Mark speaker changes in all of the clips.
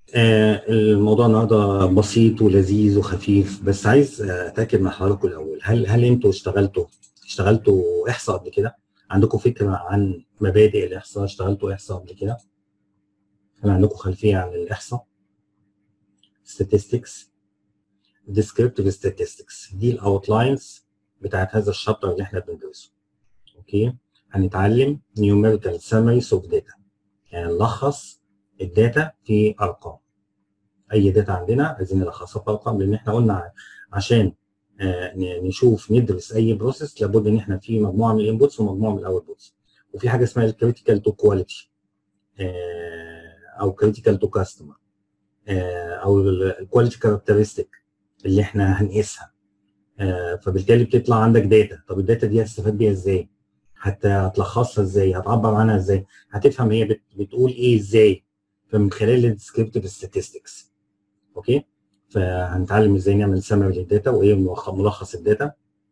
Speaker 1: آه الموضوع النهارده بسيط ولذيذ وخفيف بس عايز اتاكد من حضراتكم الاول هل هل انتوا اشتغلتوا اشتغلتوا احصاء قبل كده؟ عندكم فكره عن مبادئ الاحصاء؟ اشتغلتوا احصاء قبل كده؟ هل عندكم خلفيه عن الاحصاء؟ statistics descriptive statistics دي الاوتلاينز بتاعت هذا الشابتر اللي احنا بندرسه اوكي هنتعلم numerical summaries of data يعني نلخص الداتا في ارقام اي داتا عندنا عايزين نلخصها في ارقام لان احنا قلنا عشان آه نشوف ندرس اي بروسيس لابد ان احنا في مجموعه من الانبوتس ومجموعه من الاوتبوتس وفي حاجه اسمها الكريتيكال تو كواليتي او كريتيكال تو كاستمر او الكواليتي كاركترستيك اللي احنا هنقيسها آه فبالتالي بتطلع عندك داتا طب الداتا دي هتستفاد بيها ازاي؟ حتى هتلخصها ازاي؟ هتعبر عنها ازاي؟ هتفهم هي بت بتقول ايه ازاي؟ فمن خلال الديسكريبتيف ستاتستكس اوكي؟ فهنتعلم ازاي نعمل سمري للداتا وايه ملخص الداتا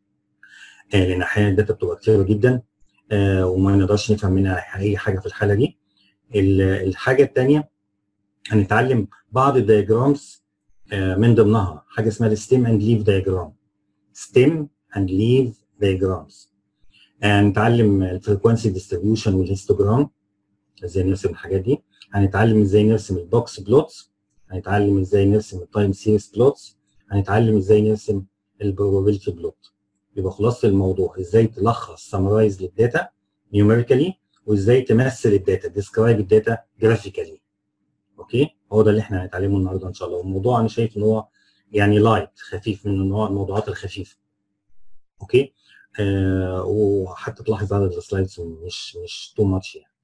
Speaker 1: آه لان احيانا الداتا بتبقى كتيره جدا آه وما نقدرش نفهم منها اي حاجه في الحاله دي الحاجه الثانيه هنتعلم بعض الدياجرامز من ضمنها حاجه اسمها الستيم اند ليف دايجرام ستيم اند ليف دايجرامز هنتعلم الفريكونسي ديستريبيوشن والهيستوجرام ازاي نرسم الحاجات دي هنتعلم ازاي نرسم البوكس بلوتس هنتعلم ازاي نرسم التايم سيريز بلوتس هنتعلم ازاي نرسم البروبابيلتي بلوت يبقى خلاصه الموضوع ازاي تلخص سمرايز للداتا نيوميريكالي وازاي تمثل الداتا ديسكرايب الداتا جرافيكالي اوكي هو ده اللي احنا هنتعلمه النهارده ان شاء الله والموضوع انا شايف ان هو يعني لايت خفيف من نوع الموضوعات الخفيفه اوكي آه وحتى تلاحظ عدد السلايدز مش مش تو ماتش يعني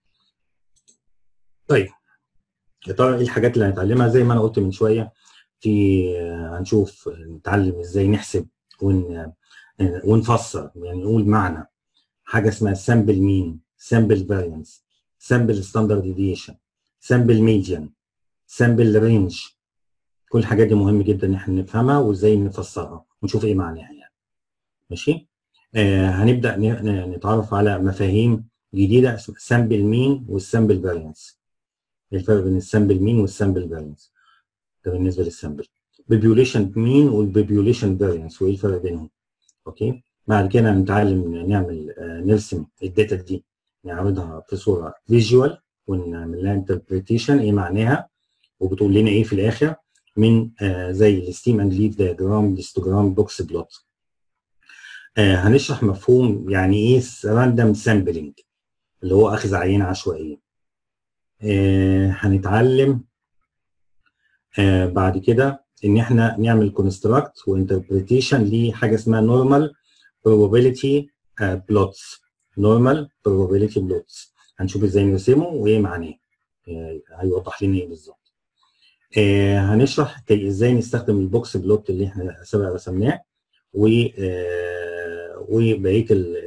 Speaker 1: طيب يا ترى ايه الحاجات اللي هنتعلمها زي ما انا قلت من شويه في هنشوف نتعلم ازاي نحسب ون ونفسر يعني نقول معنى حاجه اسمها سامبل مين سامبل فاريانس سامبل ستاندرد ديفيشن سامبل ميديان سامبل رينج كل الحاجات دي مهم جدا ان احنا نفهمها وازاي نفسرها ونشوف ايه معناها يعني ماشي آه هنبدا نتعرف على مفاهيم جديده سامبل مين والسامبل فاريانس الفرق بين السامبل مين والسامبل فاريانس ده بالنسبه للسامبل بيبيوليشن مين والبيبيوليشن فاريانس وايه الفرق بينهم اوكي بعد كده نتعلم نعمل آه نرسم الداتا دي نعرضها في صوره فيجوال ونعمل لها انتربريتيشن ايه معناها وبتقول لنا ايه في الاخر من آه زي الستيم اند ليف دايجرام هيستوجرام بوكس بلوت آه هنشرح مفهوم يعني ايه راندوم سامبلنج اللي هو اخذ عينه عشوائيه آه هنتعلم آه بعد كده ان احنا نعمل كونستراكت وانتربريتيشن لحاجه اسمها نورمال probability بلوتس نورمال probability بلوتس هنشوف ازاي نرسمه وايه معناه آه هيوضح لنا ايه بالظبط آه هنشرح ازاي نستخدم البوكس بلوت اللي احنا سبق رسمناه و آه وبقيه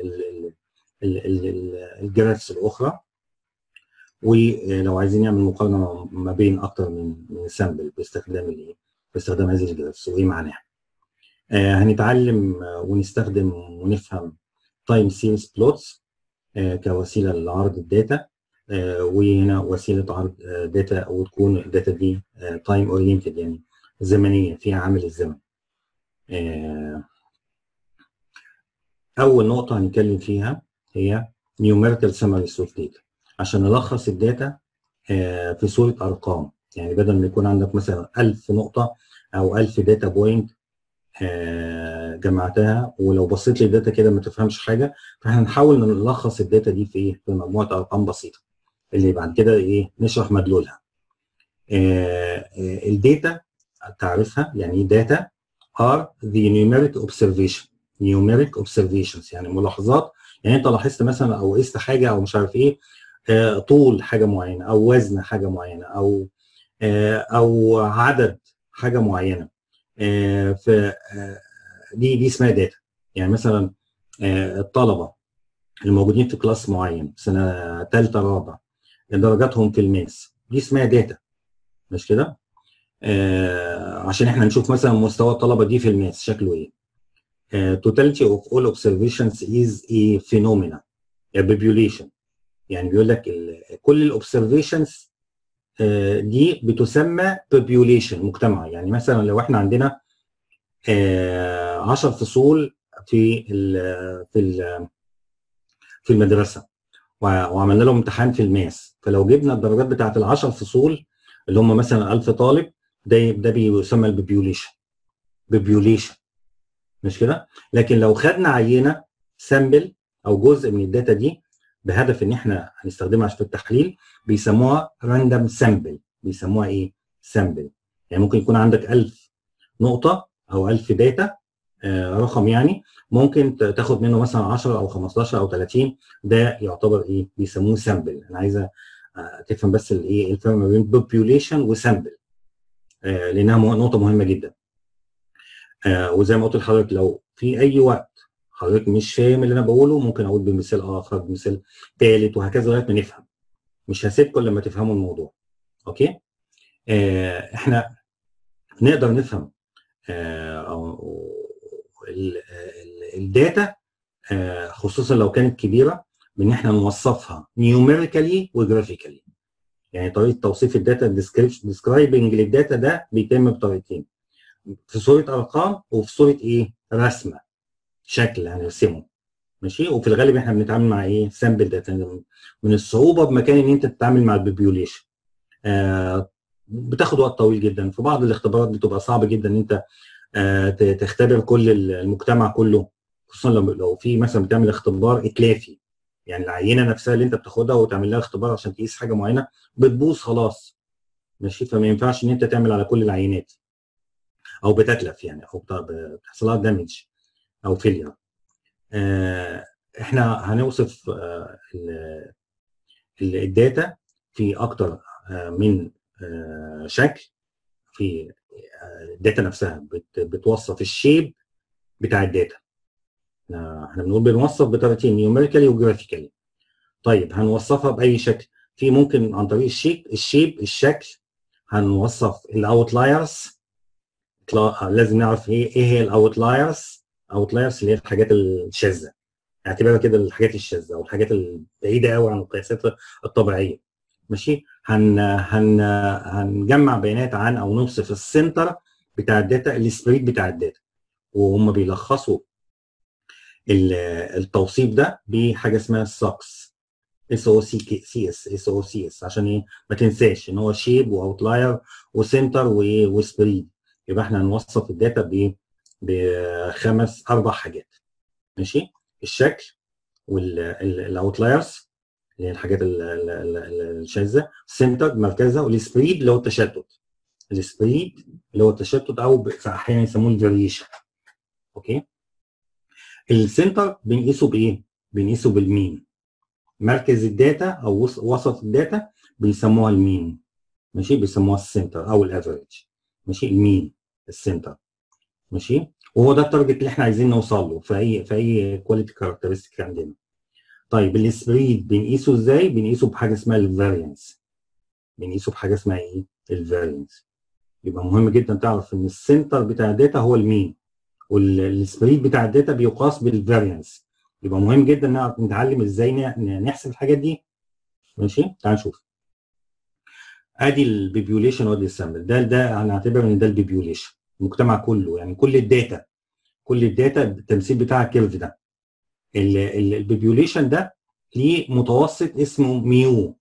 Speaker 1: الجرافس الاخرى ولو عايزين نعمل مقارنه ما بين اكتر من من سامبل باستخدام الايه باستخدام هذه الجرافس وايه معناها آه هنتعلم ونستخدم ونفهم تايم سيريز بلوتس كوسيله لعرض الداتا آه وهنا وسيله عرض آه داتا وتكون الداتا دي تايم آه اورينتد يعني زمنيه فيها عامل الزمن. اول نقطه هنتكلم فيها هي numerical summaries of data عشان نلخص الداتا في صوره ارقام يعني بدل ما يكون عندك مثلا 1000 نقطه او 1000 داتا بوينت جمعتها ولو بصيت للداتا كده ما تفهمش حاجه فاحنا نحاول نلخص الداتا دي في ايه؟ في مجموعه ارقام بسيطه اللي بعد كده ايه؟ نشرح مدلولها. الداتا تعرفها يعني ايه داتا؟ are the numeric observation numeric observations يعني ملاحظات يعني انت لاحظت مثلا او قست حاجه او مش عارف ايه طول حاجه معينه او وزن حاجه معينه او او عدد حاجه معينه ف دي دي اسمها داتا يعني مثلا الطلبه الموجودين في كلاس معين سنه ثالثه رابعه درجاتهم في الماس دي اسمها داتا مش كده؟ آه عشان احنا نشوف مثلا مستوى الطلبه دي في الماس شكله ايه. آه totality of all observations is a phenomena a population يعني بيقول لك كل الاوبزرفيشنز آه، دي بتسمى population مجتمع يعني مثلا لو احنا عندنا 10 فصول في ال في ال في المدرسه وعملنا لهم امتحان في الماس فلو جبنا الدرجات بتاعت ال 10 فصول اللي هم مثلا 1000 طالب ده ده بيسمى البوبيوليشن بوبيوليشن مش كده لكن لو خدنا عينه سامبل او جزء من الداتا دي بهدف ان احنا هنستخدمها في التحليل بيسموها راندوم سامبل بيسموها ايه سامبل يعني ممكن يكون عندك 1000 نقطه او 1000 داتا آه رقم يعني ممكن تاخد منه مثلا 10 او 15 او 30 ده يعتبر ايه بيسموه سامبل انا عايزه تفهم بس الايه الفرق ما بين بوبيوليشن وسامبل آه لانها نقطه مهمه جدا آه وزي ما قلت لحضرتك لو في اي وقت حضرتك مش فاهم اللي انا بقوله ممكن اقول بمثال اخر بمثال ثالث وهكذا لغايه ما نفهم مش هسيبكم لما تفهموا الموضوع اوكي آه احنا نقدر نفهم آه الداتا آه خصوصا لو كانت كبيره بان احنا نوصفها نيوميريكالي وجرافيكالي يعني طريقه توصيف الداتا ديسكرايبنج للداتا ده بيتم بطريقتين في صوره ارقام وفي صوره ايه رسمه شكل هنرسمه ماشي وفي الغالب احنا بنتعامل مع ايه سامبل داتا من الصعوبه بمكان ان انت تتعامل مع البيبيوليشن آه بتاخد وقت طويل جدا في بعض الاختبارات بتبقى صعب جدا ان انت آه تختبر كل المجتمع كله خصوصا لو لو في مثلا بتعمل اختبار اتلافي يعني العينه نفسها اللي انت بتاخدها وتعمل لها اختبار عشان تقيس حاجه معينه بتبوظ خلاص ماشي فما ينفعش ان انت تعمل على كل العينات او بتتلف يعني او بتحصل لها دامج او فيلير آه احنا هنوصف آه الداتا في اكتر آه من شكل في الداتا نفسها بتوصف الشيب بتاع الداتا احنا بنقول بنوصف بطريقتين نيوميريكالي وجرافيكالي طيب هنوصفها باي شكل في ممكن عن طريق الشيب الشيب الشكل هنوصف الاوتلايرز لازم نعرف ايه ايه هي الاوتلايرز اوتلايرز اللي هي الحاجات الشاذه اعتبرها كده الحاجات الشاذه او الحاجات البعيده قوي عن القياسات الطبيعيه ماشي هن هن هنجمع بيانات عن او نوصف السنتر بتاع الداتا السبريد بتاع الداتا وهم بيلخصوا التوصيف ده بحاجه اسمها السوكس اس او سي سي اس اس او سي اس عشان ايه ما تنساش ان هو شيب واوتلاير وسنتر وسبريد يبقى احنا هنوصف الداتا بايه بخمس اربع حاجات ماشي الشكل والاوتلايرز اللي هي الحاجات الشاذه السنتر مركزها والسبريد اللي هو التشتت السبريد اللي هو التشتت او احيانا يسموه الفاريشن اوكي السنتر بنقيسه بايه؟ بنقيسه بالمين مركز الداتا او وسط الداتا بيسموها المين ماشي بيسموها السنتر او الافريج ماشي المين السنتر ماشي وهو ده التارجت اللي احنا عايزين نوصل له في اي في اي كواليتي كاركترستيك عندنا طيب السبريد بنقيسه ازاي؟ بنقيسه بحاجه اسمها الفارينس بنقيسه بحاجه اسمها ايه؟ الفارينس يبقى مهم جدا تعرف ان السنتر بتاع الداتا هو المين والسبريد بتاع الداتا بيقاس بالفارينس يبقى مهم جدا نعرف نتعلم ازاي نحسب الحاجات دي ماشي تعال نشوف ادي البيبيوليشن وادي السامبل ده ده هنعتبر ان ده البيبيوليشن المجتمع كله يعني كل الداتا كل الداتا التمثيل بتاع الكيرف ده البيبيوليشن ده ليه متوسط اسمه ميو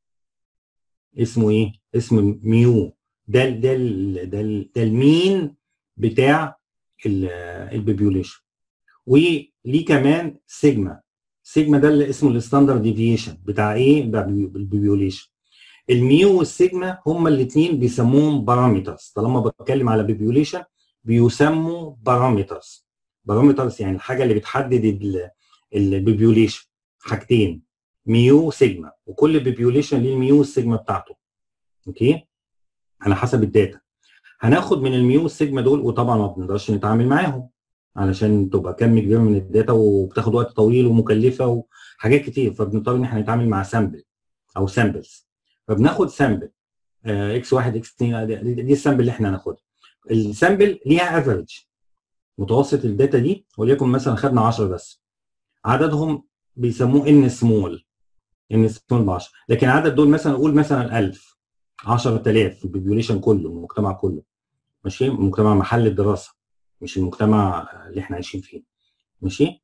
Speaker 1: اسمه ايه؟ اسمه ميو ده ده ده, ده المين بتاع البيبيوليشن وليه كمان سيجما سيجما ده اللي اسمه الستاندرد ديفيشن بتاع ايه؟ البيبيوليشن الميو والسيجما هما الاثنين بيسموهم بارامترز طالما بتكلم على بيبيوليشن بيسموا بارامترز بارامترز يعني الحاجه اللي بتحدد البيبيوليشن حاجتين ميو سيجما وكل بيبيوليشن ليه الميو والسيجما بتاعته اوكي على حسب الداتا هناخد من الميو والسيجما دول وطبعا ما بنقدرش نتعامل معاهم علشان تبقى كم كبير من الداتا وبتاخد وقت طويل ومكلفه وحاجات كتير فبنضطر ان احنا نتعامل مع سامبل او سامبلز فبناخد سامبل اكس 1 اكس 2 دي, دي السامبل اللي احنا هناخدها السامبل ليها افريج متوسط الداتا دي وليكن مثلا خدنا 10 بس عددهم بيسموه ان سمول ان سمول ب 10 لكن عدد دول مثلا نقول مثلا 1000 10000 البوبيوليشن كله المجتمع كله ماشي مجتمع محل الدراسه مش المجتمع اللي احنا عايشين فيه ماشي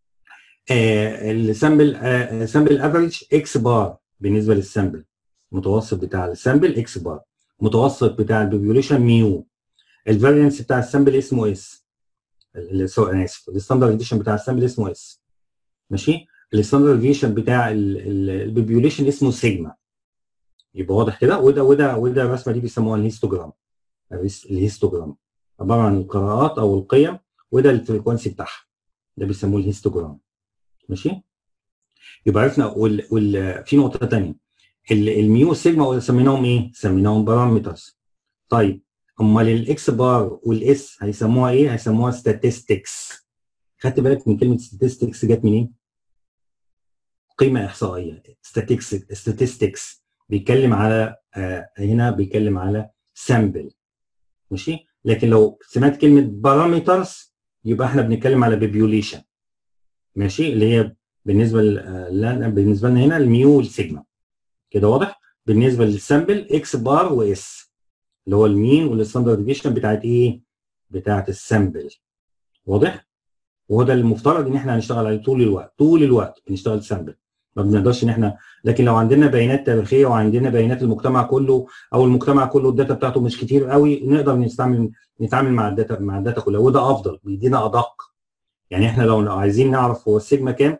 Speaker 1: آه السامبل آه سامبل افريج اكس بار بالنسبه للسامبل المتوسط بتاع السامبل اكس بار المتوسط بتاع البوبيوليشن ميو الفارينس بتاع السامبل اسمه اس انا اسف الستاندرد ديفيشن بتاع السامبل اسمه اس ماشي الستاندرد ديفيشن بتاع البوبيوليشن اسمه سيجما يبقى واضح كده وده وده وده الرسمه دي بيسموها الهيستوجرام الهيستوجرام عباره عن القراءات او القيم وده الفريكونسي بتاعها ده بيسموه الهيستوجرام ماشي يبقى عرفنا وال... وال... في نقطه ثانيه الميو سيجما سميناهم ايه؟ سميناهم بارامترز طيب امال الاكس بار والاس هيسموها ايه؟ هيسموها statistics خدت بالك من كلمه statistics جت منين؟ قيمه احصائيه statistics statistics بيتكلم على آه هنا بيتكلم على سامبل ماشي لكن لو سمعت كلمه بارامترز يبقى احنا بنتكلم على بيبيوليشن ماشي اللي هي بالنسبه لنا بالنسبه لنا هنا الميو والسيجما كده واضح بالنسبه للسامبل اكس بار واس اللي هو المين والستاندرد ديفيشن بتاعت ايه بتاعت السامبل واضح وهو ده المفترض ان احنا هنشتغل عليه طول الوقت طول الوقت بنشتغل سامبل ما بنقدرش ان احنا لكن لو عندنا بيانات تاريخيه وعندنا بيانات المجتمع كله او المجتمع كله الداتا بتاعته مش كتير قوي نقدر نستعمل نتعامل مع الداتا مع الداتا كلها وده افضل بيدينا ادق يعني احنا لو عايزين نعرف هو السيجما كام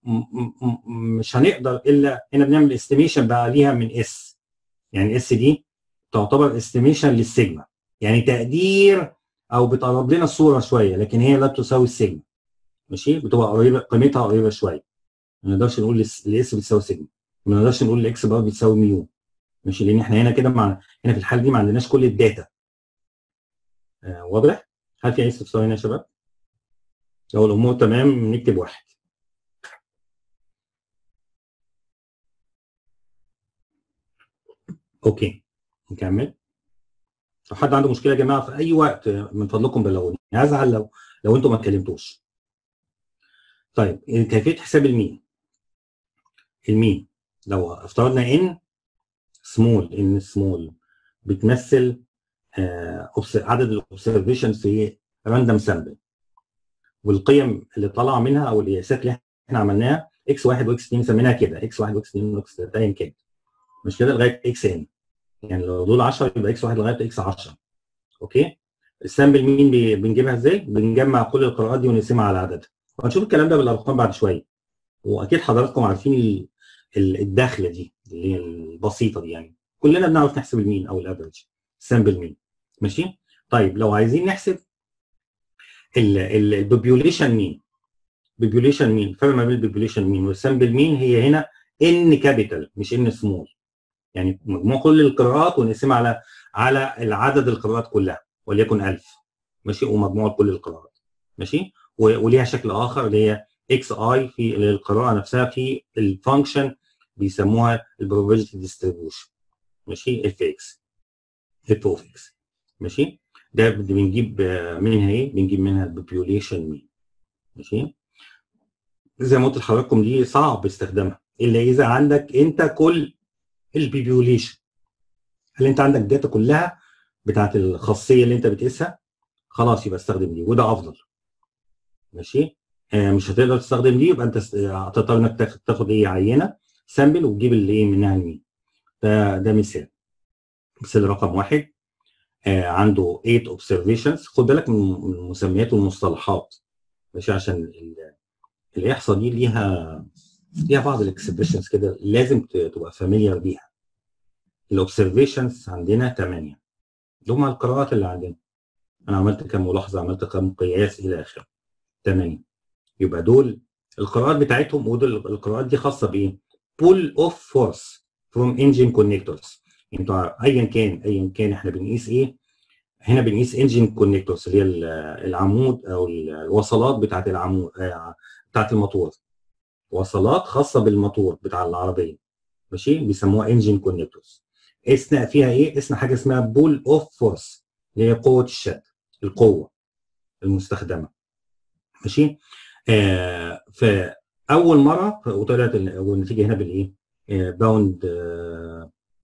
Speaker 1: مش هنقدر الا هنا بنعمل استيميشن بقى ليها من اس يعني اس دي تعتبر استيميشن للسيجما يعني تقدير او بتقرب لنا الصوره شويه لكن هي لا تساوي السيجما ماشي بتبقى قريبه قيمتها قريبه شويه ما نقدرش نقول الاس بتساوي سيجما ما نقدرش نقول الاكس بار بتساوي ميو ماشي لان احنا هنا كده مع هنا في الحاله دي ما عندناش كل الداتا آه واضح؟ هل في اي استفسار هنا يا شباب؟ لو الامور تمام نكتب واحد اوكي نكمل لو حد عنده مشكله يا جماعه في اي وقت من فضلكم بلغوني هزعل لو لو انتم ما اتكلمتوش طيب كيفيه حساب المين المين لو افترضنا ان سمول ان سمول بتمثل آه عدد الاوبسرفيشن في راندوم سامبل والقيم اللي طالعه منها او القياسات اللي احنا عملناها اكس 1 واكس 2 سميناها كده اكس 1 واكس 2 واكس 3 ايا كان مش كده لغايه اكس ان يعني لو دول 10 يبقى اكس 1 لغايه اكس 10 اوكي السامبل مين بنجيبها ازاي؟ بنجمع كل القراءات دي ونقسمها على عددها وهنشوف الكلام ده بالارقام بعد شويه واكيد حضراتكم عارفين الدخله دي اللي هي البسيطه دي يعني كلنا بنعرف نحسب المين او الافرج السامبل مين ماشي طيب لو عايزين نحسب البوبيوليشن مين بوبيوليشن مين الفرق ما بين البوبيوليشن مين والسامبل مين هي هنا ان كابيتال مش ان سمول يعني مجموع كل القراءات ونقسمها على على العدد القراءات كلها وليكن 1000 ماشي ومجموع كل القراءات ماشي وليها شكل اخر اللي هي اكس اي في القراءه نفسها في الفانكشن بيسموها البروبابيلتي ديستريبيوشن ماشي اف اكس اف اوف اكس ماشي ده بنجيب منها ايه؟ بنجيب منها البوبيوليشن مين ماشي زي ما قلت لحضراتكم دي صعب استخدامها الا اذا عندك انت كل البوبيوليشن هل انت عندك داتا كلها بتاعت الخاصيه اللي انت بتقيسها خلاص يبقى استخدم دي وده افضل ماشي آه مش هتقدر تستخدم دي يبقى انت هتضطر انك تاخد, تاخد ايه عينه سامبل وتجيب اللي ايه منها المين ده ده مثال مثال رقم واحد آه عنده 8 observations خد بالك من المسميات والمصطلحات ماشي عشان الاحصاء دي ليها ليها بعض الاكسبريشنز كده لازم تبقى فاميليار بيها الاوبسرفيشنز عندنا 8 اللي هم القراءات اللي عندنا انا عملت كام ملاحظه عملت كام قياس الى اخره 8 يبقى دول القراءات بتاعتهم ودول القراءات دي خاصه بايه؟ بول اوف فورس فروم انجن كونكتورز انتوا ايا كان ايا كان احنا بنقيس ايه؟ هنا بنقيس انجن كونكتورز اللي هي العمود او الوصلات بتاعت العمود بتاعت الموتور وصلات خاصه بالموتور بتاع العربيه ماشي بيسموها انجن كونكتورز قسنا فيها ايه؟ قسنا حاجه اسمها بول اوف فورس اللي هي قوه الشد القوه المستخدمه ماشي آه فاول مره وطلعت والنتيجه هنا بالايه؟ آه باوند آه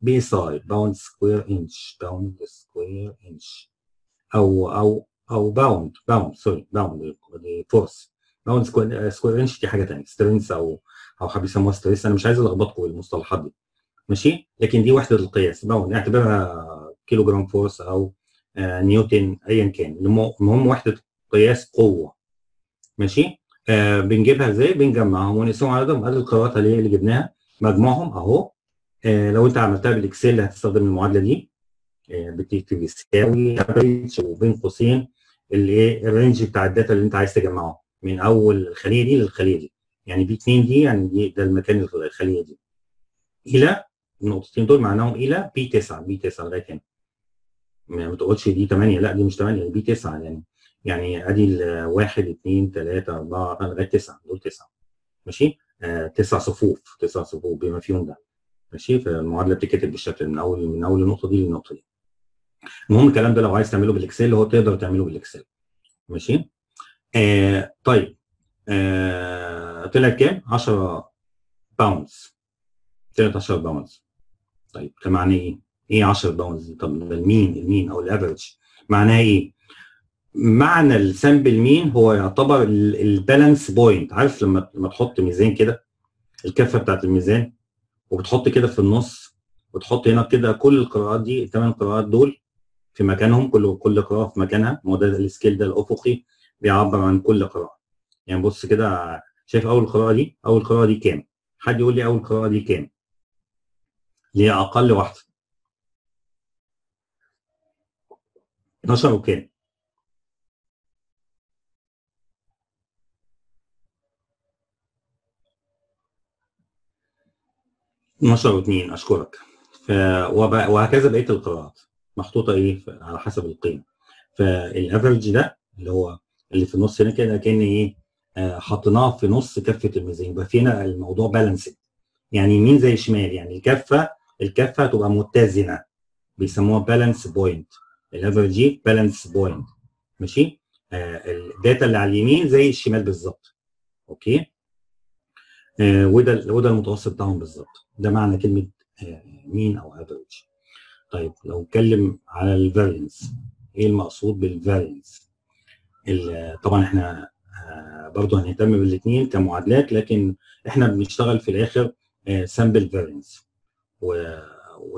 Speaker 1: بي اس اي باوند سكوير انش باوند سكوير انش او او او باوند باوند سوري باوند فورس باوند سكوير سكوير انش دي حاجه ثانيه سترينث او او حابب يسموها ستريس انا مش عايز الخبطكم بالمصطلحات دي ماشي لكن دي وحده القياس باوند اعتبرها كيلو جرام فورس او آه نيوتن ايا كان المهم وحده قياس قوه ماشي آه بنجيبها ازاي بنجمعهم ونقسمهم عددهم ادي القراءات اللي اللي جبناها مجموعهم اهو آه لو انت عملتها بالاكسل هتستخدم المعادله دي آه بتكتب يساوي وبين قوسين اللي ايه الرينج بتاع الداتا اللي انت عايز تجمعه من اول الخليه دي للخليه دي يعني بي 2 دي يعني دي ده المكان الخليه دي الى النقطتين دول معناهم الى بي 9 بي 9 لغايه هنا ما تقولش دي 8 لا دي مش 8 دي بي 9 يعني يعني ادي الواحد اثنين ثلاثة أربعة لغاية تسعة دول تسعة ماشي آه تسع صفوف تسع صفوف بما فيهم ده ماشي فالمعادلة بتتكتب بالشكل من أول من أول النقطة دي للنقطة دي المهم الكلام ده لو عايز تعمله بالإكسل هو تقدر تعمله بالإكسل ماشي آه طيب آه طلعت كام؟ 10 باوندز طلعت 10 باوندز طيب ده معناه ايه؟ ايه 10 باوندز دي؟ طب المين المين او الافرج معناها ايه؟ معنى السامبل مين هو يعتبر البالانس بوينت عارف لما لما تحط ميزان كده الكفه بتاعت الميزان وبتحط كده في النص وتحط هنا كده كل القراءات دي الثمان قراءات دول في مكانهم كل كل قراءه في مكانها ما هو ده السكيل ده الافقي بيعبر عن كل قراءه يعني بص كده شايف اول قراءه دي اول قراءه دي كام حد يقول لي اول قراءه دي كام اللي هي اقل واحده 12 وكام 12 و2 اشكرك ف وهكذا بقيه القراءات محطوطه ايه على حسب القيمه فالافرج ده اللي هو اللي في النص هنا كده كان ايه آه حطيناه في نص كفه الميزان يبقى في هنا الموضوع بالانسد يعني يمين زي شمال يعني الكفه الكفه تبقى متزنه بيسموها بالانس بوينت الافرج بالانس بوينت ماشي آه الداتا اللي على اليمين زي الشمال بالظبط اوكي آه وده وده المتوسط بتاعهم بالظبط ده معنى كلمه آه مين او افريج طيب لو اتكلم على الفارينس ايه المقصود بالفارينس طبعا احنا آه برضو هنهتم بالاثنين كمعادلات لكن احنا بنشتغل في الاخر سامبل فارينس و, و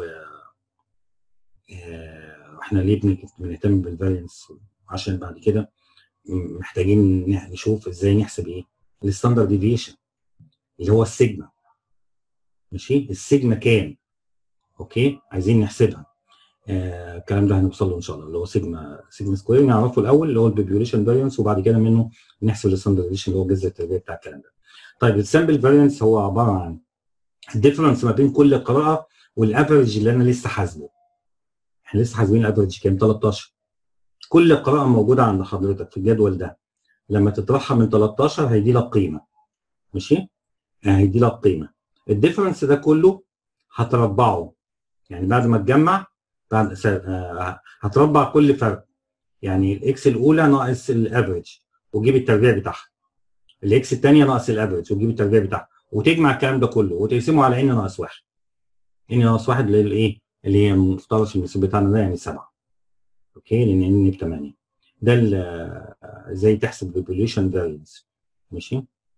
Speaker 1: احنا ليه بنهتم بالفارينس عشان بعد كده محتاجين نشوف ازاي نحسب ايه الستاندرد ديفيشن اللي هو السيجما ماشي السيجما كام اوكي عايزين نحسبها آه الكلام ده هنوصل له ان شاء الله اللي هو سيجما سيجما سكوير نعرفه الاول اللي هو البوبيوليشن فاريانس وبعد كده منه نحسب الستاندرد ديفيشن اللي هو الجذر التربيعي بتاع الكلام ده طيب السامبل فاريانس هو عباره عن الديفرنس ما بين كل قراءه والافرج اللي انا لسه حاسبه احنا لسه حاسبين الافرج كام 13 كل قراءه موجوده عند حضرتك في الجدول ده لما تطرحها من 13 هيدي لك قيمه ماشي هيدي لك قيمه الديفرنس ده كله هتربعه يعني بعد ما تجمع بعد هتربع كل فرق يعني الاكس الاولى ناقص الافريج وتجيب التربيع بتاعها الاكس الثانيه ناقص الافريج وتجيب التربيع بتاعها وتجمع الكلام ده كله وتقسمه على ان ناقص واحد ان ناقص واحد اللي هي الايه اللي هي مفترض في المثال بتاعنا ده يعني سبعه اوكي لان ان ب 8 ده ازاي تحسب البوبوليشن فارينس ماشي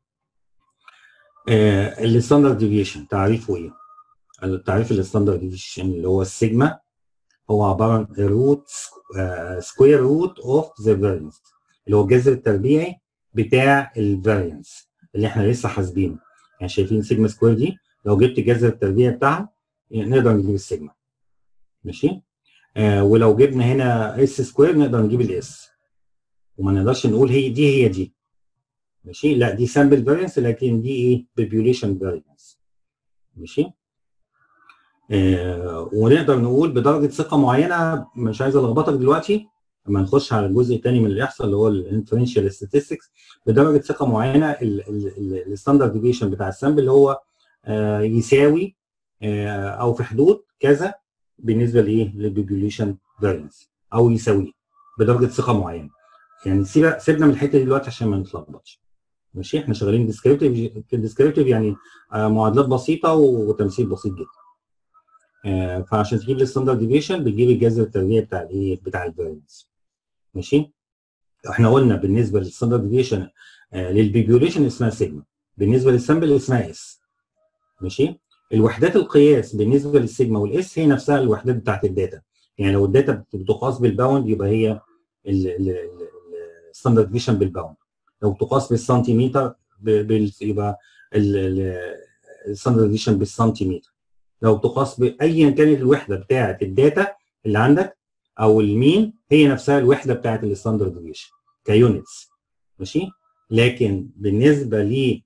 Speaker 1: آه الستاندرد ديفيشن تعريفه ايه؟ التعريف الستاندرد ديفيشن اللي هو السيجما هو عباره عن روت سكوير روت اوف ذا فارينس اللي هو الجذر التربيعي بتاع الفارينس اللي احنا لسه حاسبينه يعني شايفين سيجما سكوير دي لو جبت الجذر التربيعي بتاعها نقدر نجيب السيجما ماشي آه ولو جبنا هنا اس سكوير نقدر نجيب الاس وما نقدرش نقول هي دي هي دي ماشي لا دي سامبل فارينس لكن دي ايه بوبيوليشن فارينس ماشي آه ونقدر نقول بدرجه ثقه معينه مش عايز الخبطك دلوقتي لما نخش على الجزء الثاني من اللي يحصل اللي هو الانفرنشال ستاتستكس بدرجه ثقه معينه الستاندرد ديفيشن بتاع السامبل اللي هو آه يساوي آه او في حدود كذا بالنسبه لايه للبوبيوليشن فارينس او يساويه بدرجه ثقه معينه يعني سيبنا من الحته دي دلوقتي عشان ما نتلخبطش ماشي احنا شغالين ديسكريبتيف ديسكريبتيف يعني معادلات بسيطه وتمثيل بسيط جدا آه فعشان تجيب الستاندرد ديفيشن بتجيب الجذر التربيعي بتاع الايه بتاع الفارينس ماشي احنا قلنا بالنسبه للستاندرد ديفيشن آه للبيبيوليشن اسمها سيجما بالنسبه للسامبل اسمها اس ماشي الوحدات القياس بالنسبه للسيجما والاس هي نفسها الوحدات بتاعت الداتا يعني لو الداتا بتقاس بالباوند يبقى هي الستاندرد ديفيشن بالباوند لو بتقاس بالسنتيمتر يبقى الستاندرد ديفيشن بالسنتيمتر لو بتقاس بايا كانت الوحده بتاعه الداتا اللي عندك او المين هي نفسها الوحده بتاعه الستاندرد ديفيشن كيونتس ماشي لكن بالنسبه ل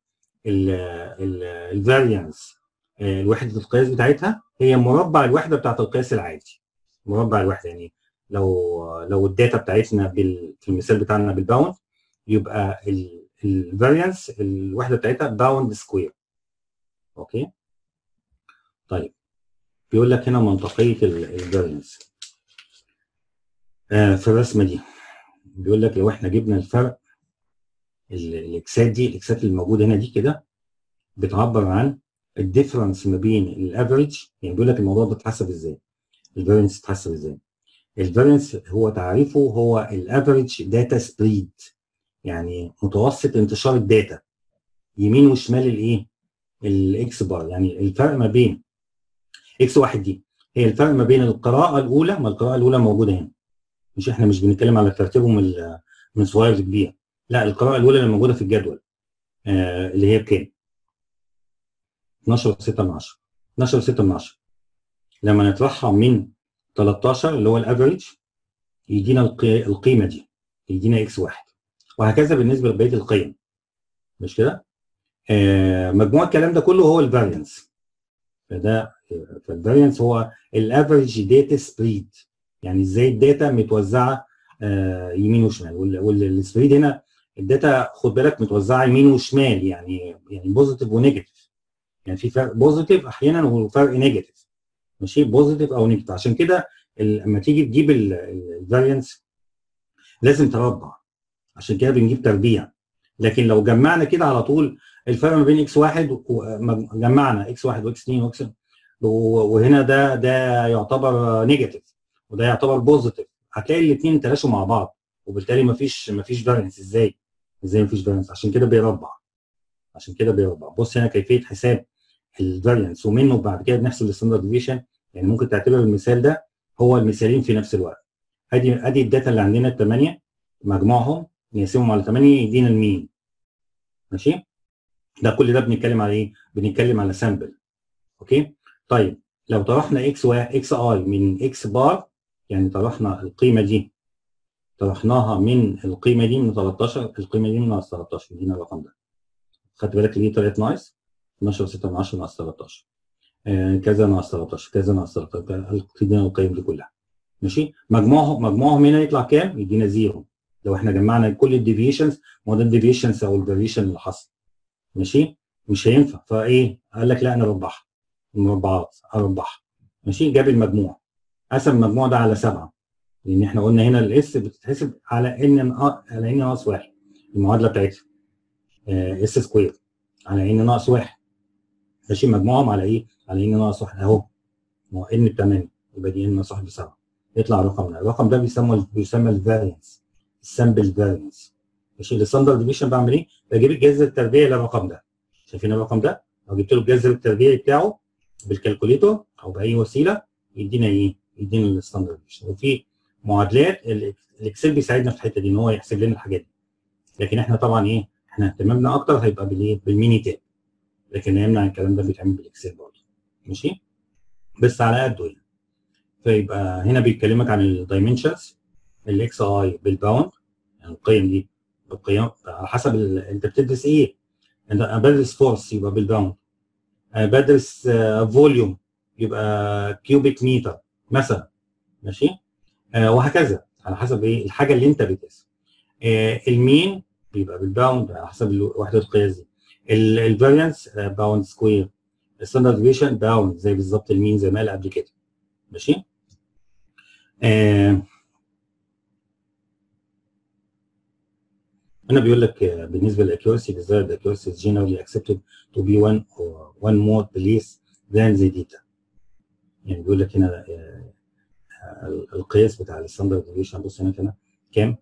Speaker 1: الفاريانس الوحده القياس بتاعتها هي مربع الوحده بتاعت القياس العادي مربع الوحده يعني لو لو الداتا بتاعتنا بال في المثال بتاعنا بالباوند يبقى الفاريانس الوحده بتاعتها باوند سكوير اوكي طيب بيقول لك هنا منطقيه الفاريانس آه في الرسمه دي بيقول لك لو احنا جبنا الفرق الاكسات دي الاكسات اللي موجوده هنا دي كده بتعبر عن الديفرنس ما بين الافريج يعني بيقول لك الموضوع ده اتحسب ازاي الفارينس اتحسب ازاي الفارينس هو تعريفه هو الافريج داتا سبريد يعني متوسط انتشار الداتا يمين وشمال الايه الاكس بار يعني الفرق ما بين اكس واحد دي هي الفرق ما بين القراءه الاولى ما القراءه الاولى موجوده هنا مش احنا مش بنتكلم على ترتيبهم من صغير لكبير لا القراءه الاولى اللي موجوده في الجدول آه اللي هي بكام 12 6 من 10 12 6 من 10 لما نطرحها من 13 اللي هو الافريج يدينا القيمه دي يدينا اكس واحد وهكذا بالنسبه لبقيه القيم مش كده؟ آه مجموع الكلام ده كله هو الفارينس فده فالفارينس هو الافريج داتا سبريد يعني ازاي الداتا متوزعه آه يمين وشمال والسبريد هنا الداتا خد بالك متوزعه يمين وشمال يعني يعني بوزيتيف ونيجاتيف يعني في فرق بوزيتيف احيانا وفرق نيجاتيف ماشي بوزيتيف او نيجاتيف عشان كده لما تيجي تجيب الفارينس لازم تربع عشان كده بنجيب تربيع لكن لو جمعنا كده على طول الفرق ما بين اكس واحد جمعنا اكس واحد واكس اثنين واكس وهنا ده ده يعتبر نيجاتيف وده يعتبر بوزيتيف هتلاقي الاثنين تلاشوا مع بعض وبالتالي مفيش مفيش فارينس ازاي؟ ازاي مفيش فارينس؟ عشان كده بيربع عشان كده بيربع بص هنا كيفيه حساب الفارينس ومنه بعد كده بنحسب الستاندرد ديفيشن يعني ممكن تعتبر المثال ده هو المثالين في نفس الوقت ادي ادي الداتا اللي عندنا الثمانيه مجموعهم نقسمهم على 8 يدينا المين ماشي ده كل ده بنتكلم على ايه بنتكلم على سامبل اوكي طيب لو طرحنا اكس و اكس اي من اكس بار يعني طرحنا القيمه دي طرحناها من القيمه دي من 13 القيمه دي من ناقص 13 يدينا الرقم ده خدت بالك ليه طلعت ناقص 12 6 من 10 ناقص 13 آه كذا ناقص 13 كذا ناقص 13 تدينا القيم دي كلها ماشي مجموعهم مجموعهم هنا يطلع كام؟ يدينا زيرو لو احنا جمعنا كل الديفيشنز ما هو ده الديفيشنز او الفاريشن اللي حصل ماشي مش هينفع فايه قال لك لا نربحها المربعات اربحها ماشي جاب المجموع قسم المجموع ده على سبعه لان احنا قلنا هنا الاس بتتحسب على ان على ان ناقص واحد المعادله بتاعتها اس سكوير على ان ناقص واحد ماشي مجموعهم على ايه؟ على ان ناقص واحد اهو ما هو ان ب 8 يبقى دي ان ناقص واحد بسبعه يطلع الرقم ده الرقم ده بيسمى بيسمى الفارينس السامبل فارينس ماشي الستاندرد ديفيشن بعمل ايه؟ بجيب الجذر التربيعي للرقم ده شايفين الرقم ده؟ لو جبت له الجذر التربيعي بتاعه بالكالكوليتور او باي وسيله يدينا ايه؟ يدينا الستاندرد ديفيشن وفي معادلات الاكسل بيساعدنا في الحته دي ان هو يحسب لنا الحاجات دي لكن احنا طبعا ايه؟ احنا اهتمامنا اكتر هيبقى بالايه؟ بالميني تاب لكن لا يمنع الكلام ده بيتعمل بالاكسل برضه ماشي؟ بس على قده يعني فيبقى هنا بيكلمك عن الدايمنشنز الاكس اي بالباوند يعني القيم دي بالقيم على حسب ال... انت بتدرس ايه؟ انت بدرس فورس يبقى بالباوند بدرس فوليوم يبقى كيوبيك متر مثلا ماشي آه وهكذا على حسب ايه الحاجه اللي انت بتدرسها آه المين بيبقى بالباوند على حسب وحده القياس دي الفاريانس باوند سكوير الستاندرد ديفيشن باوند زي بالظبط المين زي ما قال قبل كده ماشي آه هنا بيقول لك بالنسبه للاكيورسي desired accuracy is generally accepted to be one or one more place than the data يعني بيقول لك هنا آه، آه، القياس بتاع الستاندرد ديفيشن بص هنا كده كام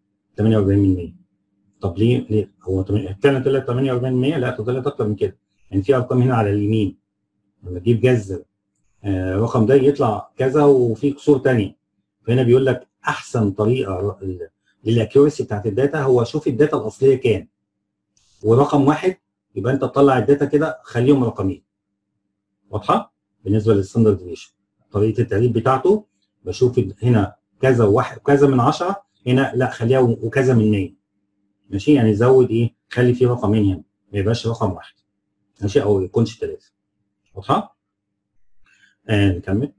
Speaker 1: 48% طب ليه ليه هو تم- فعلا طلع 48% لا ده طلعت اكتر من كده يعني في ارقام هنا على اليمين لما تجيب جذر آه، الرقم ده يطلع كذا وفي كسور تانية فهنا بيقول لك احسن طريقه ل- للاكيورسي بتاعت الداتا هو شوف الداتا الاصليه كام ورقم واحد يبقى انت تطلع الداتا كده خليهم رقمين واضحه بالنسبه للستاندرد ديفيشن طريقه التعريف بتاعته بشوف هنا كذا وواحد كذا من 10 هنا لا خليها وكذا من 100 ماشي يعني زود ايه خلي فيه رقمين هنا ما يبقاش رقم واحد ماشي او يكونش ثلاثه واضحه آه نكمل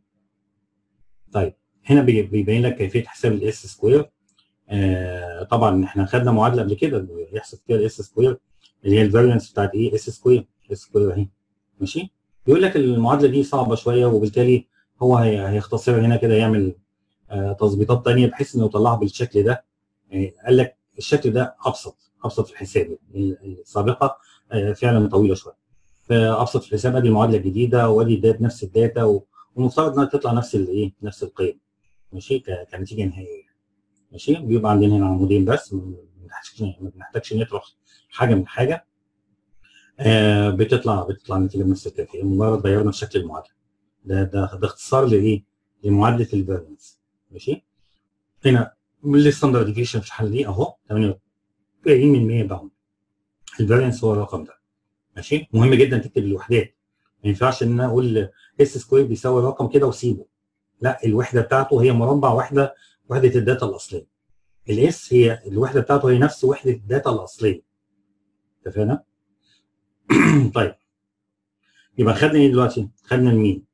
Speaker 1: طيب هنا بي- بيبين لك كيفيه حساب الاس سكوير آه طبعا احنا خدنا معادله قبل كده اللي يحسب فيها الاس سكوير اللي هي الفاريانس بتاعت ايه اس سكوير اس سكوير اهي ماشي بيقول لك المعادله دي صعبه شويه وبالتالي هو هي- هيختصرها هنا كده يعمل آه تظبيطات تانية بحيث انه يطلعها بالشكل ده آه قال لك الشكل ده ابسط ابسط في الحساب يعني السابقه آه فعلا طويله شويه فابسط في الحساب ادي المعادله الجديده وادي الدات نفس الداتا و- والمفترض انها تطلع نفس الايه نفس القيم ماشي ك- كنتيجه نهائيه ماشي بيبقى عندنا هنا عمودين بس ما بنحتاجش ما بنحتاجش نطرح حاجه من حاجه آه بتطلع بتطلع النتيجه بنفس الكيفيه مجرد غيرنا في شكل المعادله ده ده ده اختصار لايه؟ لمعادله الفارينس ماشي هنا الستاندرد ديفيشن في الحاله دي اهو 48 من 100 باوند الفارينس هو الرقم ده ماشي مهم جدا تكتب الوحدات ما ينفعش ان انا اقول اس سكوير بيساوي رقم كده وسيبه لا الوحده بتاعته هي مربع وحده وحده الداتا الاصليه الاس هي الوحده بتاعته هي نفس وحده الداتا الاصليه اتفقنا؟ طيب يبقى خدنا ايه دلوقتي؟ خدنا المين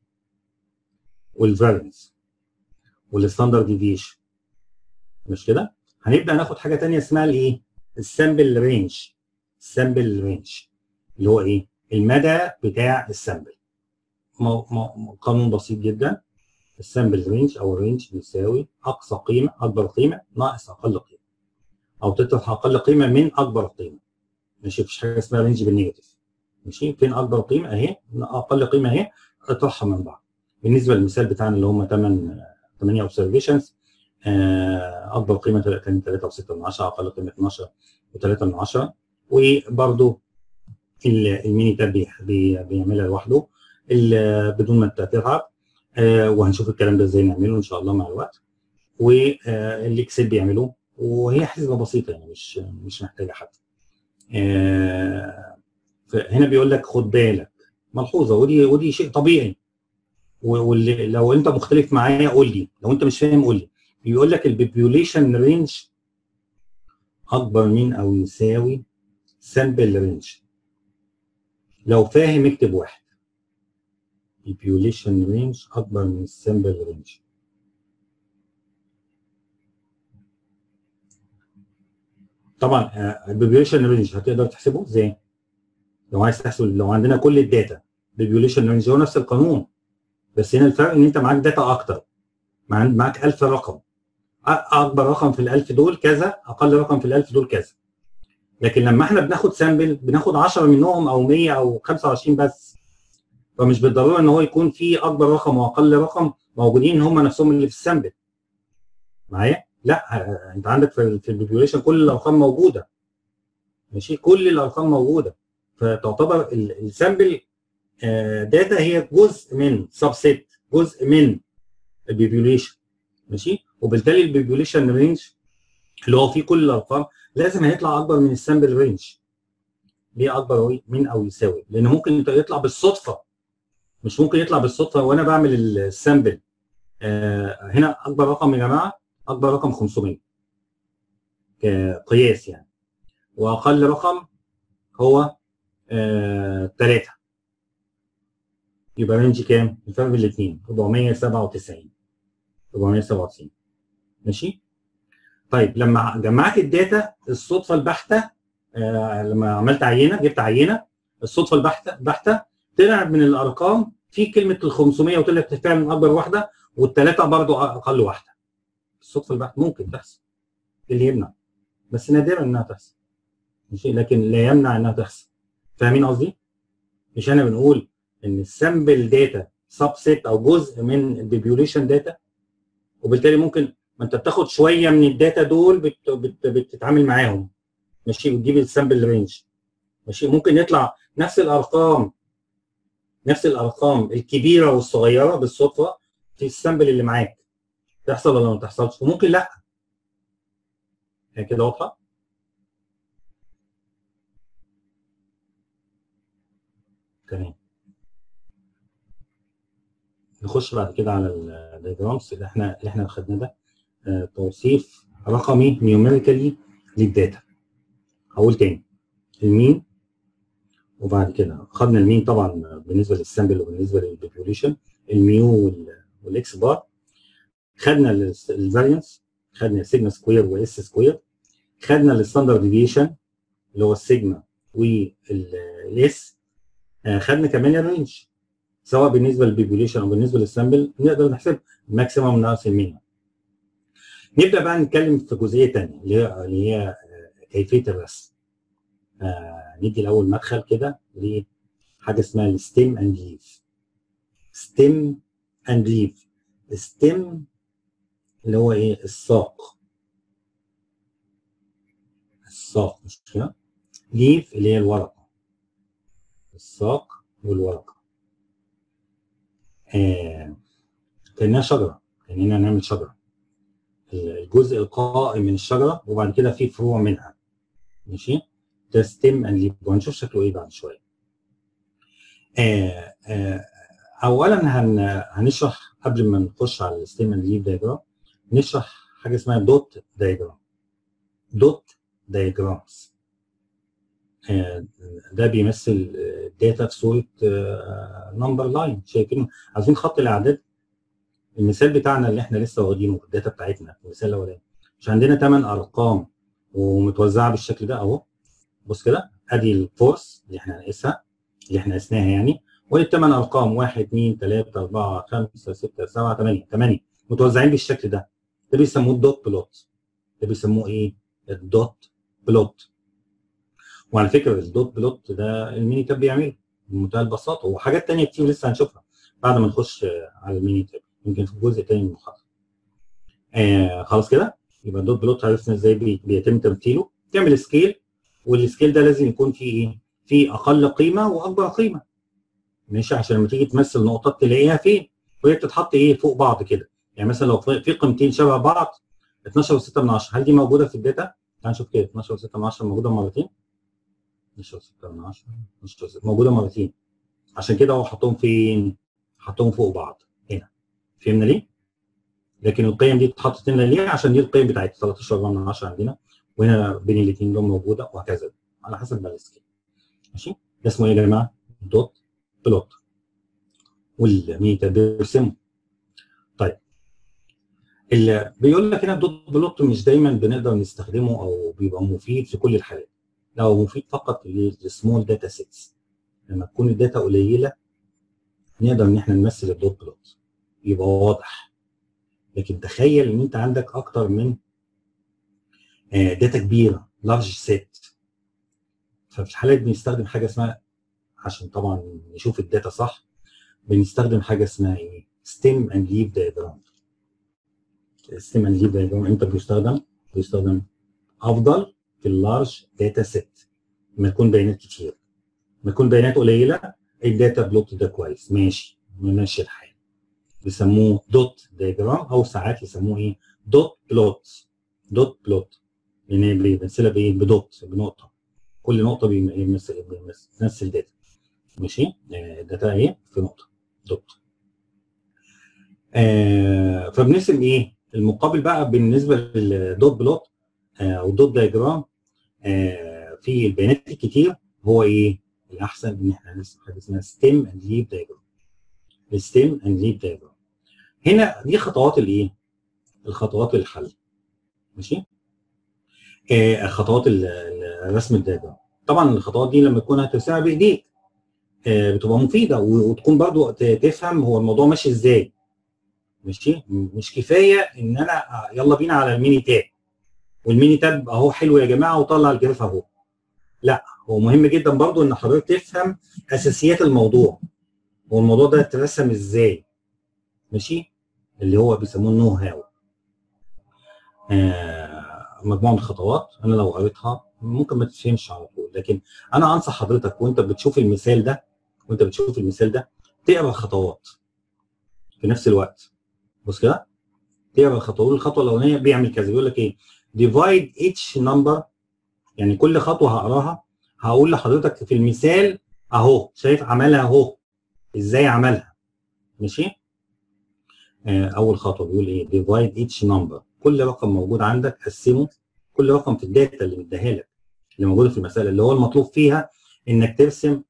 Speaker 1: والفارينس والستاندرد ديفيشن مش كده؟ هنبدا ناخد حاجه ثانيه اسمها الايه؟ السامبل رينج السامبل رينج اللي هو ايه؟ المدى بتاع السامبل مو- مو- قانون بسيط جدا السامبل رينج او الرينج بيساوي اقصى قيمه اكبر قيمه ناقص اقل قيمه او تطرح اقل قيمه من اكبر قيمه ماشي مفيش حاجه اسمها رينج بالنيجاتيف ماشي فين اكبر قيمه اهي اقل قيمه اهي اطرحها من بعض بالنسبه للمثال بتاعنا اللي هم 8 8 اوبزرفيشنز اكبر قيمه كانت 3 و6 من 10 اقل قيمه 12 و3 من 10 وبرده الميني تاب بي- بي- بيعملها لوحده ال- بدون ما انت تتعب آه، وهنشوف الكلام ده ازاي نعمله ان شاء الله مع الوقت والاكسل بيعملوه وهي حسبه بسيطه يعني مش مش محتاجه حد آه، فهنا بيقول لك خد بالك ملحوظه ودي ودي شيء طبيعي واللي لو انت مختلف معايا قول لي لو انت مش فاهم قول لي بيقول لك البوبيوليشن رينج اكبر من او يساوي سامبل رينج لو فاهم اكتب واحد population range اكبر من السامبل رينج طبعا البوبيوليشن رينج هتقدر تحسبه ازاي؟ لو عايز تحسب لو عندنا كل الداتا البوبيوليشن رينج هو نفس القانون بس هنا الفرق ان انت معاك داتا اكتر مع- معاك 1000 رقم أ- اكبر رقم في ال 1000 دول كذا اقل رقم في ال 1000 دول كذا لكن لما احنا بناخد سامبل بناخد 10 منهم او 100 او 25 بس فمش بالضروره ان هو يكون في اكبر رقم واقل رقم موجودين هم نفسهم اللي في السامبل معايا؟ لا آه، انت عندك في في البوبيوليشن كل الارقام موجوده ماشي كل الارقام موجوده فتعتبر ال- السامبل داتا هي جزء من سبسيت جزء من البوبيوليشن ماشي وبالتالي البوبيوليشن رينج اللي هو فيه كل الارقام لازم هيطلع اكبر من السامبل رينج ليه اكبر من او يساوي لان ممكن يطلع بالصدفه مش ممكن يطلع بالصدفه وانا بعمل السامبل آه هنا اكبر رقم يا جماعه اكبر رقم 500 كقياس يعني واقل رقم هو آه 3 يبقى رينج كام؟ الفرق بين الاثنين 497 497 ماشي؟ طيب لما جمعت الداتا الصدفه البحته آه لما عملت عينه جبت عينه الصدفه البحته بحته طلع من الارقام في كلمه ال 500 وطلعت فعلا اكبر واحده والثلاثه برضو اقل واحده الصدفه البحته ممكن تحصل اللي يمنع بس نادرا انها تحصل ماشي لكن لا يمنع انها تحصل فاهمين قصدي؟ مش احنا بنقول ان السامبل داتا سبسيت او جزء من البيبيوليشن داتا وبالتالي ممكن ما انت بتاخد شويه من الداتا دول بت بت بتتعامل معاهم ماشي وتجيب السامبل رينج ماشي ممكن يطلع نفس الارقام نفس الارقام الكبيره والصغيره بالصدفه في السامبل اللي معاك تحصل ولا ما تحصلش وممكن لا هي كده واضحه تمام نخش بعد كده على الدياجرامز اللي احنا اللي احنا خدناه ده آه، توصيف رقمي نيوميريكالي للداتا هقول تاني المين وبعد كده خدنا المين طبعا بالنسبه للسامبل وبالنسبه للبوبوليشن الميو والاكس بار خدنا الفارينس خدنا السيجما سكوير واس سكوير خدنا الستاندرد ديفيشن اللي هو السيجما والاس خدنا كمان الرينج سواء بالنسبه للبيبوليشن او بالنسبه للسامبل نقدر نحسب الماكسيمم ناقص المينيمم نبدا بقى نتكلم في جزئيه ثانيه اللي هي اللي هي كيفيه الرسم آه ندي الاول مدخل كده لحاجه اسمها الستيم اند ليف ستيم اند ليف ستيم اللي هو ايه الساق الساق مش كده ليف اللي هي الورقه الساق والورقه آه كانها شجره كاننا نعمل شجره الجزء القائم من الشجره وبعد كده في فروع منها ماشي ده ستيم اند ليف وهنشوف شكله ايه بعد شويه آه آه اولا هن هنشرح قبل ما نخش على الستيم اند ليف دايجرام نشرح حاجه اسمها دوت دايجرام دوت دايجرامز ده بيمثل الداتا في صوره نمبر لاين شايفين عايزين خط الاعداد المثال بتاعنا اللي احنا لسه واخدينه في الداتا بتاعتنا المثال الاولاني مش عندنا 8 ارقام ومتوزعه بالشكل ده اهو بص كده ادي الفورس اللي احنا هنقيسها اللي احنا قسناها يعني والثمان ارقام 1 2 3 4 5 6 7 8 8 متوزعين بالشكل ده ده بيسموه الدوت بلوت ده بيسموه ايه؟ الدوت بلوت وعلى فكره الدوت بلوت ده الميني تاب بيعمله بمنتهى البساطه وحاجات ثانيه كتير لسه هنشوفها بعد ما نخش على الميني تاب يمكن في جزء تاني من المحاضره. آه خلاص كده يبقى الدوت بلوت عرفنا ازاي بي بيتم تمثيله تعمل سكيل والسكيل ده لازم يكون فيه ايه؟ فيه اقل قيمه واكبر قيمه. ماشي عشان لما تيجي تمثل نقطات تلاقيها فين؟ وهي بتتحط ايه فوق بعض كده. يعني مثلا لو في قيمتين شبه بعض 12 و6 من 10 هل دي موجوده في الداتا؟ تعال نشوف كده 12 و6 من 10 موجوده مرتين 12 و6 من 10 12 موجوده مرتين عشان كده هو حطهم فين؟ حطهم فوق بعض هنا فهمنا ليه؟ لكن القيم دي اتحطت هنا ليه؟ عشان دي القيم بتاعت 13 من 10 عندنا وهنا بين الاثنين دول موجوده وهكذا على حسب بقى السكيل ماشي؟ ده اسمه ايه يا جماعه؟ دوت بلوت والميتا بيرسمه طيب اللي بيقول لك هنا الدوت بلوت مش دايما بنقدر نستخدمه او بيبقى مفيد في كل الحالات لا هو مفيد فقط للسمول داتا سيتس لما تكون الداتا قليله نقدر ان احنا نمثل الدوت بلوت يبقى واضح لكن تخيل ان انت عندك اكتر من داتا كبيره لارج سيت ففي الحالات بنستخدم حاجه اسمها عشان طبعا نشوف الداتا صح بنستخدم حاجه اسمها ايه ستيم اند ليف دايجرام ستيم اند ليف دايجرام امتى بيستخدم بيستخدم افضل في اللارج داتا سيت لما يكون بيانات كتير لما يكون بيانات قليله الداتا بلوت ده كويس ماشي ماشي الحال بيسموه دوت دايجرام او ساعات يسموه ايه دوت بلوت دوت بلوت لان بيمثلها بايه بدوت بنقطه كل نقطه بيمثل بيمثل داتا ماشي داتا ايه في نقطه دوت آه فبنرسم ايه المقابل بقى بالنسبه للدوت بلوت او دوت دايجرام آه في البيانات الكتير هو ايه الاحسن ان احنا نرسم حاجه اسمها ستيم اند ليف دايجرام الستيم اند ليف دايجرام هنا دي خطوات الايه الخطوات الحل ماشي آه خطوات رسم الدايجرام طبعا الخطوات دي لما تكون هترسمها بايديك آه بتبقى مفيده وتكون برضو تفهم هو الموضوع ماشي ازاي ماشي مش كفايه ان انا يلا بينا على الميني تاب والميني تاب اهو حلو يا جماعه وطلع الجراف اهو لا هو مهم جدا برضو ان حضرتك تفهم اساسيات الموضوع هو الموضوع ده اترسم ازاي ماشي اللي هو بيسموه النو هاو آه مجموعه من الخطوات انا لو قريتها ممكن ما تفهمش على طول لكن انا انصح حضرتك وانت بتشوف المثال ده وانت بتشوف المثال ده تقرا الخطوات في نفس الوقت بص كده تقرا الخطوات الخطوه الاولانيه بيعمل كذا بيقول لك ايه ديفايد each نمبر يعني كل خطوه هقراها هقول لحضرتك في المثال اهو شايف عملها اهو ازاي عملها ماشي آه اول خطوه بيقول ايه ديفايد each نمبر كل رقم موجود عندك قسمه كل رقم في الداتا اللي مديها لك اللي موجوده في المساله اللي هو المطلوب فيها انك ترسم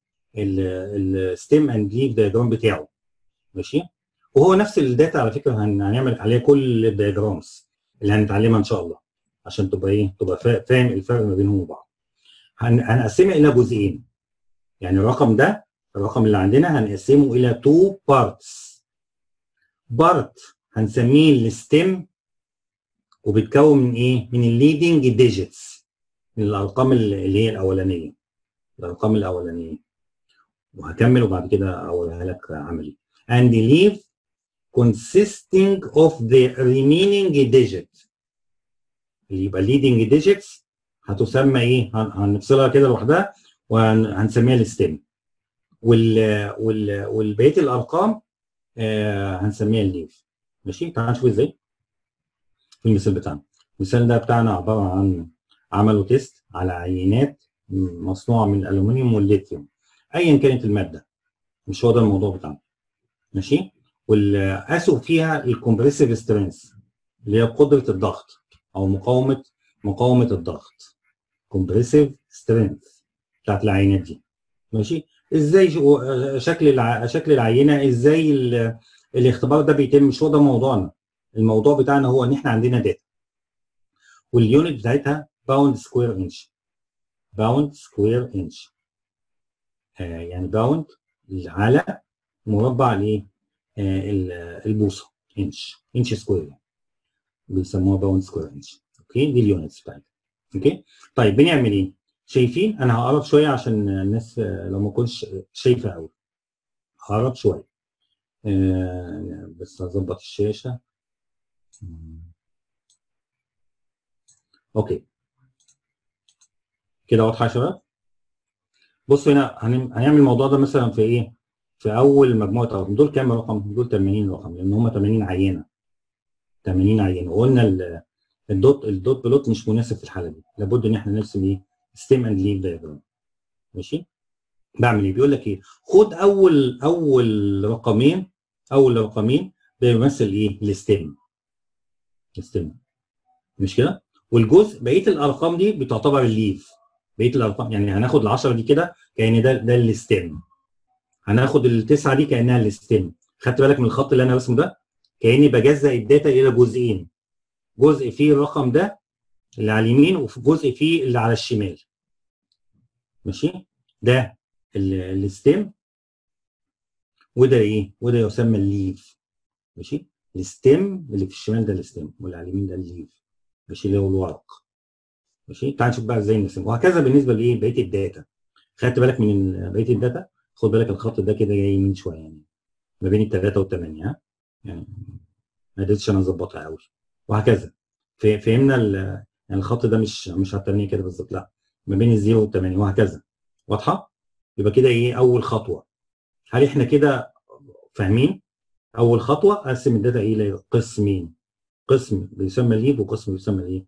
Speaker 1: الستيم اند ليف دايجرام بتاعه ماشي وهو نفس الداتا على فكره هنعمل عليها كل الدايجرامز اللي هنتعلمها ان شاء الله عشان تبقى ايه تبقى فاهم الفرق ما بينهم وبعض هنقسمها الى جزئين يعني الرقم ده الرقم اللي عندنا هنقسمه الى تو بارتس بارت هنسميه الستيم وبيتكون من ايه من الليدنج ديجيتس من الارقام اللي هي الاولانيه الارقام الاولانيه وهكمل وبعد كده اقولها لك عملي and leave consisting of the remaining digit اللي يبقى leading digits هتسمى ايه هنفصلها كده لوحدها وهنسميها الستيم وال وال والبقيه الارقام آه هنسميها الليف ماشي تعال نشوف ازاي في المثال بتاعنا المثال ده بتاعنا عباره عن عملوا تيست على عينات مصنوعه من الالومنيوم والليثيوم ايا كانت الماده مش هو ده الموضوع بتاعنا ماشي وقاسوا فيها الكومبريسيف سترينث اللي هي قدره الضغط او مقاومه مقاومه الضغط كومبريسيف سترينث بتاعت العينات دي ماشي ازاي شكل الع... شكل العينه ازاي ال... الاختبار ده بيتم مش هو ده موضوعنا الموضوع بتاعنا هو ان احنا عندنا داتا واليونت بتاعتها باوند سكوير انش باوند سكوير انش يعني باوند على مربع الايه آه البوصه انش انش سكوير بيسموها باوند سكوير انش اوكي دي اليونتس بتاعتها اوكي طيب بنعمل ايه شايفين انا هقرب شويه عشان الناس لو ما كنتش شايفه قوي هقرب شويه آه بس هظبط الشاشه اوكي كده واضحه يا شباب بصوا هنا هنعمل الموضوع ده مثلا في ايه في اول مجموعه ارقام دول كام رقم دول 80 رقم لان هم 80 عينه 80 عينه وقلنا الدوت الدوت بلوت مش مناسب في الحاله دي لابد ان احنا نرسم ايه ستيم اند ليف دايجرام ماشي بعمل ايه بيقول لك ايه خد اول اول رقمين اول رقمين بيمثل ايه الستيم الستيم مش كده والجزء بقيه الارقام دي بتعتبر الليف بقيه الارقام يعني هناخد ال10 دي كده كان ده ده الستيم هناخد التسعه دي كانها الستيم خدت بالك من الخط اللي انا رسمه ده كاني بجزأ الداتا الى جزئين جزء فيه الرقم ده اللي على اليمين وفي جزء فيه اللي على الشمال ماشي ده الستيم وده ايه وده يسمى الليف ماشي الستيم اللي في الشمال ده الستيم واللي على اليمين ده الليف ماشي اللي هو الورق ماشي تعال نشوف بقى ازاي نرسم وهكذا بالنسبه لايه بقيه الداتا خدت بالك من بقيه الداتا خد بالك الخط ده كده جاي يمين شويه يعني ما بين الثلاثه والثمانيه ها يعني ما قدرتش انا اظبطها قوي وهكذا فهمنا يعني الخط ده مش مش على الثمانيه كده بالظبط لا ما بين الزيرو والثمانيه وهكذا واضحه يبقى كده ايه اول خطوه هل احنا كده فاهمين اول خطوه اقسم الداتا ايه لقسمين قسم بيسمى ليف وقسم بيسمى ايه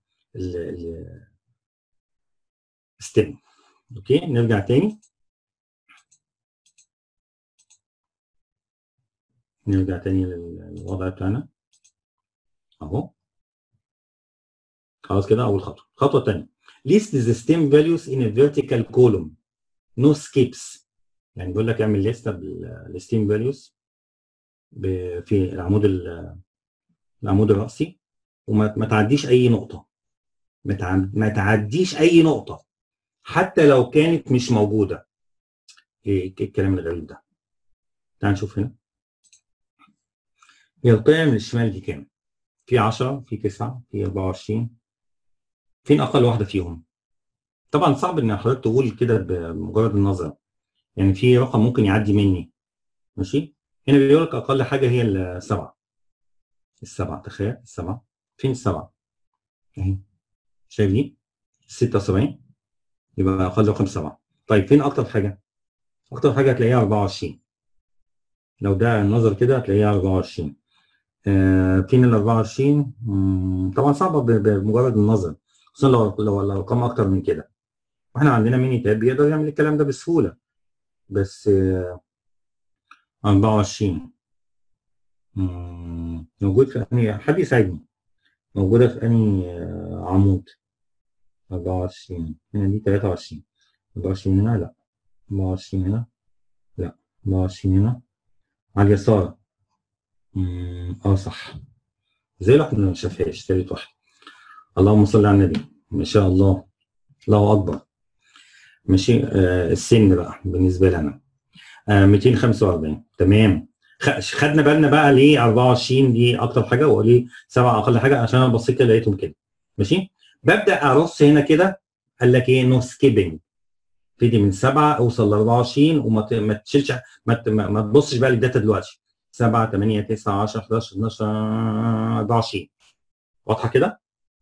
Speaker 1: ستيم اوكي نرجع تاني نرجع تاني للوضع بتاعنا اهو خلاص كده اول خطوه الخطوه الثانيه list the stem values in a vertical column no skips يعني بيقول لك اعمل لسته بالستيم فاليوز في العمود العمود الرأسي وما تعديش اي نقطه ما تعديش اي نقطه حتى لو كانت مش موجوده ايه الكلام الغريب ده تعال نشوف هنا هي القيم من الشمال دي كام في 10 في 9 في 24 فين اقل واحده فيهم طبعا صعب ان حضرتك تقول كده بمجرد النظر يعني في رقم ممكن يعدي مني ماشي هنا بيقول لك اقل حاجه هي السبعه السبعه تخيل السبعه فين السبعه؟ اهي شايف دي 76 يبقى اقل رقم سبعه طيب فين اكتر حاجه؟ اكتر حاجه هتلاقيها 24 لو ده النظر كده هتلاقيها 24 آه فين ال 24 مم، طبعا صعبه ب- بمجرد النظر خصوصا لو لو لو ارقام اكتر من كده واحنا عندنا ميني تاب بيقدر يعمل الكلام ده بسهوله بس آه 24 مم، موجود في انهي حد يساعدني موجوده في انهي آه، عمود 24 هنا دي 23 24 هنا لا 24 هنا لا 24 هنا على اليسار مم، اه صح زي الواحد ما شافهاش تالت واحد اللهم صل على النبي ما شاء الله الله اكبر ماشي آه السن بقى بالنسبه لنا آه 245 تمام خ- خدنا بالنا بقى ليه 24 دي اكتر حاجه وليه 7 اقل حاجه عشان انا بصيت كده لقيتهم كده ماشي ببدا ارص هنا كده قال لك ايه نو سكيبنج ابتدي من 7 اوصل ل 24 وما ت- ما تشيلش ما ت- ما ما تبصش بقى للداتا دلوقتي 7 8 9 10 11 12 24 واضحه كده؟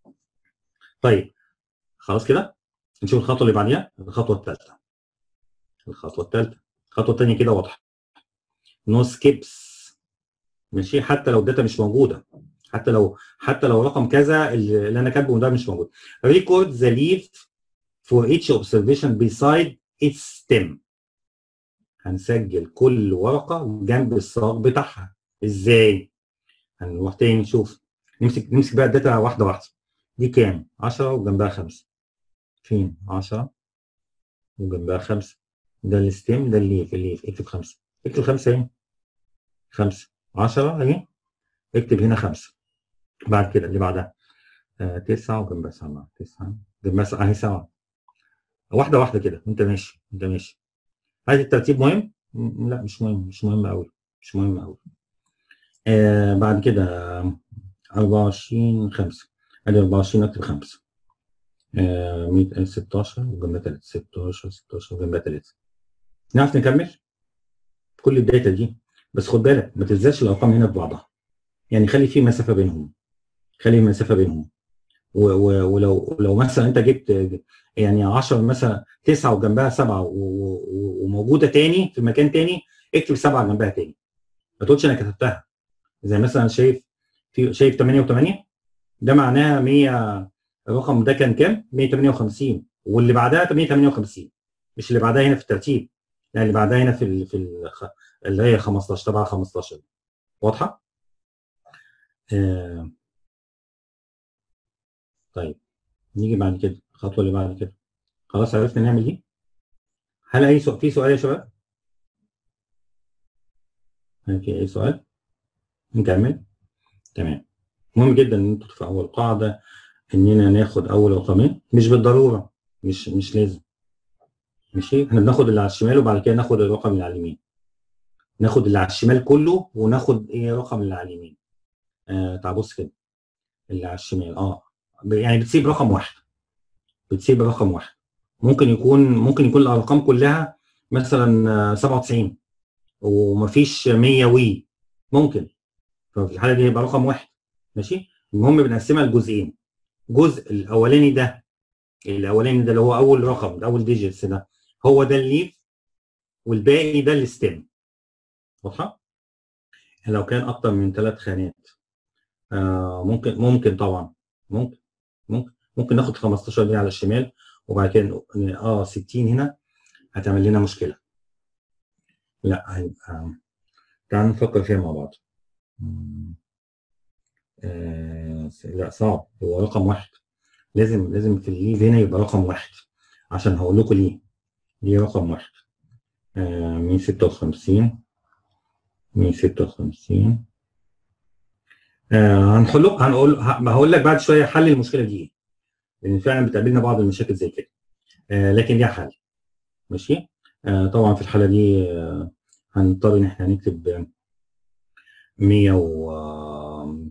Speaker 1: طيب خلاص كده نشوف الخطوه اللي بعديها الخطوه الثالثه الخطوه الثالثه الخطوه الثانيه كده واضحه نو سكيبس ماشي حتى لو الداتا مش موجوده حتى لو حتى لو رقم كذا اللي انا كاتبه ده مش موجود ريكورد ذا ليف for each observation beside its stem هنسجل كل ورقه جنب الساق بتاعها ازاي هنروح تاني نشوف نمسك نمسك بقى الداتا واحده واحده دي كام 10 وجنبها 5 فين 10 وجنبها 5 ده الستيم ده الليف الليف اكتب 5 اكتب 5 اهي 5 10 اهي اكتب هنا 5 بعد كده اللي بعدها 9 وجنبها 7 9 جنبها سبعة، اهي 7 واحده واحده كده وانت ماشي انت ماشي هل الترتيب مهم؟ م- لا مش مهم مش مهم قوي مش مهم قوي آه بعد كده آه، 24 5 ادي 24 اكتب 5 آه 100 16 وجنبها 3 16 16 وجنبها 3 نعرف نكمل كل الداتا دي بس خد بالك ما تلزقش الارقام هنا ببعضها يعني خلي في مسافه بينهم خلي مسافه بينهم و- و- ولو لو مثلا انت جبت يعني 10 مثلا 9 وجنبها 7 وموجوده تاني في مكان تاني اكتب 7 جنبها تاني ما تقولش انا كتبتها زي مثلا شايف في شايف 8 و8 ده معناها 100 الرقم ده كان كام؟ 158 واللي بعدها 158 مش اللي بعدها هنا في الترتيب لا اللي بعدها هنا في ال في ال اللي هي 15 تبع 15 واضحه؟ آه طيب نيجي بعد كده الخطوه اللي بعد كده خلاص عرفنا نعمل دي هل اي سؤال في سؤال يا شباب هل في اي سؤال نكمل تمام مهم جدا ان انتوا تفهموا القاعده اننا ناخد اول رقمين مش بالضروره مش مش لازم ماشي احنا بناخد اللي على الشمال وبعد كده ناخد الرقم اللي على اليمين ناخد اللي على الشمال كله وناخد ايه رقم اللي على اليمين آه تعال بص كده اللي على الشمال اه يعني بتسيب رقم واحد بتسيب رقم واحد ممكن يكون ممكن يكون الارقام كلها مثلا آه، 97 ومفيش 100 وي ممكن ففي الحاله دي يبقى رقم واحد ماشي المهم بنقسمها لجزئين الجزء الاولاني ده الاولاني ده اللي هو اول رقم ده اول ديجيتس ده هو ده الليف والباقي ده الستيم واضحه لو كان اكتر من ثلاث خانات آه ممكن ممكن طبعا ممكن ممكن ممكن ناخد 15 دي على الشمال وبعد كده نق- اه 60 هنا هتعمل لنا مشكله لا هيبقى تعال نفكر فيها مع بعض مم. آه لا صعب هو رقم واحد لازم لازم في الليف هنا يبقى رقم واحد عشان هقول لكم ليه ليه رقم واحد آه 156 156 آه هنحل هنقول ه- هقول لك بعد شويه حل المشكله دي ايه لان فعلا بتقابلنا بعض المشاكل زي كده آه لكن ليها حل ماشي آه طبعا في الحاله دي آه هنضطر ان احنا نكتب 100 و آه،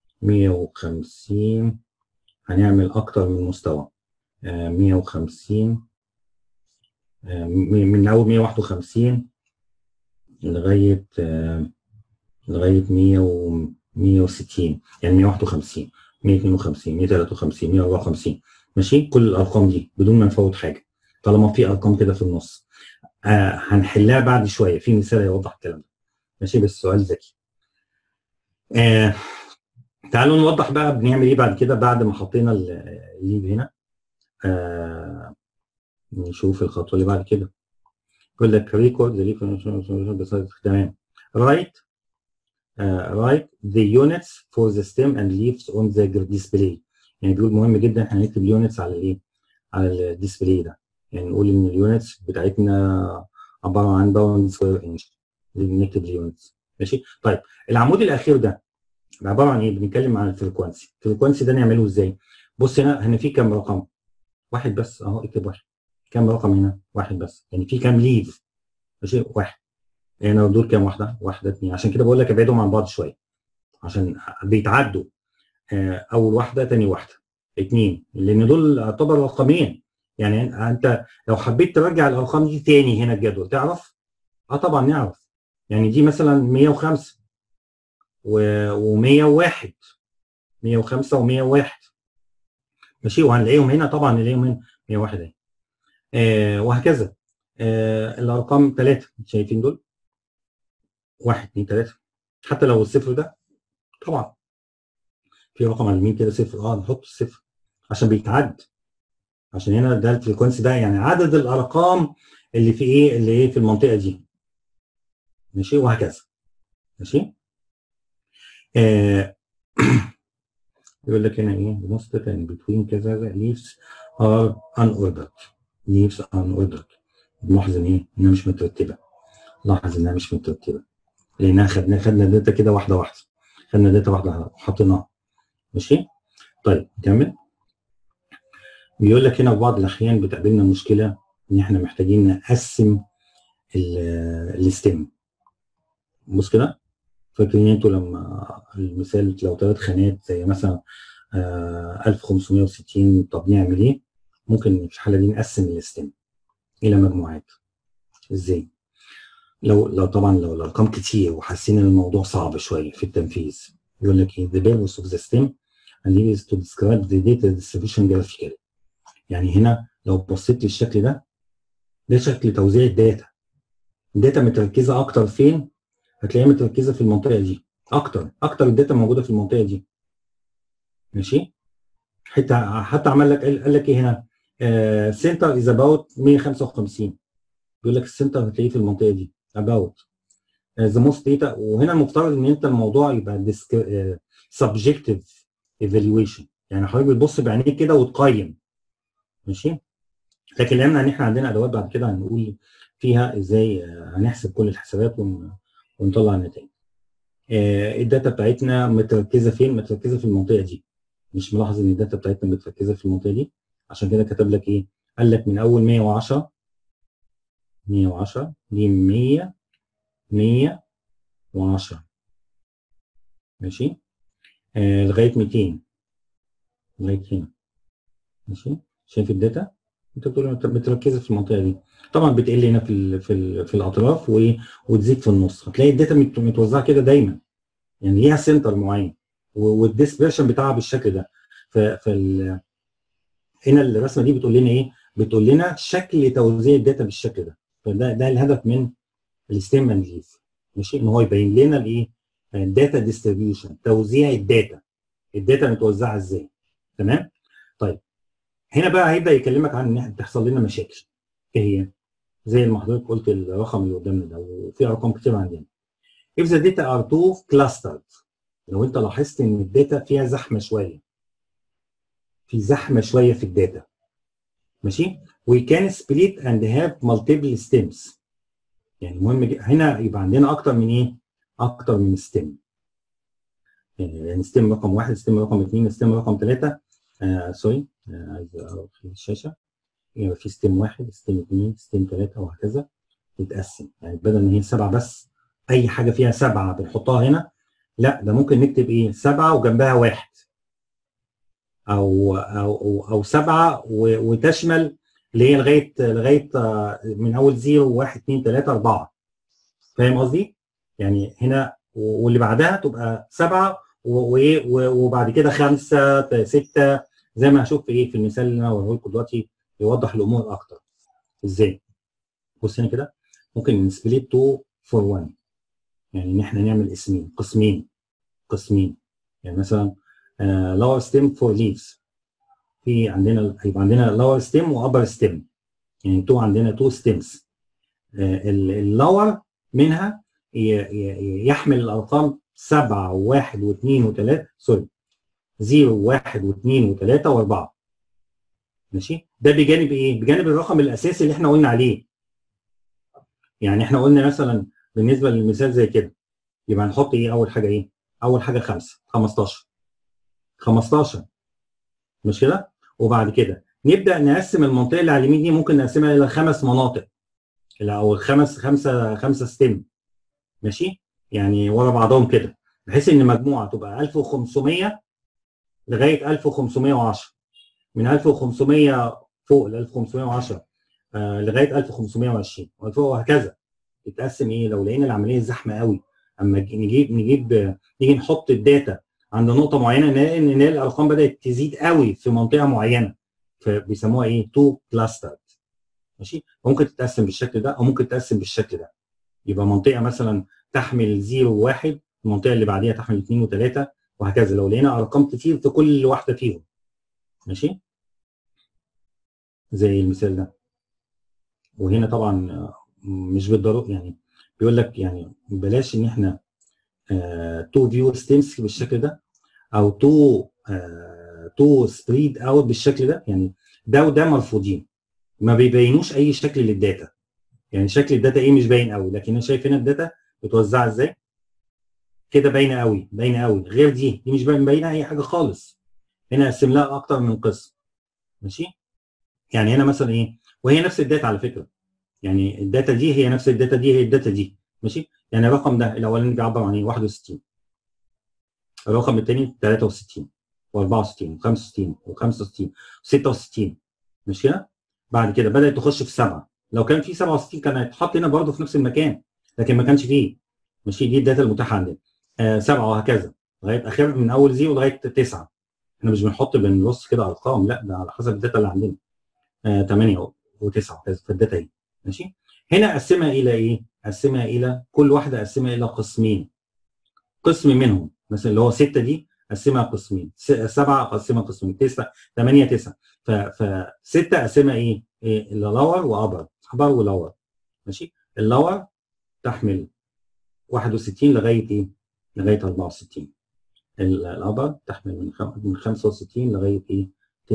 Speaker 1: 150 هنعمل اكتر من مستوى آه 150 آه من من اول 151 لغايه آه، لغايه 100 و 160 يعني 151 152 153 154 ماشي كل الارقام دي بدون ما نفوت حاجه طالما في ارقام كده في النص آه هنحلها بعد شويه في مثال يوضح الكلام ده ماشي بس سؤال ذكي آه تعالوا نوضح بقى بنعمل ايه بعد كده بعد ما حطينا الليف هنا آه نشوف الخطوه اللي بعد كده يقول لك ريكورد ليف تمام رايت رايت ذا يونتس فور ذا ستيم اند ليفز اون ذا ديسبلاي يعني بيقول مهم جدا احنا نكتب اليونتس على الايه على الديسبلاي ده يعني نقول ان اليونتس بتاعتنا عباره عن باوند سكوير انش نكتب اليونتس ماشي طيب العمود الاخير ده عباره عن ايه بنتكلم عن الفريكوانسي الفريكوانسي ده نعمله ازاي بص هنا هنا في كام رقم واحد بس اهو اكتب واحد كام رقم هنا واحد بس يعني في كام ليف ماشي واحد هنا دول كام واحده واحده اثنين عشان كده بقول لك ابعدهم عن بعض شويه عشان بيتعدوا آه، اول واحده ثاني واحده اثنين لان دول يعتبر رقمين يعني انت لو حبيت ترجع الارقام دي تاني هنا الجدول تعرف اه طبعا نعرف يعني دي مثلا 105 و101 105 و101 ماشي وهنلاقيهم هنا طبعا نلاقيهم هنا 101 اهي آه وهكذا آه الارقام ثلاثه شايفين دول 1 2 3 حتى لو الصفر ده طبعا في رقم على اليمين كده صفر اه نحط الصفر عشان بيتعد عشان هنا ده الفريكونسي ده يعني عدد الارقام اللي في ايه اللي ايه في المنطقه دي ماشي وهكذا ماشي آه يقول لك هنا ايه the most data in between كذا leaves are unordered leaves unordered نلاحظ ان ايه انها مش مترتبه لاحظ انها مش مترتبه لانها خدنا خدنا داتا كده واحده واحده خدنا داتا واحده وحطيناها ماشي طيب نكمل بيقول لك هنا في بعض الاحيان بتقابلنا مشكله ان احنا محتاجين نقسم الستيم بص كده فاكرين انتوا لما المثال لو ثلاث خانات زي مثلا آه 1560 طب نعمل ايه؟ ممكن في الحاله دي نقسم الستيم الى مجموعات ازاي؟ لو لو طبعا لو الارقام كتير وحاسين ان الموضوع صعب شويه في التنفيذ يقول لك ايه the purpose of the stem and is to describe the data distribution graphically يعني هنا لو بصيت للشكل ده ده شكل توزيع الداتا الداتا متركزه اكتر فين هتلاقيها متركزه في المنطقه دي اكتر اكتر الداتا موجوده في المنطقه دي ماشي حتى حتى عمل لك قال لك ايه هنا سنتر از اباوت 155 بيقول لك السنتر هتلاقيه في المنطقه دي اباوت ذا موست داتا وهنا المفترض ان انت الموضوع يبقى سبجكتيف ايفالويشن يعني حضرتك بتبص بعينيك كده وتقيم ماشي لكن لان ان احنا عندنا ادوات بعد كده هنقول فيها ازاي هنحسب كل الحسابات ونطلع النتائج الداتا بتاعتنا متركزه فين متركزه في المنطقه دي مش ملاحظ ان الداتا بتاعتنا متركزه في المنطقه دي عشان كده كتب لك ايه قال لك من اول 110 110 دي 100 110 ماشي آه لغايه 200 لغايه هنا ماشي شايف الداتا انت بتقول متركزه في المنطقه دي طبعا بتقل هنا في ال في ال في الاطراف وتزيد في النص هتلاقي الداتا متوزعه كده دايما يعني ليها سنتر معين والديسبرشن بتاعها بالشكل ده فال هنا الرسمه دي بتقول لنا ايه؟ بتقول لنا شكل توزيع الداتا بالشكل ده فده ده الهدف من الستيم اند ليف ماشي ان هو يبين لنا الايه؟ الداتا ديستريبيوشن توزيع الداتا الداتا متوزعه ازاي تمام؟ طيب هنا بقى هيبدا يكلمك عن ان بتحصل لنا مشاكل ايه هي؟ زي ما حضرتك قلت الرقم اللي قدامنا ده وفي ارقام كتير عندنا if the data are too clustered لو انت لاحظت ان الداتا فيها زحمه شويه في زحمه شويه في الداتا ماشي we can split and have multiple stems يعني مهم هنا يبقى عندنا اكتر من ايه اكتر من ستيم يعني ستيم رقم واحد ستيم رقم اثنين ستيم رقم ثلاثه آه سوري آه عايز اروح في الشاشه يبقى في ستيم واحد ستيم اثنين ستيم ثلاثه وهكذا تتقسم يعني بدل ما هي سبعه بس اي حاجه فيها سبعه بنحطها هنا لا ده ممكن نكتب ايه سبعه وجنبها واحد او او او سبعه وتشمل اللي هي لغايه لغايه من اول 0 1 2 3 4 فاهم قصدي؟ يعني هنا واللي بعدها تبقى سبعه وايه وبعد كده خمسه سته زي ما هشوف ايه في المثال اللي انا هوريه لكم دلوقتي يوضح الامور اكتر ازاي؟ بص هنا كده ممكن نسبليت 2 فور 1 يعني ان احنا نعمل اسمين قسمين قسمين يعني مثلا lower stem for leaves في عندنا هيبقى عندنا lower stem وupper stem يعني تو عندنا تو stems اللور منها يحمل الارقام 7 و1 و2 و3 سوري 0 و1 و2 و3 و4 ماشي ده بجانب ايه؟ بجانب الرقم الاساسي اللي احنا قلنا عليه يعني احنا قلنا مثلا بالنسبه للمثال زي كده يبقى هنحط ايه اول حاجه ايه؟ اول حاجه 5 15 15 مش كده؟ وبعد كده نبدا نقسم المنطقه اللي على اليمين دي ممكن نقسمها الى خمس مناطق او خمس خمسه خمسه ستيم ماشي؟ يعني ورا بعضهم كده بحيث ان مجموعه تبقى 1500 لغايه 1510 من 1500 فوق ل 1510 آه لغايه 1520 وهكذا يتقسم ايه لو لقينا العمليه زحمه قوي اما نجيب نجيب نيجي نحط الداتا عند نقطه معينه نلاقي ان الارقام بدات تزيد قوي في منطقه معينه فبيسموها ايه تو كلاستر ماشي ممكن تتقسم بالشكل ده او ممكن تتقسم بالشكل ده يبقى منطقه مثلا تحمل 0 و1 المنطقه اللي بعديها تحمل 2 و3 وهكذا لو لقينا ارقام كتير في كل واحده فيهم ماشي زي المثال ده وهنا طبعا مش بالضروره يعني بيقول لك يعني بلاش ان احنا تو فيو ستيمز بالشكل ده او تو تو سبريد اوت بالشكل ده يعني ده وده مرفوضين ما بيبينوش اي شكل للداتا يعني شكل الداتا ايه مش باين قوي لكن انا شايف هنا الداتا متوزعه ازاي كده باينه قوي باينه قوي غير دي دي مش باينه اي حاجه خالص هنا اقسم لها اكتر من قسم ماشي يعني هنا مثلا ايه وهي نفس الداتا على فكره يعني الداتا دي هي نفس الداتا دي هي الداتا دي ماشي يعني الرقم ده الاولاني بيعبر عن ايه 61 الرقم الثاني 63 و64 و65 و65 و66 مش كده بعد كده بدات تخش في سبعه لو كان في 67 كان هيتحط هنا برضه في نفس المكان لكن ما كانش فيه ماشي دي الداتا المتاحه عندنا آه سبعه وهكذا لغايه اخر من اول زيرو لغايه تسعه احنا مش بنحط بنرص كده ارقام لا ده على حسب الداتا اللي عندنا آه 8 و9 في الداتا دي ماشي هنا اقسمها الى ايه؟ اقسمها الى كل واحده اقسمها الى قسمين قسم منهم مثلا اللي هو 6 دي اقسمها قسمين سبعه اقسمها قسمين تسعه 8 9 ف ف 6 اقسمها ايه؟ إيه اللور وابر ابر ولور ماشي اللور تحمل 61 لغايه ايه؟ لغايه 64 الابر تحمل من من 65 لغايه ايه؟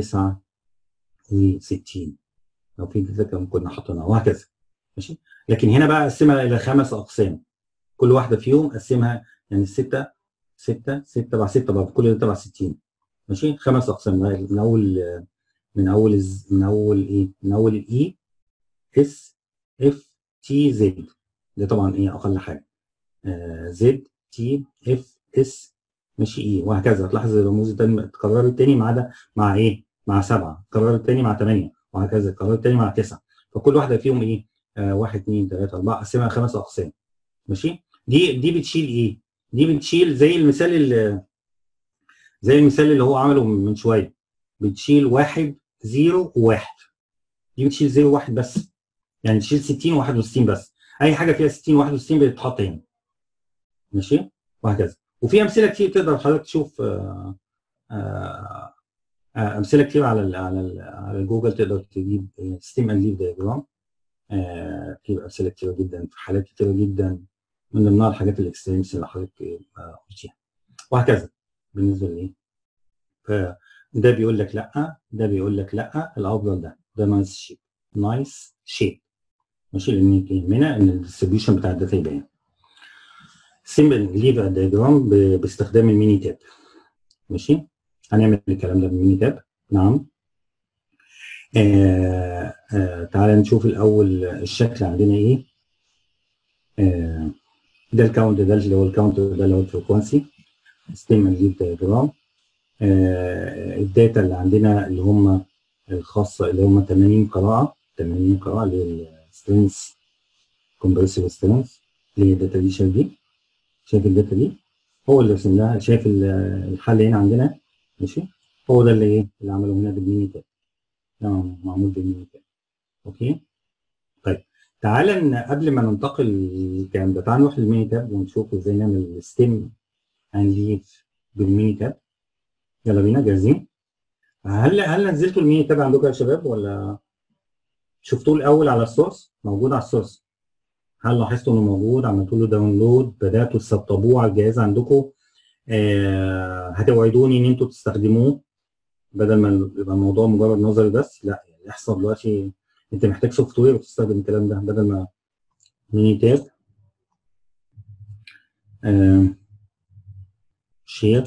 Speaker 1: 69 لو في داتا كنا حاطينها وهكذا ماشي لكن هنا بقى اقسمها الى خمس اقسام كل واحده فيهم اقسمها يعني السته سته سته تبع سته بقى كل ده تبع 60 ماشي خمس اقسام من اول من اول من اول ايه من اول الاي اس اف تي زد ده طبعا ايه اقل حاجه زد تي اف اس ماشي ايه وهكذا هتلاحظ الرموز ده اتكرر التاني ما عدا مع ايه مع سبعه اتكرر التاني مع ثمانيه وهكذا اتكرر التاني مع تسعه فكل واحده فيهم ايه آه واحد اثنين ثلاثه اربعه قسمها خمس اقسام ماشي دي دي بتشيل ايه دي بتشيل زي المثال اللي زي المثال اللي هو عمله من شويه بتشيل واحد زيرو وواحد دي بتشيل زيرو وواحد بس يعني تشيل 60 و61 بس اي حاجه فيها 60 و61 بتتحط هنا ماشي وهكذا وفي امثله كتير تقدر حضرتك تشوف آآ آآ امثله كتير على ال على ال على جوجل تقدر تجيب ستيم اند ليف دايجرام في امثله كتيره جدا في حالات كتيره جدا من ضمنها الحاجات الاكستريمز اللي حضرتك قلتيها وهكذا بالنسبه لايه فده بيقول لك لا ده بيقول لك لا الافضل ده ده نايس شيب نايس شيب ماشي لان يهمنا ان الديستريبيوشن بتاع الداتا يبان سيمبل ليف دايجرام باستخدام الميني تاب ماشي هنعمل الكلام ده بالميني تاب نعم آه آه تعال نشوف الاول الشكل عندنا ايه آه ده الكاونت ده اللي هو الكاونت ده اللي هو الفريكونسي ستيم ليف دايجرام الداتا اللي عندنا اللي هم الخاصه اللي هم 80 قراءه 80 قراءه اللي هي السترينز كومبريسيف سترينز اللي هي الداتا دي شايف دي شايف الداتا دي هو اللي رسم لها شايف ال- الحل هنا عندنا ماشي هو ده اللي ايه اللي عمله هنا بالميني تاب ده معمول بالميني تاب اوكي طيب تعالى ن- قبل ما ننتقل للكلام ده تعالى نروح للميني تاب ونشوف ازاي نعمل ستيم اند ليف بالميني تاب يلا بينا جاهزين هل هل نزلتوا الميني تاب عندكم يا شباب ولا شفتوه الاول على السورس موجود على السورس هل لاحظتوا انه موجود عملتوا له داونلود بداتوا تسطبوه على الجهاز عندكم آه هتوعدوني ان انتوا تستخدموه بدل ما يبقى الموضوع مجرد نظري بس لا يعني يحصل دلوقتي انت محتاج سوفت وير وتستخدم الكلام ده بدل ما ميني تاب آه شير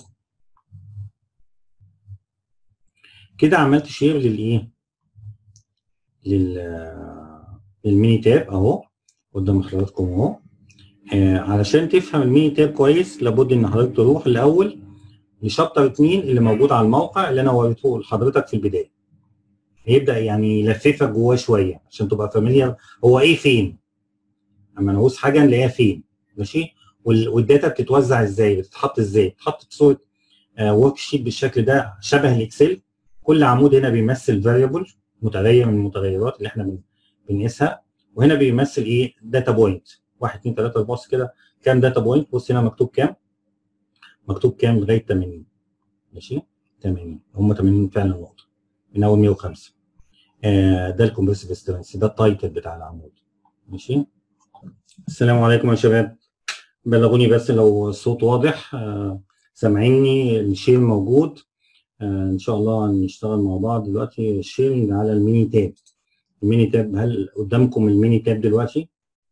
Speaker 1: كده عملت شير للايه لل الميني تاب اهو قدام حضراتكم اهو آه علشان تفهم الميني تاب كويس لابد ان حضرتك تروح الاول لشابتر 2 اللي موجود على الموقع اللي انا وريته لحضرتك في البدايه هيبدا يعني يلففك جواه شويه عشان تبقى فاميليار هو ايه فين اما نعوز حاجه نلاقيها فين ماشي وال- والداتا بتتوزع ازاي بتتحط ازاي بتتحط بصوره ورك شيت بالشكل ده شبه الاكسل كل عمود هنا بيمثل فاريبل متغير من المتغيرات اللي احنا بن- بنقيسها وهنا بيمثل ايه داتا بوينت 1 2 3 بص كده كام داتا بوينت بص هنا مكتوب كام مكتوب كام لغايه 80 ماشي 80 هم 80 فعلا نقطه من اول 105 آه ده الكومبرسيف سترينث ده التايتل بتاع العمود ماشي السلام عليكم يا شباب بلغوني بس لو الصوت واضح آه سامعيني الشير موجود آه ان شاء الله هنشتغل مع بعض دلوقتي الشيرنج على الميني تاب الميني تاب هل قدامكم الميني تاب دلوقتي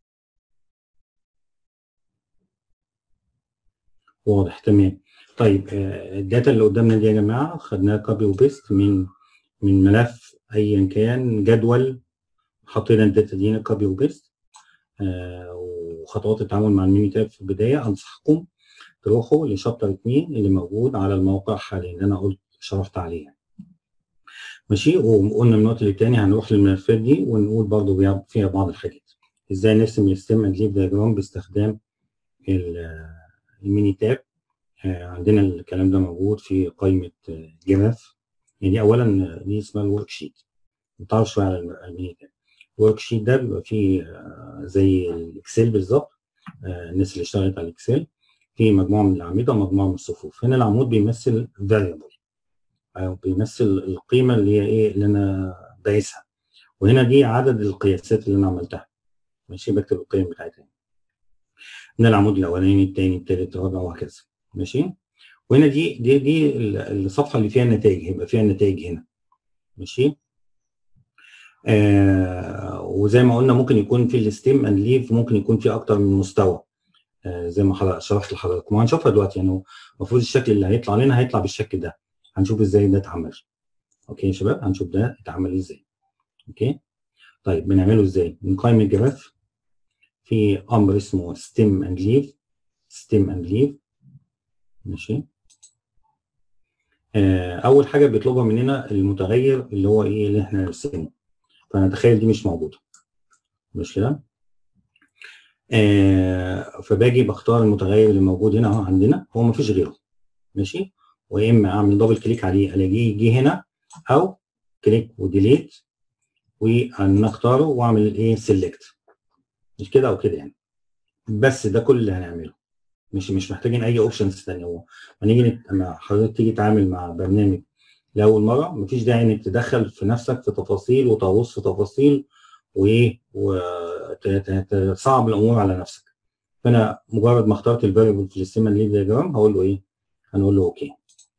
Speaker 1: واضح تمام طيب آه، الداتا اللي قدامنا دي يا جماعه خدناها كوبي وبيست من من ملف ايا كان جدول حطينا الداتا دي هنا كوبي وبيست آه، وخطوات التعامل مع الميني تاب في البدايه انصحكم تروحوا لشابتر 2 اللي موجود على الموقع حاليا اللي انا قلت شرحت عليه يعني. ماشي وقلنا من وقت للتاني هنروح للملفات دي ونقول برضو بيها- فيها بعض الحاجات ازاي نرسم الستيم اند ليف دايجرام باستخدام ال- الميني تاب آه، عندنا الكلام ده موجود في قائمه آه، جراف يعني دي اولا دي اسمها الورك شيت نتعرف شويه على الم- الميني تاب الورك شيت ده بيبقى فيه آه، زي الاكسل بالظبط آه، الناس اللي اشتغلت على الاكسل في مجموعه من الاعمده ومجموعه من الصفوف هنا العمود بيمثل variable او بيمثل القيمه اللي هي ايه اللي انا دايسها وهنا دي عدد القياسات اللي انا عملتها ماشي بكتب القيم بتاعتها هنا العمود الاولاني الثاني الثالث الرابع وهكذا ماشي وهنا دي دي دي ال- الصفحه اللي فيها النتائج هيبقى فيها النتائج هنا ماشي آه وزي ما قلنا ممكن يكون في الستيم اند ليف ممكن يكون في اكتر من مستوى آه زي ما حضر- شرحت لحضراتكم وهنشوفها دلوقتي يعني هو المفروض الشكل اللي هيطلع لنا هيطلع بالشكل ده هنشوف ازاي ده اتعمل اوكي يا شباب هنشوف ده اتعمل ازاي اوكي طيب بنعمله ازاي بنقيم الجراف في امر اسمه ستيم اند ليف ستيم اند ليف ماشي آه اول حاجه بيطلبها مننا المتغير اللي هو ايه اللي احنا نرسمه فنتخيل دي مش موجوده مش كده آه فباجي بختار المتغير اللي موجود هنا اهو عندنا هو مفيش غيره ماشي ويا اما اعمل دبل كليك عليه الاقيه يجي هنا او كليك وديليت وانا اختاره واعمل الايه سيلكت مش كده او كده يعني بس ده كل اللي هنعمله مش مش محتاجين اي اوبشنز ثانيه هو لما نيجي نت- لما حضرتك تيجي تتعامل مع برنامج لاول مره مفيش داعي انك تدخل في نفسك في تفاصيل وتغوص في تفاصيل وايه وتصعب الامور على نفسك فانا مجرد ما اخترت الفاريبل في السيستم اللي دياجرام هقول له ايه هنقول له اوكي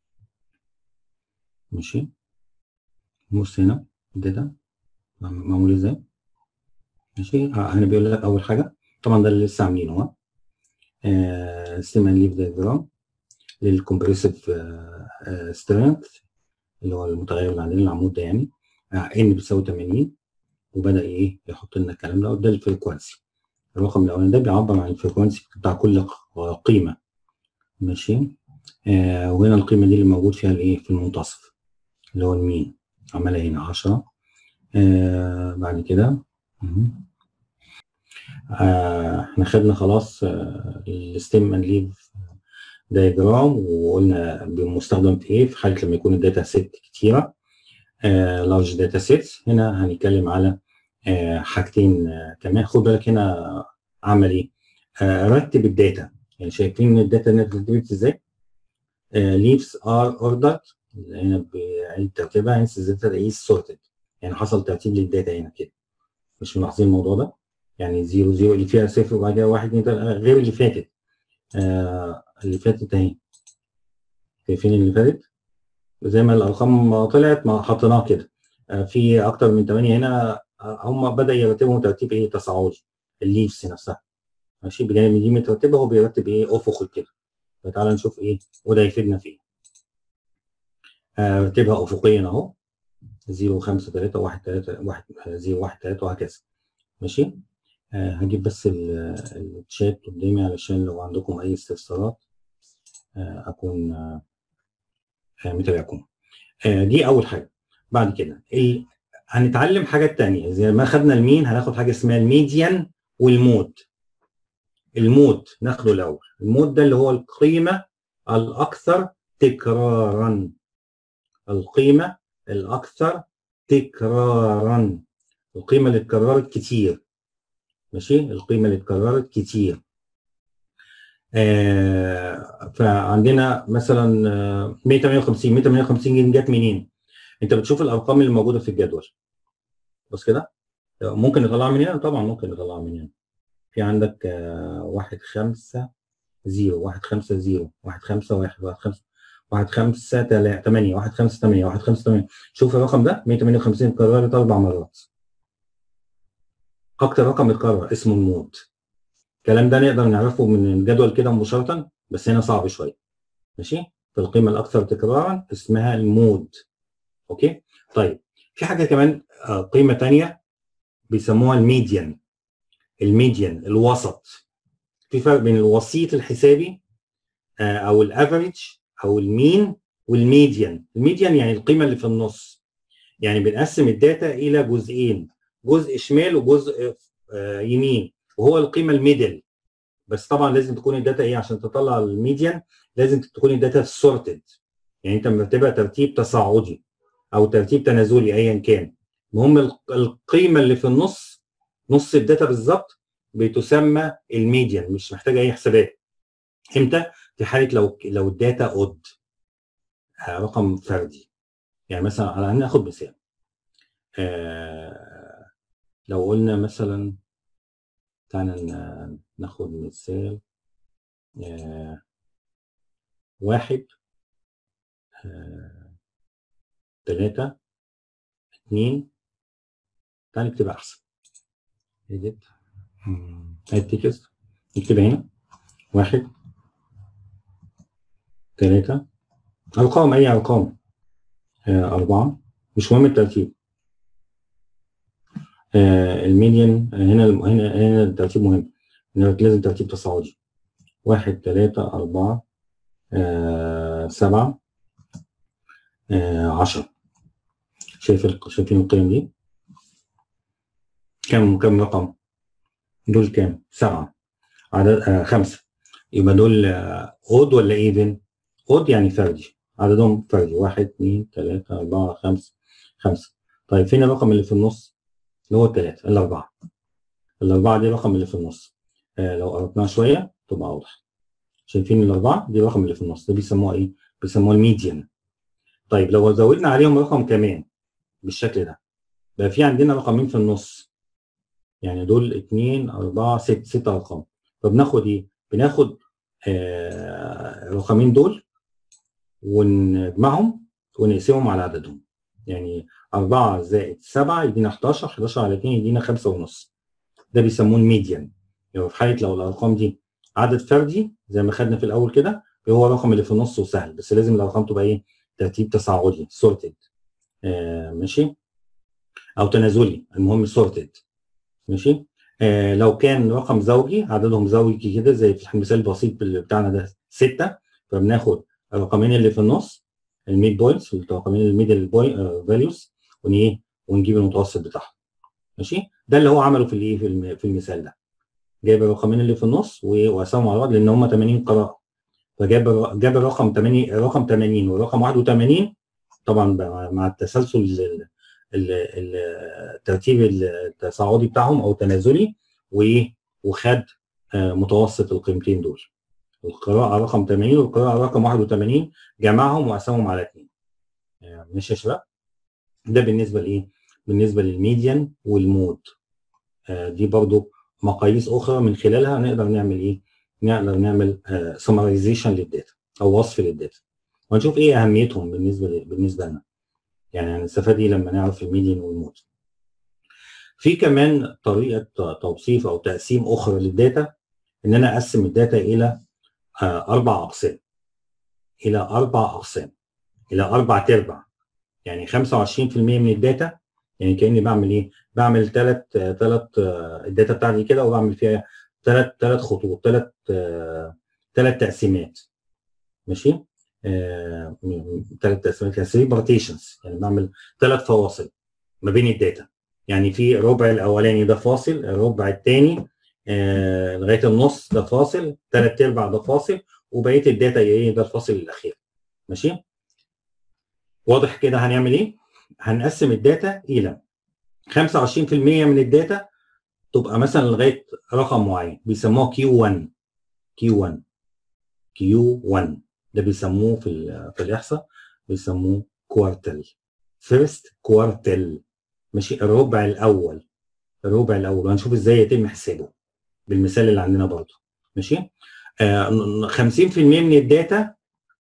Speaker 1: ماشي بص هنا الداتا معمول ازاي ماشي آه، هنا بيقول لك اول حاجه طبعا ده اللي لسه عاملينه ها سيستم اند ليف دايجرام للكومبريسيف سترينث اللي هو المتغير اللي عندنا العمود ده يعني ان بتساوي 80 وبدا ايه يحط لنا الكلام ده وده الفريكوانسي الرقم الاولاني ده بيعبر عن الفريكوانسي بتاع كل ق- قيمه ماشي آه وهنا القيمه دي اللي موجود فيها الايه في المنتصف اللي هو المين عملها هنا 10 آه بعد كده مهم. آه، احنا خدنا خلاص الستيم اند ليف دايجرام وقلنا بمستخدم في ايه في حاله لما يكون الداتا سيت كتيره لارج داتا سيتس هنا هنتكلم على آه، حاجتين آه، كمان خد بالك هنا عمل ايه آه، رتب الداتا يعني شايفين الداتا نترتبت ازاي ليفز ار اوردرد هنا بعيد ترتيبها هنس الداتا از سورتد يعني حصل ترتيب للداتا هنا كده مش ملاحظين الموضوع ده يعني زيرو زيرو اللي فيها صفر وبعد كده واحد اتنين تلاته غير اللي فاتت آه اللي فاتت اهي شايفين اللي فاتت زي ما الارقام طلعت ما حطيناها كده آه في اكتر من 8 هنا آه هم بدا يرتبهم ترتيب ايه تصاعدي الليفز نفسها ماشي بجانب دي مترتبه هو بيرتب ايه افقي كده فتعالى نشوف ايه وده يفيدنا في ايه آه رتبها افقيا اهو 0 5 3 1 3 1 0 1 3 وهكذا ماشي آه هجيب بس الشات قدامي علشان لو عندكم اي استفسارات آه اكون آه متابعكم آه دي اول حاجه بعد كده ال... هنتعلم حاجات تانية زي ما خدنا المين هناخد حاجه اسمها الميديان والمود المود ناخده الاول المود ده اللي هو القيمه الاكثر تكرارا القيمه الاكثر تكرارا القيمه اللي اتكررت كتير ماشي القيمه اللي اتكررت كتير آه فعندنا مثلا آه 158 158 جت منين؟ انت بتشوف الارقام اللي موجوده في الجدول بس كده ممكن نطلعها من هنا طبعا ممكن نطلعها من هنا في عندك آه 1 5 0 1 5 0 1 5 1 1 5 1 5 8 1 5 8 1 5 8 شوف الرقم ده 158 اتكررت اربع مرات اكتر رقم اتكرر اسمه المود الكلام ده نقدر نعرفه من الجدول كده مباشره بس هنا صعب شويه ماشي فالقيمه الاكثر تكرارا اسمها المود اوكي طيب في حاجه كمان قيمه ثانيه بيسموها الميديان الميديان الوسط في فرق بين الوسيط الحسابي او الافريج او المين والميديان الميديان يعني القيمه اللي في النص يعني بنقسم الداتا الى جزئين جزء شمال وجزء يمين وهو القيمه الميدل بس طبعا لازم تكون الداتا ايه عشان تطلع الميديان لازم تكون الداتا سورتد يعني انت مرتبها ترتيب تصاعدي او ترتيب تنازلي ايا كان المهم القيمه اللي في النص نص الداتا بالظبط بتسمى الميديان مش محتاجه اي حسابات امتى في حاله لو لو الداتا اود رقم فردي يعني مثلا على ناخد مثال آه لو قلنا مثلا تعالى ناخد مثال آه واحد آه تلاتة اتنين تعالى نكتبها أحسن edit التكست نكتبها هنا واحد تلاتة أرقام أي أرقام آه أربعة مش مهم الترتيب آه الميديان هنا هنا هنا الترتيب مهم لازم ترتيب تصاعدي واحد تلاتة أربعة آه سبعة آه عشرة شايف شايفين القيم دي كم كم رقم دول كام سبعة عدد آه خمسة يبقى دول آه اود ولا ايفن اود يعني فردي عددهم فردي واحد اثنين ثلاثة أربعة خمسة خمسة طيب فين الرقم اللي في النص اللي هو الثلاثة الأربعة الأربعة دي الرقم اللي في النص آه لو قربناها شوية تبقى أوضح شايفين الأربعة دي الرقم اللي في النص ده بيسموها إيه؟ بيسموها الميديان طيب لو زودنا عليهم رقم كمان بالشكل ده بقى في عندنا رقمين في النص يعني دول اتنين أربعة ست ست أرقام فبناخد إيه؟ بناخد آه الرقمين دول ونجمعهم ونقسمهم على عددهم يعني 4 زائد 7 يدينا 11 11 على 2 يدينا 5 ونص ده بيسموه الميديان يعني في حاله لو الارقام دي عدد فردي زي ما خدنا في الاول كده هو الرقم اللي في النص وسهل بس لازم الارقام تبقى ايه ترتيب تصاعدي سورتد آه ماشي او تنازلي المهم سورتد ماشي آه لو كان رقم زوجي عددهم زوجي كده زي في المثال البسيط بتاعنا ده 6 فبناخد الرقمين اللي في النص الميد بوينتس الرقمين الميدل بوينت فاليوز ونيه ونجيب المتوسط بتاعهم ماشي ده اللي هو عمله في الايه في المثال ده جايب الرقمين اللي في النص وقسمهم على بعض لان هم 80 قراءه فجاب جاب الرقم 80 رقم 80 والرقم 81 طبعا مع التسلسل الترتيب التصاعدي بتاعهم او التنازلي وخد متوسط القيمتين دول القراءة رقم 80 والقراءة رقم 81 جمعهم وقسمهم على 2 ماشي يا شباب ده بالنسبة لإيه؟ بالنسبة للميديان والمود دي برضو مقاييس أخرى من خلالها نقدر نعمل إيه؟ نقدر نعمل سمرايزيشن للداتا أو وصف للداتا ونشوف إيه أهميتهم بالنسبة بالنسبة لنا يعني هنستفاد إيه لما نعرف الميديان والمود في كمان طريقة توصيف أو تقسيم أخرى للداتا إن أنا أقسم الداتا إلى أربع أقسام إلى أربع أقسام إلى أربع تربع يعني 25% من الداتا يعني كأني بعمل إيه؟ بعمل ثلاث ثلاث الداتا بتاعتي كده وبعمل فيها ثلاث ثلاث خطوط ثلاث ثلاث تقسيمات ماشي؟ ثلاث تقسيمات يعني 3 بارتيشنز يعني بعمل ثلاث فواصل ما بين الداتا يعني في ربع الاولاني ده فاصل الربع الثاني آه لغايه النص ده فاصل ثلاث ارباع ده فاصل وبقيه الداتا ايه ده الفاصل الاخير ماشي واضح كده هنعمل ايه هنقسم الداتا الى 25% من الداتا تبقى مثلا لغايه رقم معين بيسموها كيو 1 كيو 1 كيو 1 ده بيسموه في في الاحصاء بيسموه كوارتل فيرست كوارتل ماشي الربع الاول الربع الاول وهنشوف ازاي يتم حسابه بالمثال اللي عندنا برضه ماشي آه 50% من الداتا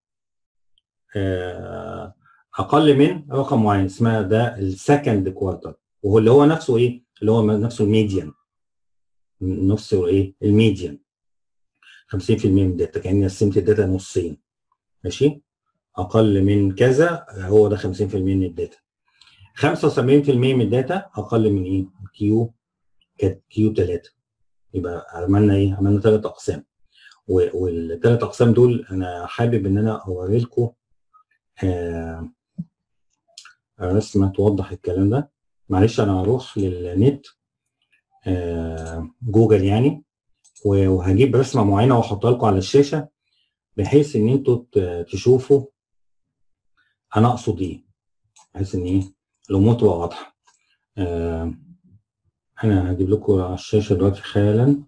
Speaker 1: آه اقل من رقم معين اسمها ده السكند كوارتر وهو اللي هو نفسه ايه اللي هو نفسه الميديان نفسه ايه الميديان 50% من الداتا كاني قسمت الداتا نصين ماشي اقل من كذا هو ده 50% من الداتا 75% من الداتا اقل من ايه كيو كانت كيو 3 يبقى عملنا ايه عملنا ثلاث اقسام والثلاث اقسام دول انا حابب ان انا اوري لكم آه رسمه توضح الكلام ده معلش انا هروح للنت آه جوجل يعني وهجيب رسمه معينه واحطها لكم على الشاشه بحيث ان انتوا تشوفوا انا اقصد ايه بحيث ان ايه الامور تبقى واضحه آه انا هجيب لكم على الشاشه دلوقتي حالا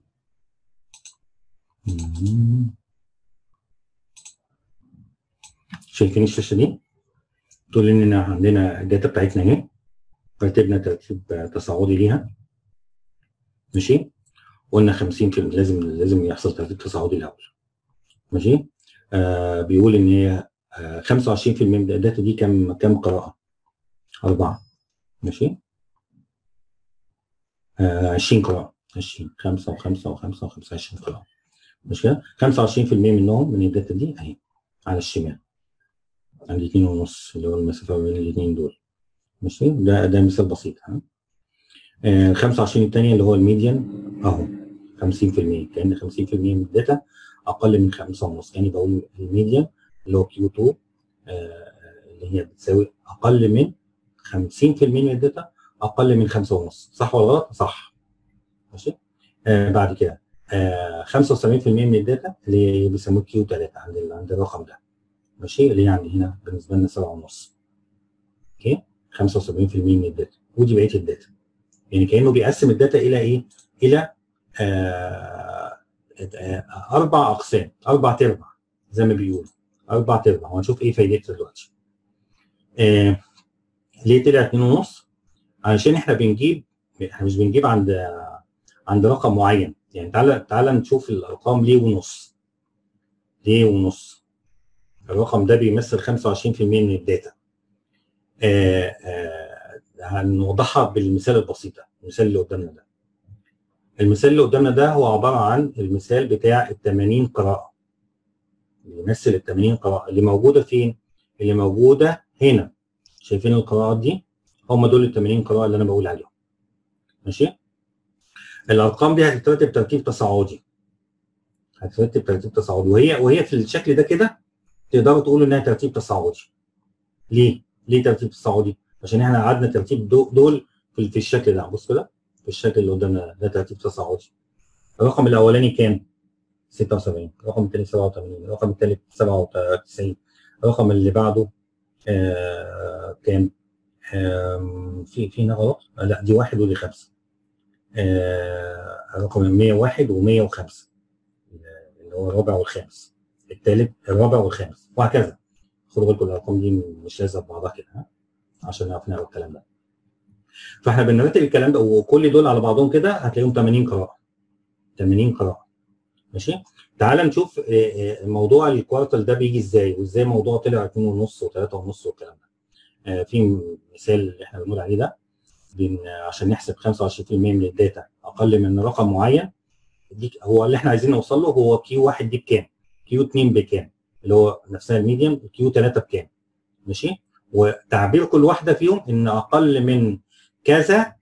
Speaker 1: شايفين الشاشه دي تقول اننا عندنا الداتا بتاعتنا اهي رتبنا ترتيب تصاعدي ليها ماشي قلنا 50 في لازم لازم يحصل ترتيب تصاعدي الاول ماشي آه بيقول ان هي آه 25% من الداتا دي كام كام قراءه أربعة ماشي آه 20 قراءة 20 5 و5 و5 و5 20 قراءة مش كده 25% منهم من الداتا دي أهي على الشمال عند 2 ونص اللي هو المسافة بين الاثنين دول ماشي ده ده مثال بسيط ها آه 25 الثانية اللي هو الميديان أهو 50% كأن 50% من الداتا أقل من 5 ونص يعني بقول الميديان اللي هو كيو 2 آه اللي هي بتساوي أقل من 50% من الداتا اقل من 5 ونص صح ولا غلط؟ صح ماشي آه بعد كده آه 75% من الداتا اللي بيسموه كيو 3 عند عند الرقم ده ماشي اللي يعني هنا بالنسبه لنا 7 ونص اوكي 75% من الداتا ودي بقيه الداتا يعني كانه بيقسم الداتا الى ايه؟ الى آه آه اربع اقسام اربع تربع زي ما بيقولوا اربع تربع وهنشوف ايه فايدتها دلوقتي آه ليه طلع 2 ونص؟ علشان احنا بنجيب احنا مش بنجيب عند عند رقم معين يعني تعالى تعالى نشوف الارقام ليه ونص ليه ونص الرقم ده بيمثل 25% من الداتا آه آه هنوضحها بالمثال البسيط ده المثال اللي قدامنا ده المثال اللي قدامنا ده هو عباره عن المثال بتاع ال 80 قراءه بيمثل ال 80 قراءه اللي موجوده فين؟ اللي موجوده هنا شايفين القراءات دي هم دول ال 80 قراءه اللي انا بقول عليهم ماشي الارقام دي هتترتب ترتيب تصاعدي هتترتب ترتيب تصاعدي وهي وهي في الشكل ده كده تقدروا تقولوا انها ترتيب تصاعدي ليه ليه ترتيب تصاعدي عشان احنا قعدنا ترتيب دول في, في الشكل ده بص كده في الشكل اللي قدامنا ده ترتيب تصاعدي الرقم الاولاني كام 76 الرقم الثاني 87 الرقم الثالث 97 الرقم اللي بعده آه كام آه في في غلط لا دي واحد ودي خمسه آه الرقم 101 و105 اللي هو الرابع والخامس الثالث الرابع والخامس وهكذا خدوا بالكم الارقام دي مش لازقه ببعضها كده ها عشان نعرف نقرا الكلام ده فاحنا بنرتب الكلام ده وكل دول على بعضهم كده هتلاقيهم 80 قراءه 80 قراءه ماشي تعال نشوف موضوع الكوارتل ده بيجي ازاي وازاي موضوع طلع 2 ونص و3 ونص والكلام ده في مثال اللي احنا بنقول عليه ده عشان نحسب 25% من الداتا اقل من رقم معين دي هو اللي احنا عايزين نوصل له هو كيو 1 دي بكام كيو 2 بكام اللي هو نفسها الميديم كيو 3 بكام ماشي وتعبير كل واحده فيهم ان اقل من كذا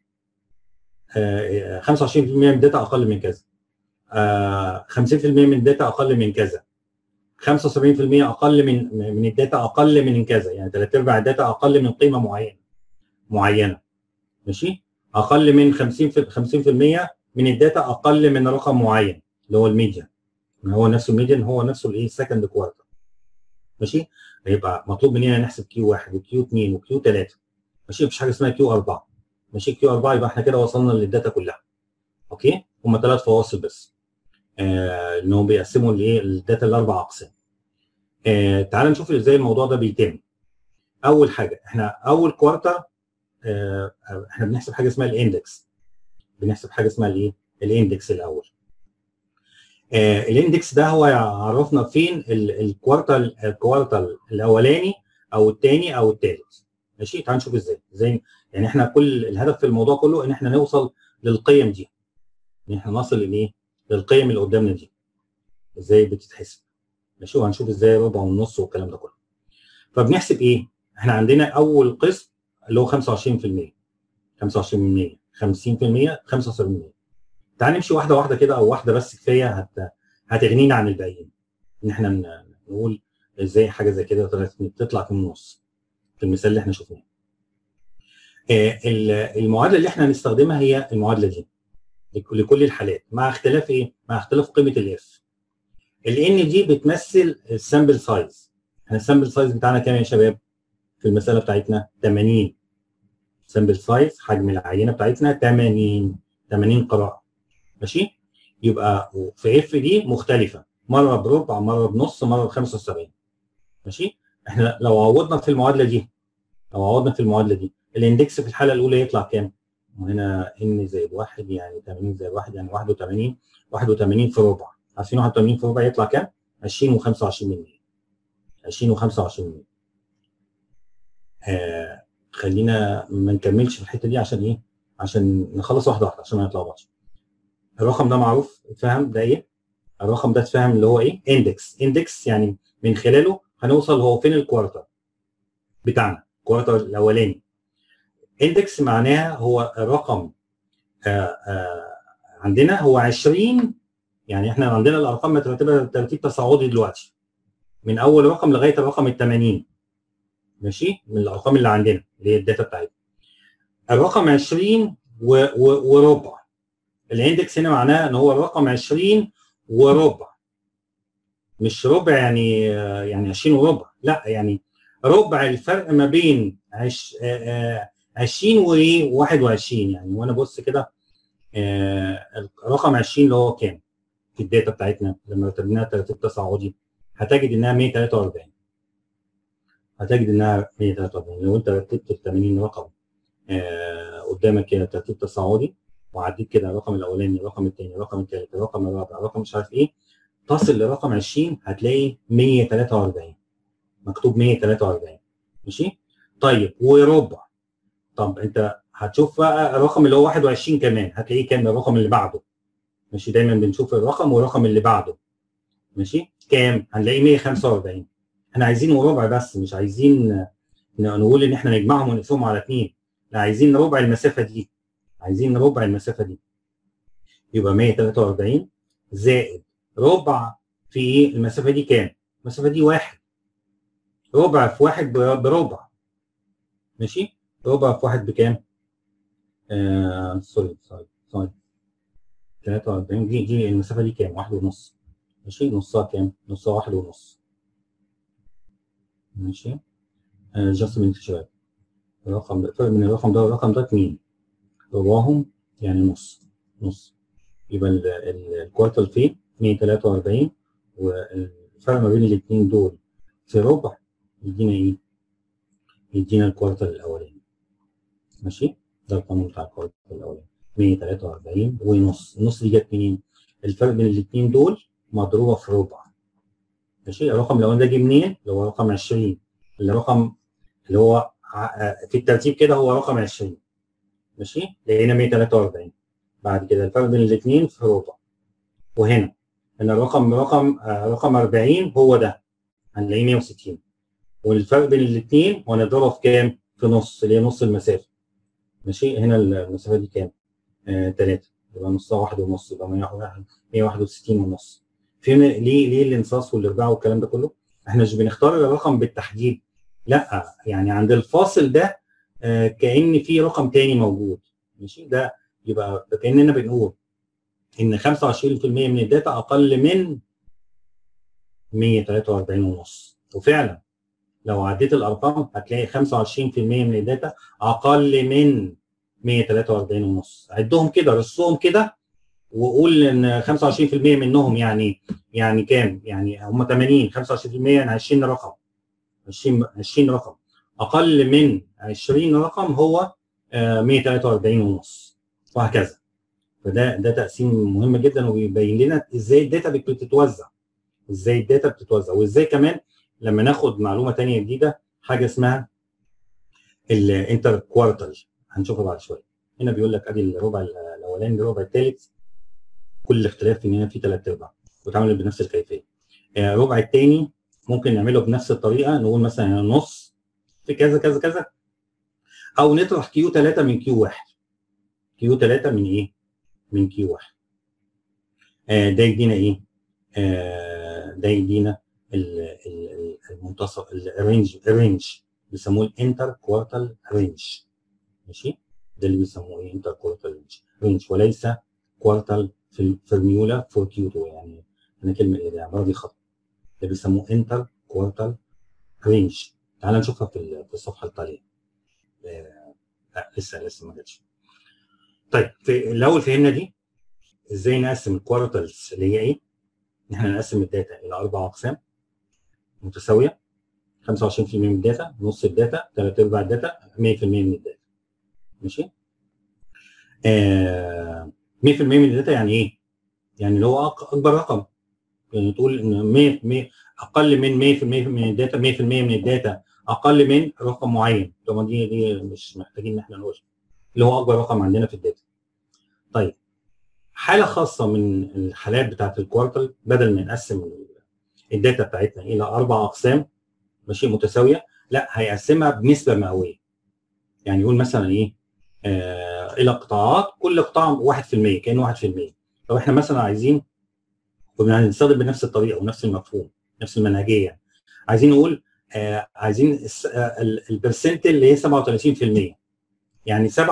Speaker 1: آه 25% من الداتا اقل من كذا آه 50% من الداتا اقل من كذا 75% اقل من من الداتا اقل من كذا يعني ثلاث ارباع الداتا اقل من قيمه معينه معينه ماشي اقل من 50 50% من الداتا اقل من رقم معين اللي هو الميديان هو نفسه الميديان هو نفسه الايه سكند كوارتر ماشي هيبقى مطلوب مننا نحسب كيو 1 وكيو 2 وكيو 3 ماشي مفيش حاجه اسمها كيو 4 ماشي كيو 4 يبقى احنا كده وصلنا للداتا كلها اوكي هم ثلاث فواصل بس آه انهم بيقسموا الايه الداتا لاربع اقسام آه تعال نشوف ازاي الموضوع ده بيتم اول حاجه احنا اول كوارتر آه احنا بنحسب حاجه اسمها الاندكس بنحسب حاجه اسمها الايه الاندكس الاول آه الاندكس ده هو يعرفنا فين الكوارتر الكوارتر الاولاني او الثاني او الثالث ماشي تعال نشوف ازاي ازاي يعني احنا كل الهدف في الموضوع كله ان احنا نوصل للقيم دي ان احنا نصل لايه للقيم اللي قدامنا دي ازاي بتتحسب ماشي وهنشوف ازاي ربع ونص والكلام ده كله فبنحسب ايه احنا عندنا اول قسم اللي هو 25% 25% 50% 75% تعال نمشي واحده واحده كده او واحده بس كفايه هت... هتغنينا عن الباقيين ان احنا نقول ازاي حاجه زي كده تطلع في النص في المثال اللي احنا شفناه آه المعادله اللي احنا هنستخدمها هي المعادله دي لكل الحالات مع اختلاف ايه؟ مع اختلاف قيمه الاف. الان دي بتمثل السامبل سايز. احنا السامبل سايز بتاعنا كام يا شباب؟ في المساله بتاعتنا 80 سامبل سايز حجم العينه بتاعتنا 80 80 قراءه ماشي؟ يبقى في اف دي مختلفه مره بربع مره بنص مره ب 75 ماشي؟ احنا لو عوضنا في المعادله دي لو عوضنا في المعادله دي الاندكس في الحاله الاولى يطلع كام؟ وهنا ان زائد واحد يعني 80 زائد واحد يعني 81 81 في ربع عارفين 81 في ربع يطلع كام؟ 20 و25 من 100 20 و25 من 100 آه خلينا ما نكملش في الحته دي عشان ايه؟ عشان نخلص واحده واحده عشان ما نتلخبطش الرقم ده معروف اتفهم ده ايه؟ الرقم ده اتفهم اللي هو ايه؟ اندكس اندكس يعني من خلاله هنوصل هو فين الكوارتر بتاعنا الكوارتر الاولاني اندكس معناها هو رقم آآ آآ عندنا هو 20 يعني احنا عندنا الارقام مترتبه ترتيب تصاعدي دلوقتي من اول رقم لغايه الرقم ال 80 ماشي من الارقام اللي عندنا اللي هي الداتا بتاعتنا الرقم 20 و و وربع الاندكس هنا معناه ان هو الرقم 20 وربع مش ربع يعني يعني 20 وربع لا يعني ربع الفرق ما بين عش آآ 20 و 21 يعني وانا بص كده آه رقم 20 اللي هو كام في الداتا بتاعتنا لما رتبناها ترتيب تصاعدي هتجد انها 143 هتجد انها 143 لو انت رتبت ال 80 رقم آه قدامك كده ترتيب تصاعدي وعديت كده الرقم الاولاني الرقم الثاني الرقم الثالث الرقم الرابع الرقم مش عارف ايه تصل لرقم 20 هتلاقي 143 مكتوب 143 ماشي طيب وربع طب انت هتشوف بقى الرقم اللي هو 21 كمان هتلاقيه كام الرقم اللي بعده ماشي دايما بنشوف الرقم والرقم اللي بعده ماشي كام هنلاقيه 145 احنا عايزين وربع بس مش عايزين نقول ان احنا نجمعهم ونقسمهم على اثنين لا عايزين ربع المسافه دي عايزين ربع المسافه دي يبقى 143 زائد ربع في ايه المسافه دي كام المسافه دي واحد ربع في واحد بربع ماشي ربع في واحد بكام؟ آه سوري سوري سوري 43 دي دي المسافه دي كام؟ واحد ونص ماشي نصها كام؟ نصها واحد ونص ماشي جاستمنت شويه الرقم ده الفرق بين الرقم ده والرقم ده اتنين ربعهم يعني نص نص يبقى الكوارتل فيه 143 والفرق ما بين الاثنين دول في ربع يدينا ايه؟ يدينا الكوارتل الاولاني ماشي؟ ده القانون بتاع الكوارتل الاولاني 143 ونص النص دي جت منين؟ الفرق بين الاثنين دول مضروبه في ربع ماشي الرقم الاولاني ده جه منين؟ اللي هو رقم 20 الرقم اللي هو في الترتيب كده هو رقم 20 ماشي لقينا 143 بعد كده الفرق بين الاثنين في ربع وهنا هنا الرقم رقم آه رقم 40 هو ده هنلاقيه 160 والفرق بين الاثنين هنضربه في كام؟ في نص اللي هي نص المسافه ماشي هنا المسافه دي كام؟ 3 آه يبقى نصها واحد ونص يبقى 161 ونص فين ليه ليه الانصاص والارباع والكلام ده كله؟ احنا مش بنختار الرقم بالتحديد لا يعني عند الفاصل ده آه كان في رقم تاني موجود ماشي ده يبقى كاننا بنقول ان 25% من الداتا اقل من 143 ونص وفعلا لو عديت الارقام هتلاقي 25% من الداتا اقل من 143 ونص عدهم كده رصهم كده وقول ان 25% منهم يعني يعني كام؟ يعني هم 80 25% يعني 20 رقم 20 20 رقم اقل من 20 رقم هو 143 ونص وهكذا فده ده تقسيم مهم جدا وبيبين لنا ازاي الداتا بتتوزع ازاي الداتا بتتوزع وازاي كمان لما ناخد معلومه ثانيه جديده حاجه اسمها الانتر كوارتل هنشوفها بعد شويه هنا بيقول لك ادي الربع الاولاني الربع الثالث كل الاختلاف ان هنا في ثلاث ارباع واتعملت بنفس الكيفيه الربع الثاني ممكن نعمله بنفس الطريقه نقول مثلا نص في كذا كذا كذا او نطرح كيو 3 من كيو 1 كيو 3 من ايه؟ من كيو 1 آه ده يدينا ايه؟ آه ده يدينا المنتصف الرينج الرينج بيسموه الانتر كوارتل رينج ماشي؟ ده اللي بيسموه ايه؟ انتر كوارتل رينج رينج وليس كوارتل في الفورميولا فور كيو 2 يعني انا كلمه ايه عباره دي خط ده بيسموه انتر كوارتل رينج تعال نشوفها في في الصفحه التاليه آه لا لسه لسه ما جاتش طيب في الاول فهمنا دي ازاي نقسم الكوارتلز اللي هي ايه؟ ان احنا نقسم الداتا الى اربع اقسام متساويه 25% من الداتا نص الداتا ثلاث ارباع الداتا 100% من الداتا ماشي؟ آه 100% من الداتا يعني ايه؟ يعني اللي هو اكبر رقم يعني تقول ان 100 100 اقل من 100% من الداتا 100% من الداتا اقل من رقم معين طبعا دي دي مش محتاجين ان احنا نقول اللي هو اكبر رقم عندنا في الداتا طيب حاله خاصه من الحالات بتاعت الكوارتل بدل ما نقسم الداتا بتاعتنا الى اربع اقسام ماشي متساويه لا هيقسمها بنسبه مئويه يعني يقول مثلا ايه آه الى قطاعات كل قطاع 1% كانه 1% لو احنا مثلا عايزين هنستخدم بنفس الطريقه ونفس المفهوم نفس المنهجيه يعني. عايزين نقول آه عايزين البرسنت اللي هي 37% يعني 37%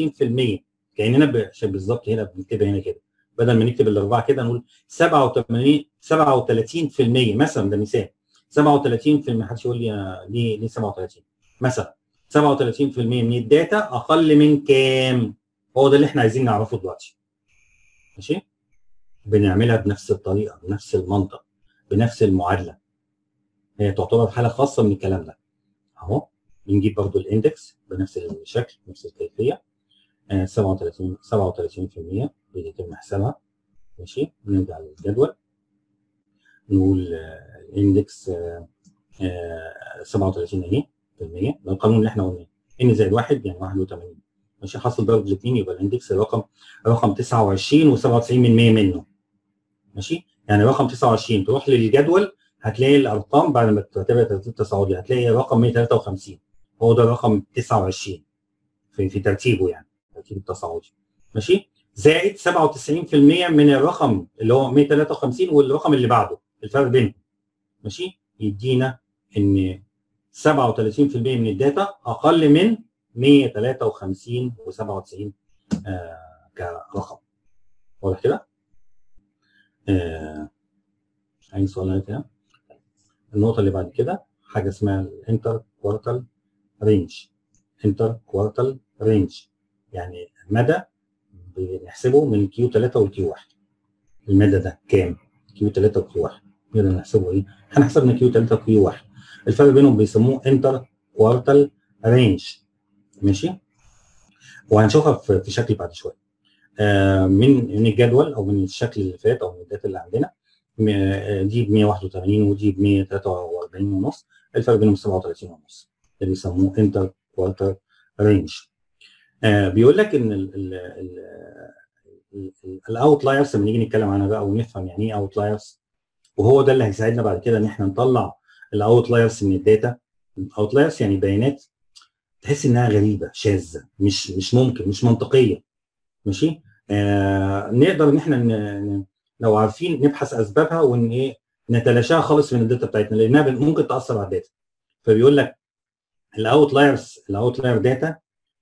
Speaker 1: كاننا بالظبط هنا بنكتبها هنا كده بدل ما نكتب الاربعه كده نقول 87 37% مثلا ده مثال 37% محدش يقول لي ليه ليه 37 مثلا 37% من الداتا اقل من كام؟ هو ده اللي احنا عايزين نعرفه دلوقتي ماشي؟ بنعملها بنفس الطريقه بنفس المنطق بنفس المعادله هي تعتبر حاله خاصه من الكلام ده اهو بنجيب برضو الاندكس بنفس الشكل نفس الكيفيه آه 37 37% بيتم حسابها ماشي نرجع للجدول نقول آه الاندكس آه آه 37 اهي في المية ده القانون اللي احنا قلناه ان زائد واحد يعني 81 ماشي حاصل ضرب الاثنين يبقى الاندكس رقم رقم 29 و97 من 100 منه ماشي يعني رقم 29 تروح للجدول هتلاقي الارقام بعد ما تعتبر ترتيب تصاعدي هتلاقي رقم 153 هو ده رقم 29 في في ترتيبه يعني ترتيب التصاعدي ماشي زائد 97% من الرقم اللي هو 153 والرقم اللي بعده الفرق بينهم ماشي يدينا ان 37% من الداتا اقل من 153 و97 آه كرقم واضح كده؟ آه اي سؤال كده؟ النقطه اللي بعد كده حاجه اسمها الانتر كوارتال رينج انتر كوارتال رينج يعني مدى بنحسبه من كيو 3 والكيو 1 المدى ده كام؟ كيو 3 وكيو 1 نقدر نحسبه ايه؟ احنا حسبنا كيو 3 وكيو 1 الفرق بينهم بيسموه انتر كوارتال رينج ماشي؟ وهنشوفها في شكل بعد شويه آه من من الجدول او من الشكل اللي فات او من الداتا اللي عندنا دي ب 181 ودي ب 143 ونص الفرق بينهم 37 ونص اللي بيسموه انتر كوارتر رينج آه بيقول لك ان الاوتلايرز لما نيجي نتكلم عنها بقى ونفهم يعني ايه اوتلايرز وهو ده اللي هيساعدنا بعد كده ان احنا نطلع الاوتلايرز من الداتا الاوتلايرز يعني بيانات تحس انها غريبه شاذه مش مش ممكن مش منطقيه ماشي آه نقدر ان احنا لو عارفين نبحث اسبابها وان ايه نتلاشاها خالص من الداتا بتاعتنا لانها ممكن تاثر على الداتا فبيقول لك الاوتلايرز الاوتلاير داتا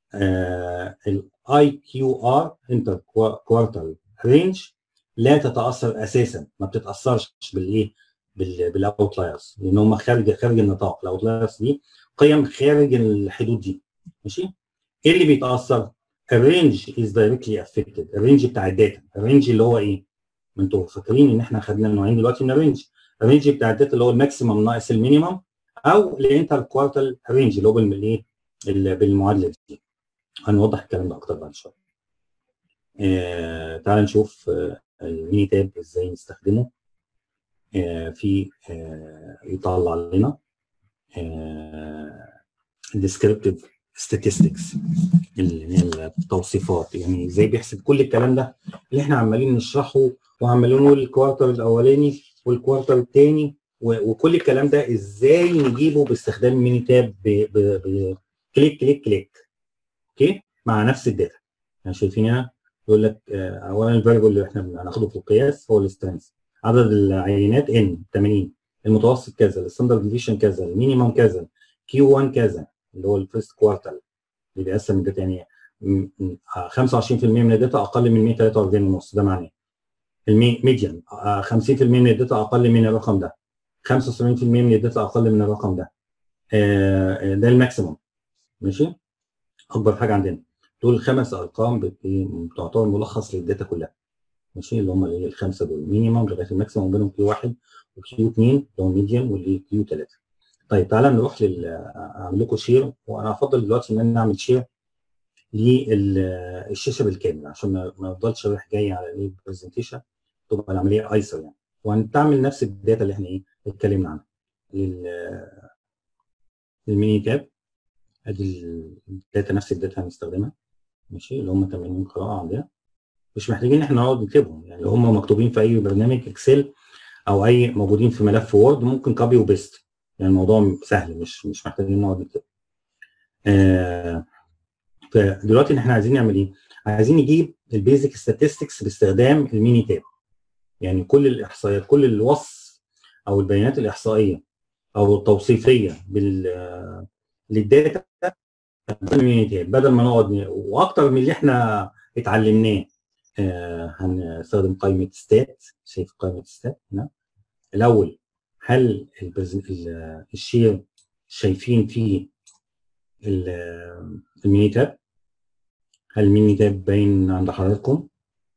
Speaker 1: الاي كيو ار انتر كوارتر رينج لا تتاثر اساسا ما بتتاثرش بالايه بالاوتلايرز لان هم خارج خارج النطاق الاوتلايرز دي قيم خارج الحدود دي ماشي ايه اللي بيتاثر الرينج از دايركتلي افكتد الرينج بتاع الداتا الرينج اللي هو ايه ما انتوا فاكرين ان احنا خدنا نوعين دلوقتي من الرينج الرينج بتاع الداتا اللي هو الماكسيمم ناقص المينيمم او الانتر كوارتال رينج اللي هو بالايه بالمعادله دي هنوضح الكلام ده اكتر بعد شويه آه تعال نشوف آه الميني تاب ازاي نستخدمه آه في آه يطلع لنا descriptive statistics اللي هي التوصيفات يعني ازاي بيحسب كل الكلام ده اللي احنا عمالين نشرحه وعمالين نقول الكوارتر الاولاني والكوارتر الثاني وكل الكلام ده ازاي نجيبه باستخدام ميني تاب بكليك كليك كليك اوكي مع نفس الداتا يعني شايفين هنا يقول لك اولا الفاريبل اللي احنا هناخده في القياس هو السترينث عدد العينات ان 80 المتوسط كذا الستاندرد ديفيشن كذا المينيمم كذا كيو 1 كذا اللي هو الفيرست كوارتر اللي بيقسم الداتا يعني 25% من الداتا اقل من 143 ونص ده معناه الميديان 50% من الداتا اقل من الرقم ده 75% من الداتا اقل من الرقم ده ده الماكسيموم ماشي اكبر حاجه عندنا دول خمس ارقام بتعتبر ملخص للداتا كلها ماشي اللي هم اللي الخمسه دول مينيمم لغايه الماكسيموم بينهم كيو 1 وكيو 2 اللي هو الميديان واللي كيو 3 طيب تعالى نروح لل اعمل لكم شير وانا افضل دلوقتي ان انا اعمل شير للشاشه بالكامل عشان ما افضلش رايح جاي على البرزنتيشن تبقى العمليه ايسر يعني وهنستعمل نفس الداتا اللي احنا ايه اتكلمنا عنها لل الميني تاب ادي الداتا نفس الداتا هنستخدمها ماشي اللي هم 80 قراءه عندنا مش محتاجين ان احنا نقعد نكتبهم يعني هم مكتوبين في اي برنامج اكسل او اي موجودين في ملف وورد ممكن كوبي وبيست يعني الموضوع سهل مش مش محتاجين نقعد نكتب آه فدلوقتي احنا عايزين نعمل ايه؟ عايزين نجيب البيزك statistics باستخدام الميني تاب يعني كل الاحصائيات كل الوصف او البيانات الاحصائيه او التوصيفيه بال للداتا الميني تاب بدل ما نقعد واكتر من اللي احنا اتعلمناه آه هنستخدم قائمه ستات شايف قائمه ستات هنا الاول هل الشير شايفين فيه الميني تاب هل الميني تاب باين عند حضراتكم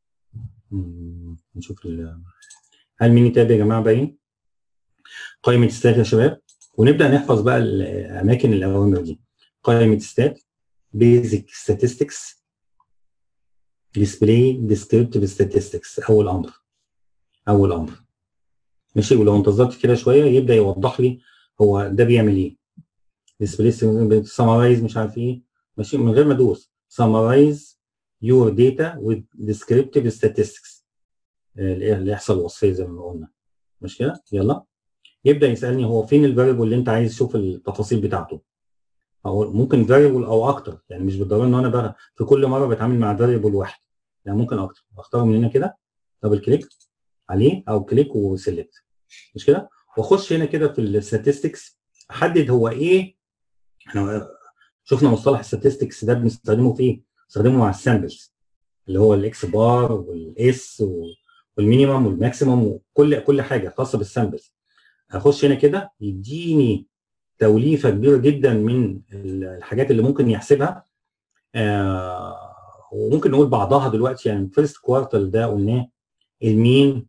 Speaker 1: نشوف هل الميني تاب يا جماعه باين قائمه ستات يا شباب ونبدا نحفظ بقى اماكن الاوامر دي قائمه ستات بيزك statistics display descriptive statistics اول امر اول امر ماشي ولو انتظرت كده شويه يبدا يوضح لي هو ده بيعمل ايه display summarize مش عارف ايه ماشي من غير ما ادوس summarize your data with descriptive statistics اللي يحصل وصفيه زي ما قلنا مش كده يلا يبدا يسالني هو فين الفاريبل اللي انت عايز تشوف التفاصيل بتاعته او ممكن فاريبل او اكتر يعني مش بالضروره ان انا بقى في كل مره بتعامل مع فاريبل واحد يعني ممكن اكتر اختاره من هنا كده دبل كليك عليه او كليك وسيلكت مش كده واخش هنا كده في الستاتستكس احدد هو ايه احنا شفنا مصطلح الستاتستكس ده بنستخدمه في ايه؟ بنستخدمه مع السامبلز اللي هو الاكس بار والاس والمينيمم والماكسيمم وكل كل حاجه خاصه بالسامبلز اخش هنا كده يديني توليفه كبيره جدا من الحاجات اللي ممكن يحسبها آه وممكن نقول بعضها دلوقتي يعني فيرست كوارتل ده قلناه المين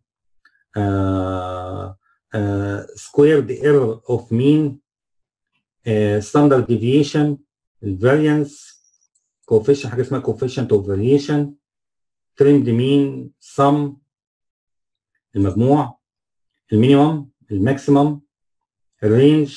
Speaker 1: سكويرد ايرور اوف مين ستاندرد ديفيشن الفاريانس كوفيشن حاجه اسمها كوفيشنت اوف فاريشن ترند مين سم المجموع المينيمم الماكسيمم الرينج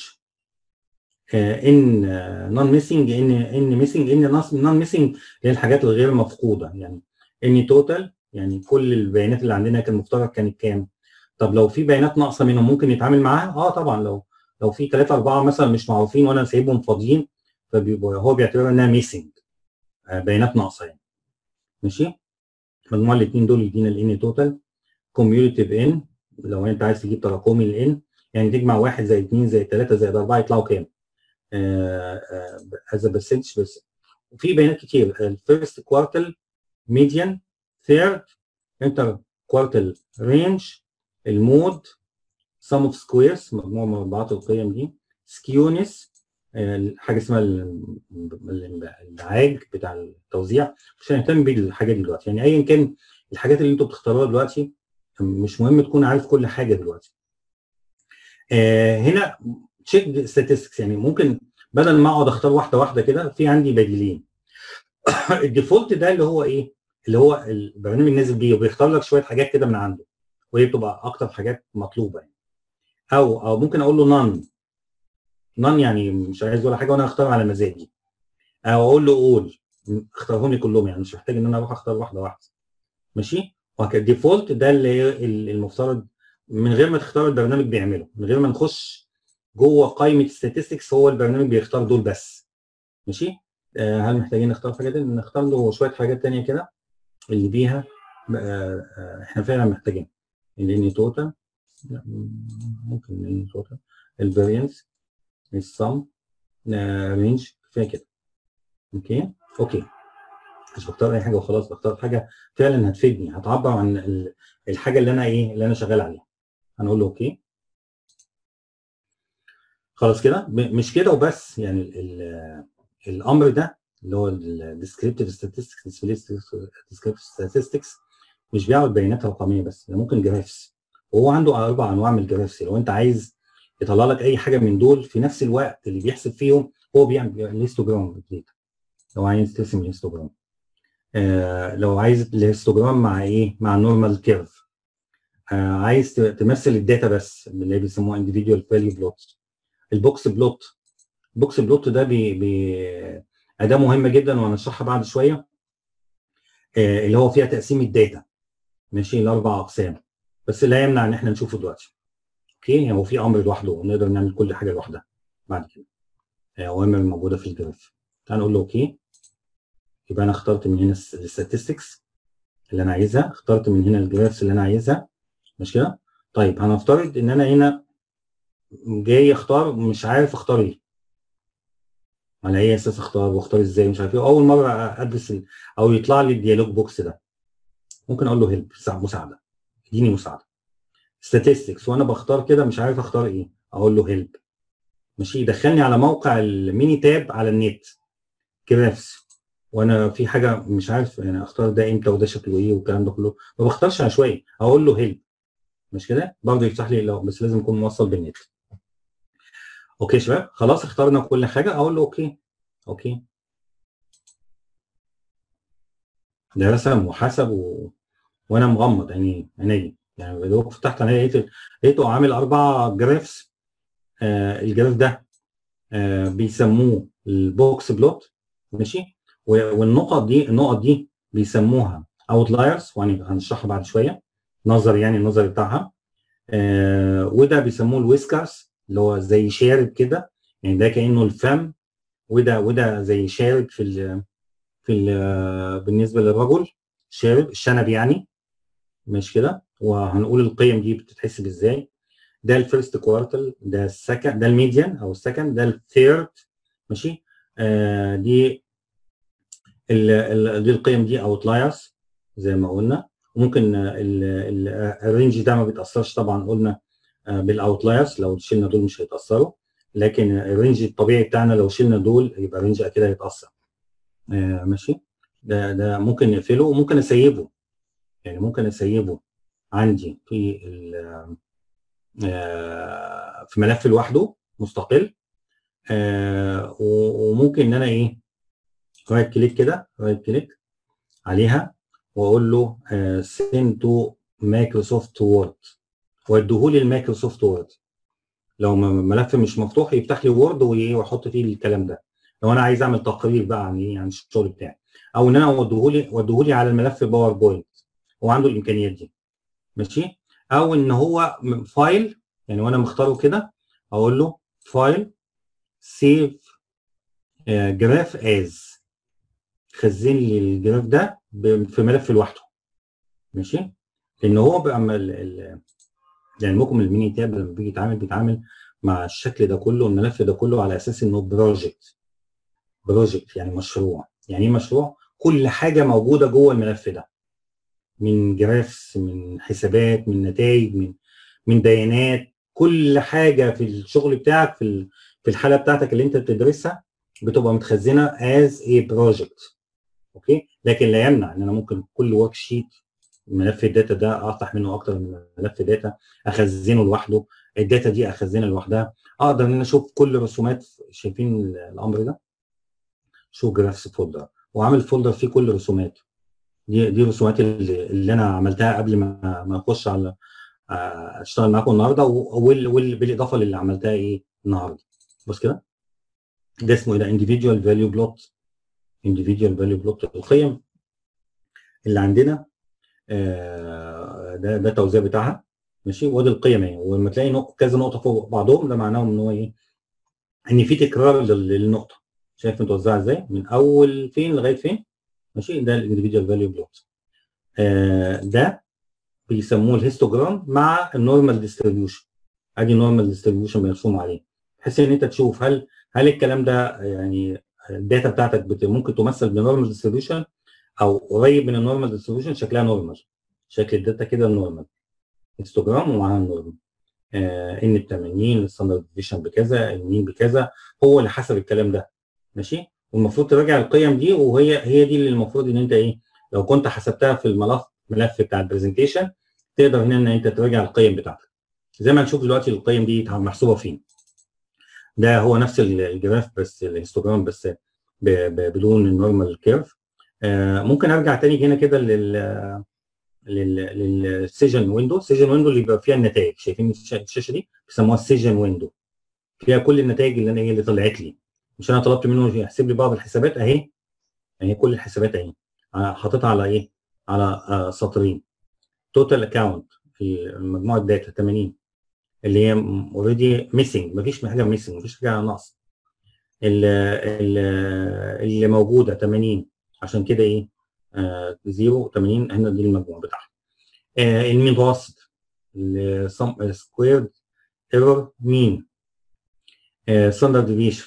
Speaker 1: ان نون ميسنج ان ان ميسنج ان نون ميسنج اللي هي الحاجات الغير مفقوده يعني ان توتال يعني كل البيانات اللي عندنا كان المفترض كانت كام طب لو في بيانات ناقصه منهم ممكن يتعامل معاها اه طبعا لو لو في ثلاثه اربعه مثلا مش معروفين وانا سايبهم فاضيين فبيبقى هو بيعتبرها انها ميسنج آه بيانات ناقصه يعني ماشي مجموع الاثنين دول يدينا الان توتال كوميوليتيف ان لو انت عايز تجيب تراكمي الان يعني تجمع واحد زائد اثنين زائد ثلاثه زائد اربعه يطلعوا كام؟ از برسنتج بس وفي بيانات كتير الفيرست كوارتل ميديان ثيرد انتر كوارتل رينج المود سم اوف سكويرز مجموع مربعات القيم دي سكيونس حاجه اسمها العاج بتاع التوزيع مش هنهتم بالحاجات دي دلوقتي يعني ايا كان الحاجات اللي انتوا بتختاروها دلوقتي مش مهم تكون عارف كل حاجه دلوقتي آه هنا تشيك statistics يعني ممكن بدل ما اقعد اختار واحده واحده كده في عندي بديلين الديفولت ده اللي هو ايه اللي هو البرنامج نازل بيه وبيختار لك شويه حاجات كده من عنده وهي بتبقى اكتر حاجات مطلوبه يعني او او ممكن اقول له نون نون يعني مش عايز ولا حاجه وانا اختار على مزاجي او اقول له اول اختارهم لي كلهم يعني مش محتاج ان انا اروح اختار واحده واحده ماشي وهكذا الديفولت ده اللي المفترض من غير ما تختار البرنامج بيعمله من غير ما نخش جوه قائمه statistics هو البرنامج بيختار دول بس ماشي آه هل محتاجين نختار حاجه تانية نختار له شويه حاجات تانية كده اللي بيها آه احنا فعلا محتاجين اللي توتال ممكن اللي توتال الفاريانس السم رينج كفايه كده اوكي اوكي مش بختار اي حاجه وخلاص بختار حاجه فعلا هتفيدني هتعبر عن الحاجه اللي انا ايه اللي انا شغال عليها هنقول له اوكي خلاص كده مش كده وبس يعني ال ال الامر ده اللي هو الديسكريبتيف statistics descriptive statistics مش بيعرض بيانات رقميه بس ده ممكن جرافس وهو عنده اربع انواع من الجرافس لو انت عايز يطلع لك اي حاجه من دول في نفس الوقت اللي بيحسب فيهم هو بيعمل الهيستوجرام لو عايز ترسم الهيستوجرام آه لو عايز الهيستوجرام مع ايه مع نورمال كيرف آه عايز تمثل الداتا بس اللي بيسموها individual value plot البوكس بلوت البوكس بلوت ده بي بي اداه مهمه جدا وهنشرحها بعد شويه آه اللي هو فيها تقسيم الداتا ماشي لاربع اقسام بس لا يمنع ان احنا نشوفه دلوقتي اوكي يعني هو في امر لوحده ونقدر نعمل كل حاجه لوحدها بعد كده اوامر موجوده في الجراف تعال نقول له اوكي يبقى انا اخترت من هنا الستاتستكس اللي انا عايزها اخترت من هنا الجرافس اللي انا عايزها مش كده طيب هنفترض ان انا هنا جاي اختار مش عارف اختار ايه على اي اساس اختار واختار ازاي مش عارف ايه اول مره ادرس ال... او يطلع لي الديالوج بوكس ده ممكن اقول له هيلب مساعده اديني مساعده statistics وانا بختار كده مش عارف اختار ايه اقول له هيلب ماشي يدخلني على موقع الميني تاب على النت جرافس وانا في حاجه مش عارف يعني اختار ده امتى وده شكله ايه والكلام ده كله ما بختارش عشوائي اقول له هيلب مش كده برضه يفتح لي لو بس لازم يكون موصل بالنت اوكي شباب خلاص اخترنا كل حاجه اقول له اوكي اوكي ده رسم وحسب و... وانا مغمض عيني عيني يعني لو فتحت عيني لقيت لقيته عامل اربع جرافس آه الجراف ده آه بيسموه البوكس بلوت ماشي والنقط دي النقط دي بيسموها اوتلايرز وهنشرحها بعد شويه نظر يعني النظر بتاعها آه وده بيسموه الويسكرز اللي هو زي شارب كده يعني ده كانه الفم وده وده زي شارب في ال في ال بالنسبه للرجل شارب الشنب يعني مش كده وهنقول القيم دي بتتحسب ازاي ده الفيرست كوارتل ده السكند ده الميديان او السكند ده الثيرد ماشي آه دي ال ال دي القيم دي اوتلايرز زي ما قلنا وممكن الرينج ده ما بيتاثرش طبعا قلنا بالاوتلايرز لو شلنا دول مش هيتاثروا لكن الرينج الطبيعي بتاعنا لو شلنا دول يبقى الرينج اكيد هيتاثر آه ماشي ده ده ممكن نقفله وممكن اسيبه يعني ممكن اسيبه عندي في آه في ملف لوحده مستقل آه وممكن ان انا ايه رايت كليك كده رايت كليك عليها واقول له سند تو مايكروسوفت وورد واديهولي المايكروسوفت وورد لو ملف مش مفتوح يفتح لي وورد واحط فيه الكلام ده لو انا عايز اعمل تقرير بقى عن ايه عن الشغل بتاعي او ان انا اوديهولي اوديهولي على الملف باوربوينت هو عنده الامكانيات دي ماشي او ان هو فايل يعني وانا مختاره كده اقول له فايل سيف جراف از خزن لي الجراف ده في ملف لوحده ماشي لان هو بقى يعني ممكن الميني تاب لما بيجي يتعامل بيتعامل مع الشكل ده كله الملف ده كله على اساس انه بروجكت بروجكت يعني مشروع يعني ايه مشروع كل حاجه موجوده جوه الملف ده من جرافس من حسابات من نتائج من من بيانات كل حاجه في الشغل بتاعك في في الحاله بتاعتك اللي انت بتدرسها بتبقى متخزنه از اي بروجكت اوكي لكن لا يمنع ان انا ممكن كل ورك شيت ملف الداتا ده افتح منه اكتر من ملف داتا اخزنه لوحده الداتا دي اخزنها لوحدها اقدر ان انا اشوف كل رسومات شايفين الامر ده شو جرافس فولدر وعامل فولدر فيه كل رسومات دي دي الرسومات اللي, اللي انا عملتها قبل ما ما اخش على اشتغل معاكم النهارده وبالاضافه للي عملتها ايه النهارده بص كده ده اسمه ايه ده individual value plot individual value plot القيم اللي عندنا آه ده ده التوزيع بتاعها ماشي وادي القيم اهي ولما تلاقي نقطة كذا نقطه فوق بعضهم ده معناه ان هو ايه ان في تكرار للنقطه شايف متوزعه ازاي من اول فين لغايه فين ماشي ده الانديفيدوال فاليو بلوت آه ده بيسموه الهيستوجرام مع النورمال ديستريبيوشن ادي نورمال ديستريبيوشن مرسوم عليه بحيث ان انت تشوف هل هل الكلام ده يعني الداتا بتاعتك ممكن تمثل بنورمال ديستريبيوشن او قريب من النورمال ديستريبيوشن شكلها نورمال شكل الداتا كده نورمال هيستوجرام ومعاها النورمال آه ان ب 80 الستاندرد ديفيشن بكذا المين بكذا هو اللي حسب الكلام ده ماشي والمفروض تراجع القيم دي وهي هي دي اللي المفروض ان انت ايه لو كنت حسبتها في الملف الملف بتاع البرزنتيشن تقدر ان انت تراجع القيم بتاعتك زي ما هنشوف دلوقتي القيم دي محسوبه فين ده هو نفس الجراف بس الهيستوجرام بس بدون النورمال كيرف آه ممكن ارجع تاني هنا كده لل للسيجن ويندو السيجن ويندو اللي بيبقى فيها النتائج شايفين الشاشه دي بيسموها السيجن ويندو فيها كل النتائج اللي انا ايه اللي طلعت لي مش انا طلبت منه يحسب لي بعض الحسابات اهي اهي كل الحسابات اهي حاططها على ايه على آه سطرين توتال اكونت في مجموعه داتا 80 اللي هي اوريدي ميسنج مفيش حاجه ميسنج مفيش حاجه ناقص اللي موجوده 80 عشان كده ايه آه 0 80 هنا دي المجموع بتاعها آه المتوسط السم سكويرد ايرور مين ستاندرد ديفيشن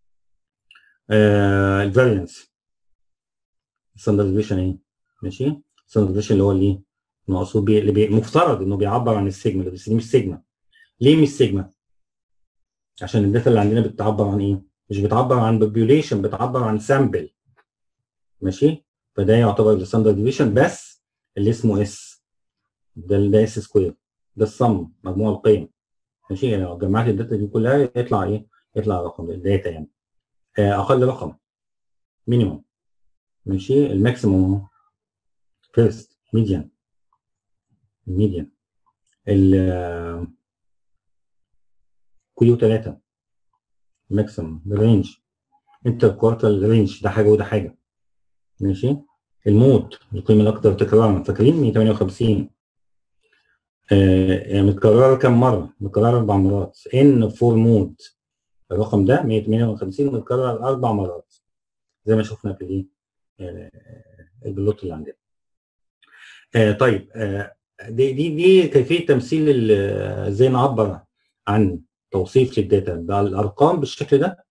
Speaker 1: الفارينس ستاندرد ديفيشن ايه ماشي ستاندرد ديفيشن اللي هو اللي المقصود بيه اللي بي مفترض انه بيعبر عن السيجما بس دي مش سيجما ليه مش سيجما عشان الداتا اللي عندنا بتعبر عن ايه مش بتعبر عن بوبيوليشن بتعبر عن سامبل ماشي فده يعتبر الستاندرد ديفيشن بس اللي اسمه اس ده ده اس سكوير ده الصم مجموع القيم ماشي يعني لو جمعت الداتا دي كلها يطلع ايه يطلع رقم الداتا يعني اقل رقم مينيموم ماشي الماكسيموم فيرست ميديان الميديان ال كيو 3 ماكسيموم رينج انتر كوارتال رينج ده حاجه وده حاجه ماشي المود القيمه الاكثر تكرارا فاكرين 158 آه متكرره كم مره؟ متكرره اربع مرات ان فور مود الرقم ده 158 متكرر اربع مرات زي ما شفنا في الايه آه البلوت اللي عندنا آه طيب آه دي دي دي كيفيه تمثيل ازاي نعبر عن توصيف للداتا بالارقام بالشكل ده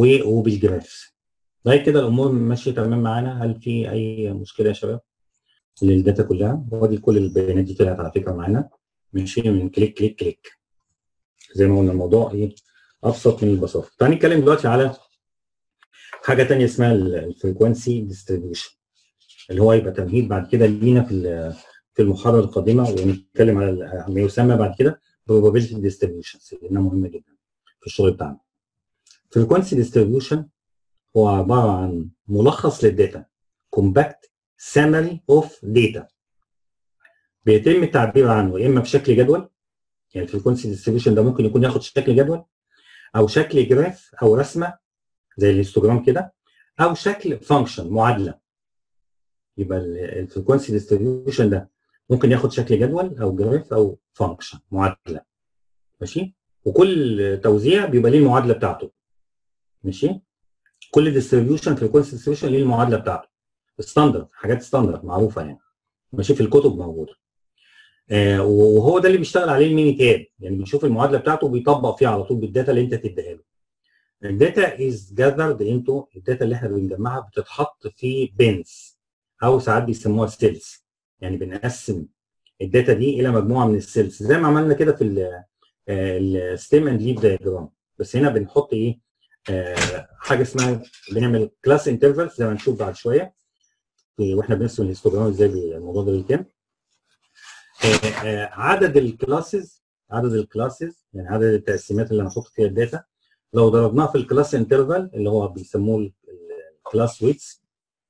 Speaker 1: وبالجرافس طيب كده الامور ماشيه تمام معانا هل في اي مشكله يا شباب للداتا كلها وادي كل البيانات دي طلعت على فكره معانا ماشي من كليك كليك كليك زي ما قلنا الموضوع ايه ابسط من البساطه تعالى نتكلم دلوقتي على حاجه ثانيه اسمها الفريكوانسي ديستريبيوشن اللي هو يبقى تمهيد بعد كده لينا في في المحاضره القادمه ونتكلم على ما يسمى بعد كده probability distributions لانها مهمه جدا في الشغل بتاعنا. frequency distribution هو عباره عن ملخص للداتا compact summary of data بيتم التعبير عنه اما بشكل جدول يعني الفريكونسي ديستريبيوشن ده ممكن يكون ياخد شكل جدول او شكل جراف او رسمه زي الهيستوجرام كده او شكل فانكشن معادله يبقى الفريكونسي ديستريبيوشن ده ممكن ياخد شكل جدول او جراف او فانكشن معادله ماشي وكل توزيع بيبقى ليه المعادله بتاعته ماشي كل ديستريبيوشن فريكونسي ديستريبيوشن ليه المعادله بتاعته ستاندرد حاجات ستاندرد معروفه يعني ماشي في الكتب موجوده آه وهو ده اللي بيشتغل عليه الميني تاب يعني بيشوف المعادله بتاعته وبيطبق فيها على طول بالداتا اللي انت تديها له الداتا از جاذرد انتو الداتا اللي احنا بنجمعها بتتحط في بينز او ساعات بيسموها سيلز يعني بنقسم الداتا دي الى مجموعه من السيلز زي ما عملنا كده في الستيم اند ليف دايجرام بس هنا بنحط ايه آه حاجه اسمها بنعمل كلاس انترفلز زي ما نشوف بعد شويه واحنا بنرسم الهيستوجرام ازاي الموضوع ده بيتم آه آه عدد الكلاسز عدد الكلاسز يعني عدد التقسيمات اللي هنحط فيها الداتا لو ضربناها في الكلاس انترفال اللي هو بيسموه الكلاس ويتس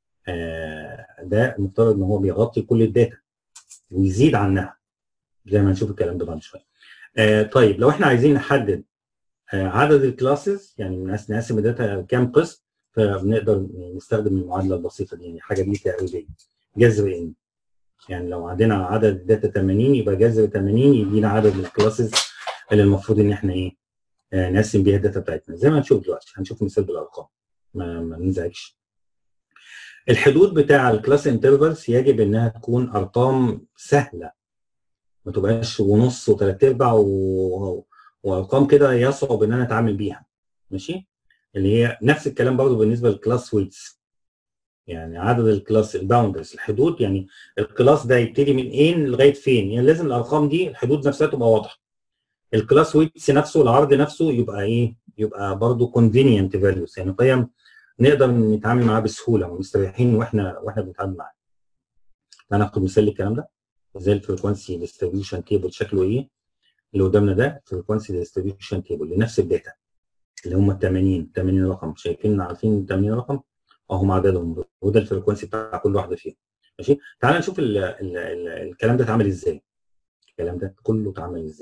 Speaker 1: ده المفترض ان هو بيغطي كل الداتا ويزيد عنها زي ما هنشوف الكلام ده بعد شويه. آه طيب لو احنا عايزين نحدد آه عدد الكلاسز يعني نقسم الداتا كام قسم فبنقدر نستخدم المعادله البسيطه دي يعني حاجه دي تقريبيه جذر ان يعني لو عندنا عدد الداتا 80 يبقى جذر 80 يدينا عدد الكلاسز اللي المفروض ان احنا ايه آه نقسم بيها الداتا بتاعتنا زي ما هنشوف دلوقتي هنشوف مثال بالارقام ما, ما ننزعجش الحدود بتاع الكلاس انترفلز يجب انها تكون ارقام سهله ما تبقاش ونص وثلاث ارباع و... وارقام كده يصعب ان انا اتعامل بيها ماشي اللي هي نفس الكلام برضه بالنسبه للكلاس ويتس يعني عدد الكلاس الباوندرز الحدود يعني الكلاس ده يبتدي من ايه لغايه فين يعني لازم الارقام دي الحدود نفسها تبقى واضحه الكلاس ويتس نفسه العرض نفسه يبقى ايه يبقى برضه كونفينينت فاليوز يعني قيم نقدر نتعامل معاه بسهوله ومستريحين واحنا واحنا بنتعامل معاه. هناخد مثال للكلام ده زي الفريكونسي ديستريبيوشن تيبل شكله ايه؟ اللي قدامنا ده فريكونسي ديستريبيوشن تيبل لنفس الداتا اللي هم ال 80 80 رقم شايفين عارفين 80 رقم اهم عددهم وده الفريكونسي بتاع كل واحده فيهم ماشي تعال نشوف ال ال ال الكلام ده اتعمل ازاي الكلام ده كله اتعمل ازاي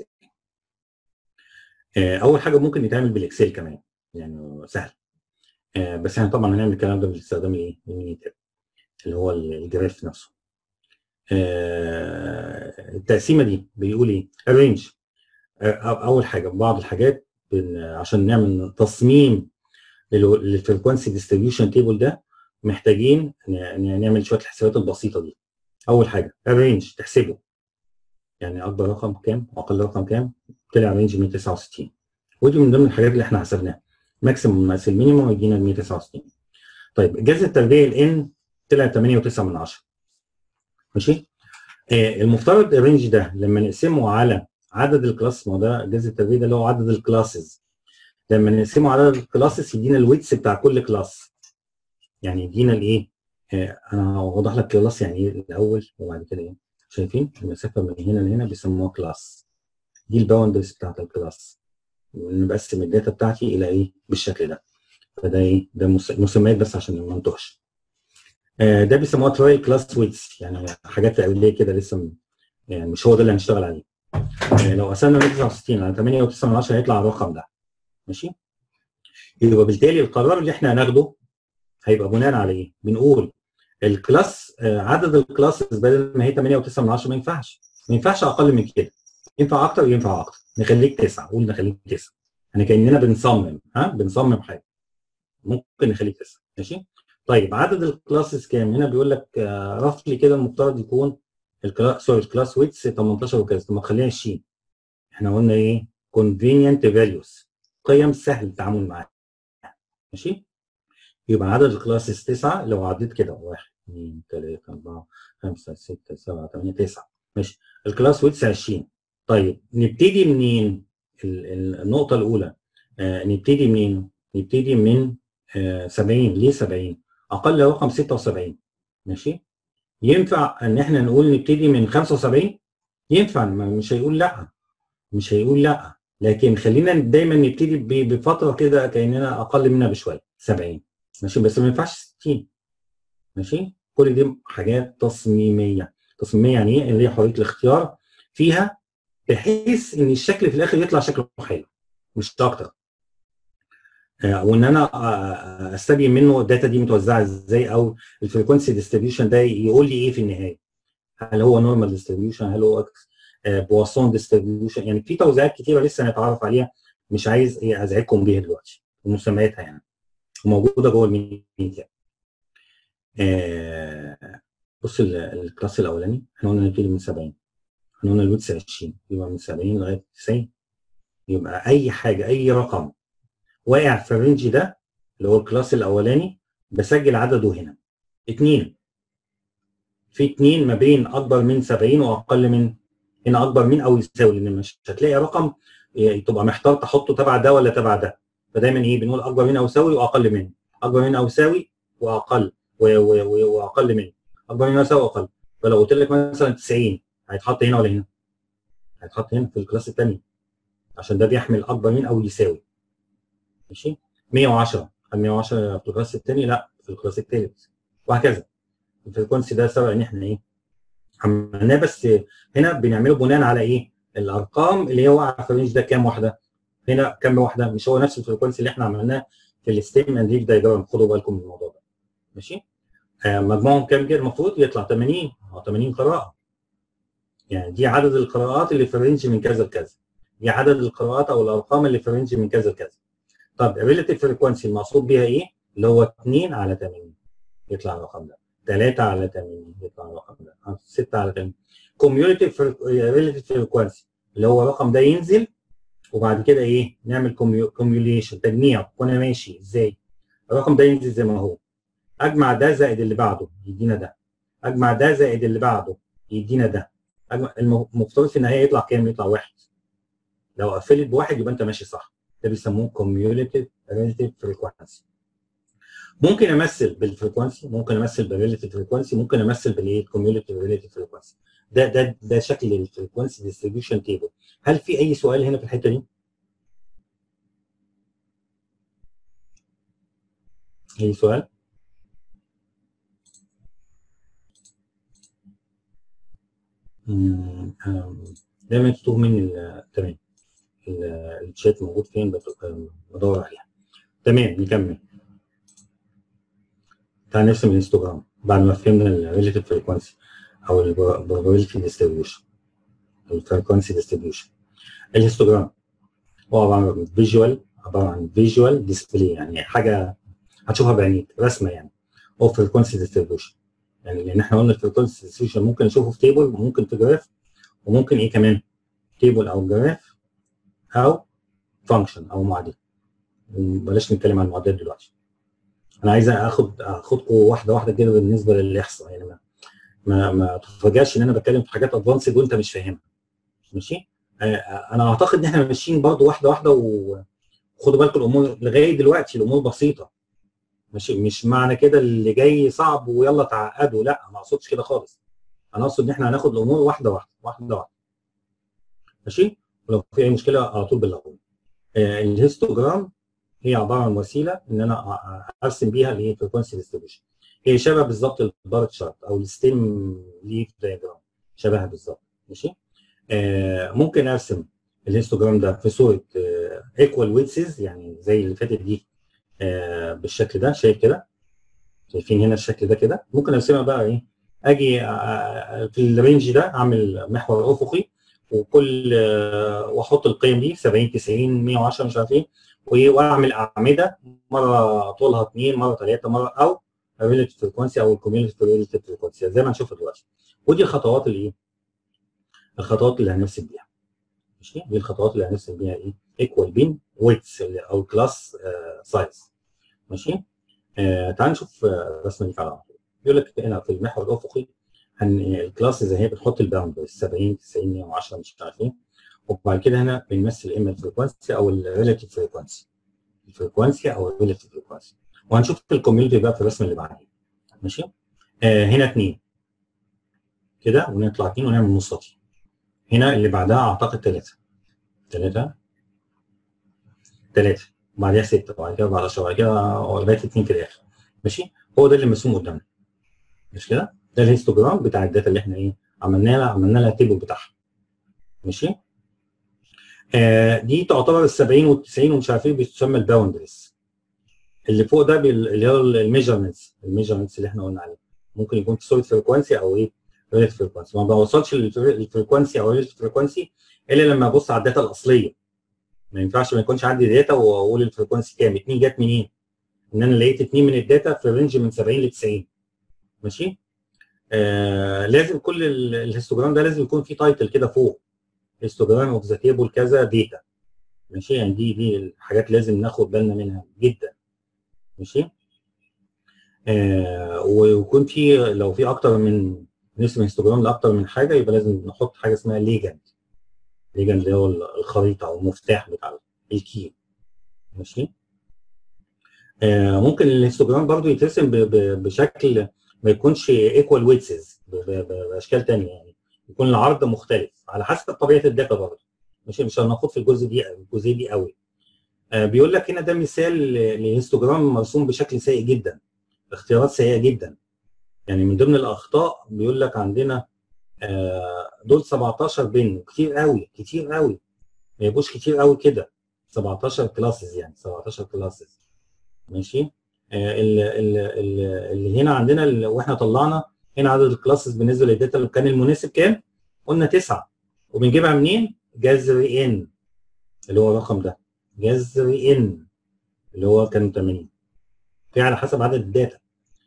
Speaker 1: آه اول حاجه ممكن يتعمل بالاكسل كمان يعني سهل آه بس احنا طبعا هنعمل الكلام ده باستخدام ايه المينيتاب اللي هو الجراف نفسه آه التقسيمه دي بيقول ايه arrange آه اول حاجه بعض الحاجات عشان نعمل تصميم للفريكونسي ديستريبيوشن تيبل ده محتاجين نعمل شويه الحسابات البسيطه دي اول حاجه arrange تحسبه يعني اكبر رقم كام واقل رقم كام طلع رينج 169 ودي من ضمن الحاجات اللي احنا حسبناها ماكسيموم ماس المينيموم يدينا 169 طيب جذر التربيه الان طلع 8.9 من 10 ماشي آه المفترض الرينج ده لما نقسمه على عدد الكلاس ما هو ده جذر التربيه ده اللي هو عدد الكلاسز لما نقسمه على عدد الكلاسز يدينا الويتس بتاع كل كلاس يعني يدينا الايه آه انا هوضح لك كلاس يعني ايه الاول وبعد كده ايه شايفين المسافه من هنا لهنا بيسموها كلاس دي الباوندرز بتاعت الكلاس نقسم الداتا بتاعتي الى ايه بالشكل ده فده ايه ده مسميات بس عشان ما نتوهش آه ده بيسموها تراي كلاس ويتس يعني حاجات تقليديه كده لسه يعني مش هو ده اللي هنشتغل عليه آه لو قسمنا 169 على 8.9 من 10 هيطلع الرقم ده ماشي يبقى بالتالي القرار اللي احنا هناخده هيبقى بناء على ايه؟ بنقول الكلاس آه عدد الكلاسز بدل ما هي 8.9 من 10 ما ينفعش ما ينفعش اقل من كده ينفع اكتر ينفع اكتر نخليك تسعه قول نخليك تسعه احنا كاننا بنصمم ها بنصمم حاجه ممكن نخليك تسعه ماشي طيب عدد الكلاسز كام هنا بيقول لك آه رفلي كده المفترض يكون الكلاس سوري الكلاس ويتس 18 وكذا طب ما خلينا 20 احنا قلنا ايه convenient values قيم سهل التعامل معاها ماشي يبقى عدد الكلاسز تسعة لو عديت كده واحد اثنين ثلاثة أربعة خمسة ستة سبعة ثمانية تسعة ماشي الكلاس ويتس 20 طيب نبتدي منين؟ ال- ال- النقطة الأولى آه نبتدي منين؟ نبتدي من آه 70 ليه 70 اقل رقم 76 ماشي ينفع ان احنا نقول نبتدي من 75 ينفع ما- مش هيقول لا مش هيقول لا لكن خلينا دايما نبتدي ب- بفتره كده كاننا اقل منها بشويه 70 ماشي بس ما ينفعش 60 ماشي كل دي حاجات تصميميه تصميميه يعني ايه اللي هي حريه الاختيار فيها بحيث ان الشكل في الاخر يطلع شكله حلو مش اكتر آه، وان انا آه، استبين منه الداتا دي متوزعه ازاي او الفريكونسي ديستريبيوشن ده يقول لي ايه في النهايه هل هو نورمال ديستريبيوشن هل هو بواسون ديستريبيوشن يعني في توزيعات كتيره لسه هنتعرف عليها مش عايز إيه ازعجكم بيها دلوقتي ومسمياتها يعني وموجوده جوه الميت يعني آه، بص ال- الكلاس الاولاني احنا قلنا نبتدي من 70 احنا قلنا الويتس 20 يبقى من 70 لغايه 90 يبقى اي حاجه اي رقم واقع في الرينج ده اللي هو الكلاس الاولاني بسجل عدده هنا اتنين في اتنين ما بين اكبر من 70 واقل من هنا اكبر من او يساوي لان مش هتلاقي رقم ي- تبقى محتار تحطه تبع ده ولا تبع ده فدايما ايه بنقول اكبر من او يساوي واقل من اكبر من او يساوي واقل و- و- و- واقل من اكبر من او يساوي واقل فلو قلت لك مثلا 90 هيتحط هنا ولا هنا؟ هيتحط هنا في الكلاس الثاني عشان ده بيحمل اكبر من او يساوي ماشي 110 هل 110 في الكلاس الثاني؟ لا في الكلاس الثالث وهكذا الفريكونسي ده سبق ان احنا ايه عملناه بس هنا بنعمله بناء على ايه الارقام اللي هي واقعه في الرينج ده كام واحده هنا كام واحده مش هو نفس الفريكونسي اللي احنا عملناه في الستيم اند ليف دايجرام خدوا بالكم من الموضوع ده ماشي آه مجموعهم كام كده المفروض يطلع 80 او 80 قراءه يعني دي عدد القراءات اللي في الرينج من كذا لكذا دي عدد القراءات او الارقام اللي في الرينج من كذا لكذا طب الريلاتيف فريكونسي المقصود بيها ايه اللي هو 2 على 80 يطلع الرقم ده 3 على 80 يطلع الرقم ده 6 على 80 كوميوليتيف ريلاتيف فريكونسي اللي هو الرقم ده ينزل وبعد كده ايه نعمل كوميوليشن تجميع وانا ماشي ازاي الرقم ده ينزل زي ما هو اجمع ده زائد اللي بعده يدينا ده اجمع ده زائد اللي بعده يدينا ده أجمع المفترض في النهايه يطلع كام يطلع واحد لو قفلت بواحد يبقى انت ماشي صح ده بيسموه كوميوليتيف ريلاتيف فريكونسي ممكن امثل بالفريكونسي ممكن امثل بالريلاتيف فريكونسي ممكن امثل بالايه كوميوليتيف ريلاتيف فريكونسي ده ده ده شكل الفريكونسي ديستريبيوشن تيبل هل في اي سؤال هنا في الحته دي اي سؤال مم، آم، دايما تتوه مني ال- تمام ال- الشات موجود فين بت- آم، بدور عليها تمام نكمل تعال نرسم الانستجرام بعد ما فهمنا الريليتيف فريكونسي او البروبابيلتي ديستريبيوشن الفريكونسي ديستريبيوشن الهيستوجرام هو عباره عن فيجوال عباره عن فيجوال ديسبلاي يعني حاجه هتشوفها بعينيك رسمه يعني او فريكونسي ديستريبيوشن يعني لان احنا قلنا الفريكونسي ديستريبيوشن ممكن نشوفه في تيبل وممكن في جراف وممكن ايه كمان تيبل او جراف او فانكشن او معادله بلاش نتكلم عن المعادلات دلوقتي انا عايز اخد اخدكم واحده واحده كده بالنسبه للي يحصل يعني ما ما, ما تتفاجئش ان انا بتكلم في حاجات ادفانسد وانت مش فاهمها ماشي آه، انا اعتقد ان احنا ماشيين برضو واحده واحده وخدوا بالكم الامور لغايه دلوقتي الامور بسيطه ماشي مش معنى كده اللي جاي صعب ويلا تعقدوا لا ما اقصدش كده خالص انا اقصد ان احنا هناخد الامور واحده واحده واحده واحده ماشي ولو في اي مشكله على طول بلغوني آه، الهيستوجرام هي عباره عن وسيله ان انا أ- ارسم بيها الايه فريكونسي ديستريبيوشن هي شبه بالظبط البار تشارت او الستيم ليف دايجرام شبهها بالظبط ماشي آه ممكن ارسم الهيستوجرام ده في صوره ايكوال ويتسز يعني زي اللي فاتت دي آه بالشكل ده شايف كده شايفين هنا الشكل ده كده ممكن ارسمها بقى ايه اجي آه، في الرينج ده اعمل محور افقي وكل آه، واحط القيم دي 70 90 110 مش عارف ايه وايه واعمل اعمده مره طولها 2 مره 3 مره او الريليتيف فريكونسي او الكوميونتي ريليتيف فريكونسي زي ما هنشوف دلوقتي ودي الخطوات اللي ايه الخطوات اللي هنرسم بيها ماشي دي الخطوات اللي هنرسم بيها ايه ايكوال بين ويتس او كلاس سايز ماشي آه تعال نشوف آه، الرسمه دي على طول بيقول لك هنا في المحور الافقي هن الكلاس زي هي بنحط الباوندرز 70 90 110 مش عارف ايه وبعد كده هنا بنمثل اما الفريكونسي او الريلاتيف فريكونسي الفريكونسي او الريلاتيف فريكونسي وهنشوف الكوميونتي بقى في الرسمه اللي بعدين ماشي آه هنا اثنين كده ونطلع اثنين ونعمل مستطيل هنا اللي بعدها اعتقد ثلاثه ثلاثه ثلاثه بعدها سته وبعد كده 14 وبعد كده لغايه اثنين في الاخر ماشي هو ده اللي مرسوم قدامنا مش كده ده الهيستوجرام بتاع الداتا اللي احنا ايه عملنا لها عملنا لها تيبل بتاعها ماشي آه دي تعتبر ال 70 وال 90 ومش عارف ايه بتسمى الباوندريز اللي فوق ده بال- اللي هو الميجرمنتس الميجرمنتس اللي احنا قلنا عليه ممكن يكون سوليد فريكوانسي او ايه ريليتيف فريكوانسي ما بوصلش للفريكوانسي او ريليتيف فريكوانسي الا لما ابص على الداتا الاصليه ما ينفعش ما يكونش عندي داتا واقول الفريكوانسي كام اتنين جت منين ان انا لقيت اتنين من الداتا في رينج من 70 ل 90 ماشي آه لازم كل ال- الهيستوجرام ده لازم يكون فيه تايتل كده فوق هيستوجرام اوف ذا تيبل كذا داتا ماشي يعني دي دي الحاجات لازم ناخد بالنا منها جدا ماشي آه ويكون في لو في اكتر من نسمة هيستوجرام لاكتر من حاجه يبقى لازم نحط حاجه اسمها ليجند ليجند اللي هو الخريطه او المفتاح بتاع الكي ماشي آه ممكن الهيستوجرام برضو يترسم ب- ب- بشكل ما يكونش ايكوال ويتسز باشكال ثانيه يعني يكون العرض مختلف على حسب طبيعه الداتا برضه مش مش هناخد في الجزء دي الجزئيه دي قوي آه بيقول لك هنا ده مثال ل- لهيستوجرام مرسوم بشكل سيء جدا اختيارات سيئه جدا يعني من ضمن الاخطاء بيقول لك عندنا آه دول 17 بن كتير قوي كتير قوي ما يبقوش كتير قوي كده 17 كلاسز يعني 17 كلاسز ماشي آه ال- ال- ال- اللي هنا عندنا ال- واحنا طلعنا هنا عدد الكلاسز بالنسبه للداتا اللي كان المناسب كام؟ قلنا تسعه وبنجيبها منين؟ جذر ان اللي هو الرقم ده جذر ان اللي هو كان 80 في على حسب عدد الداتا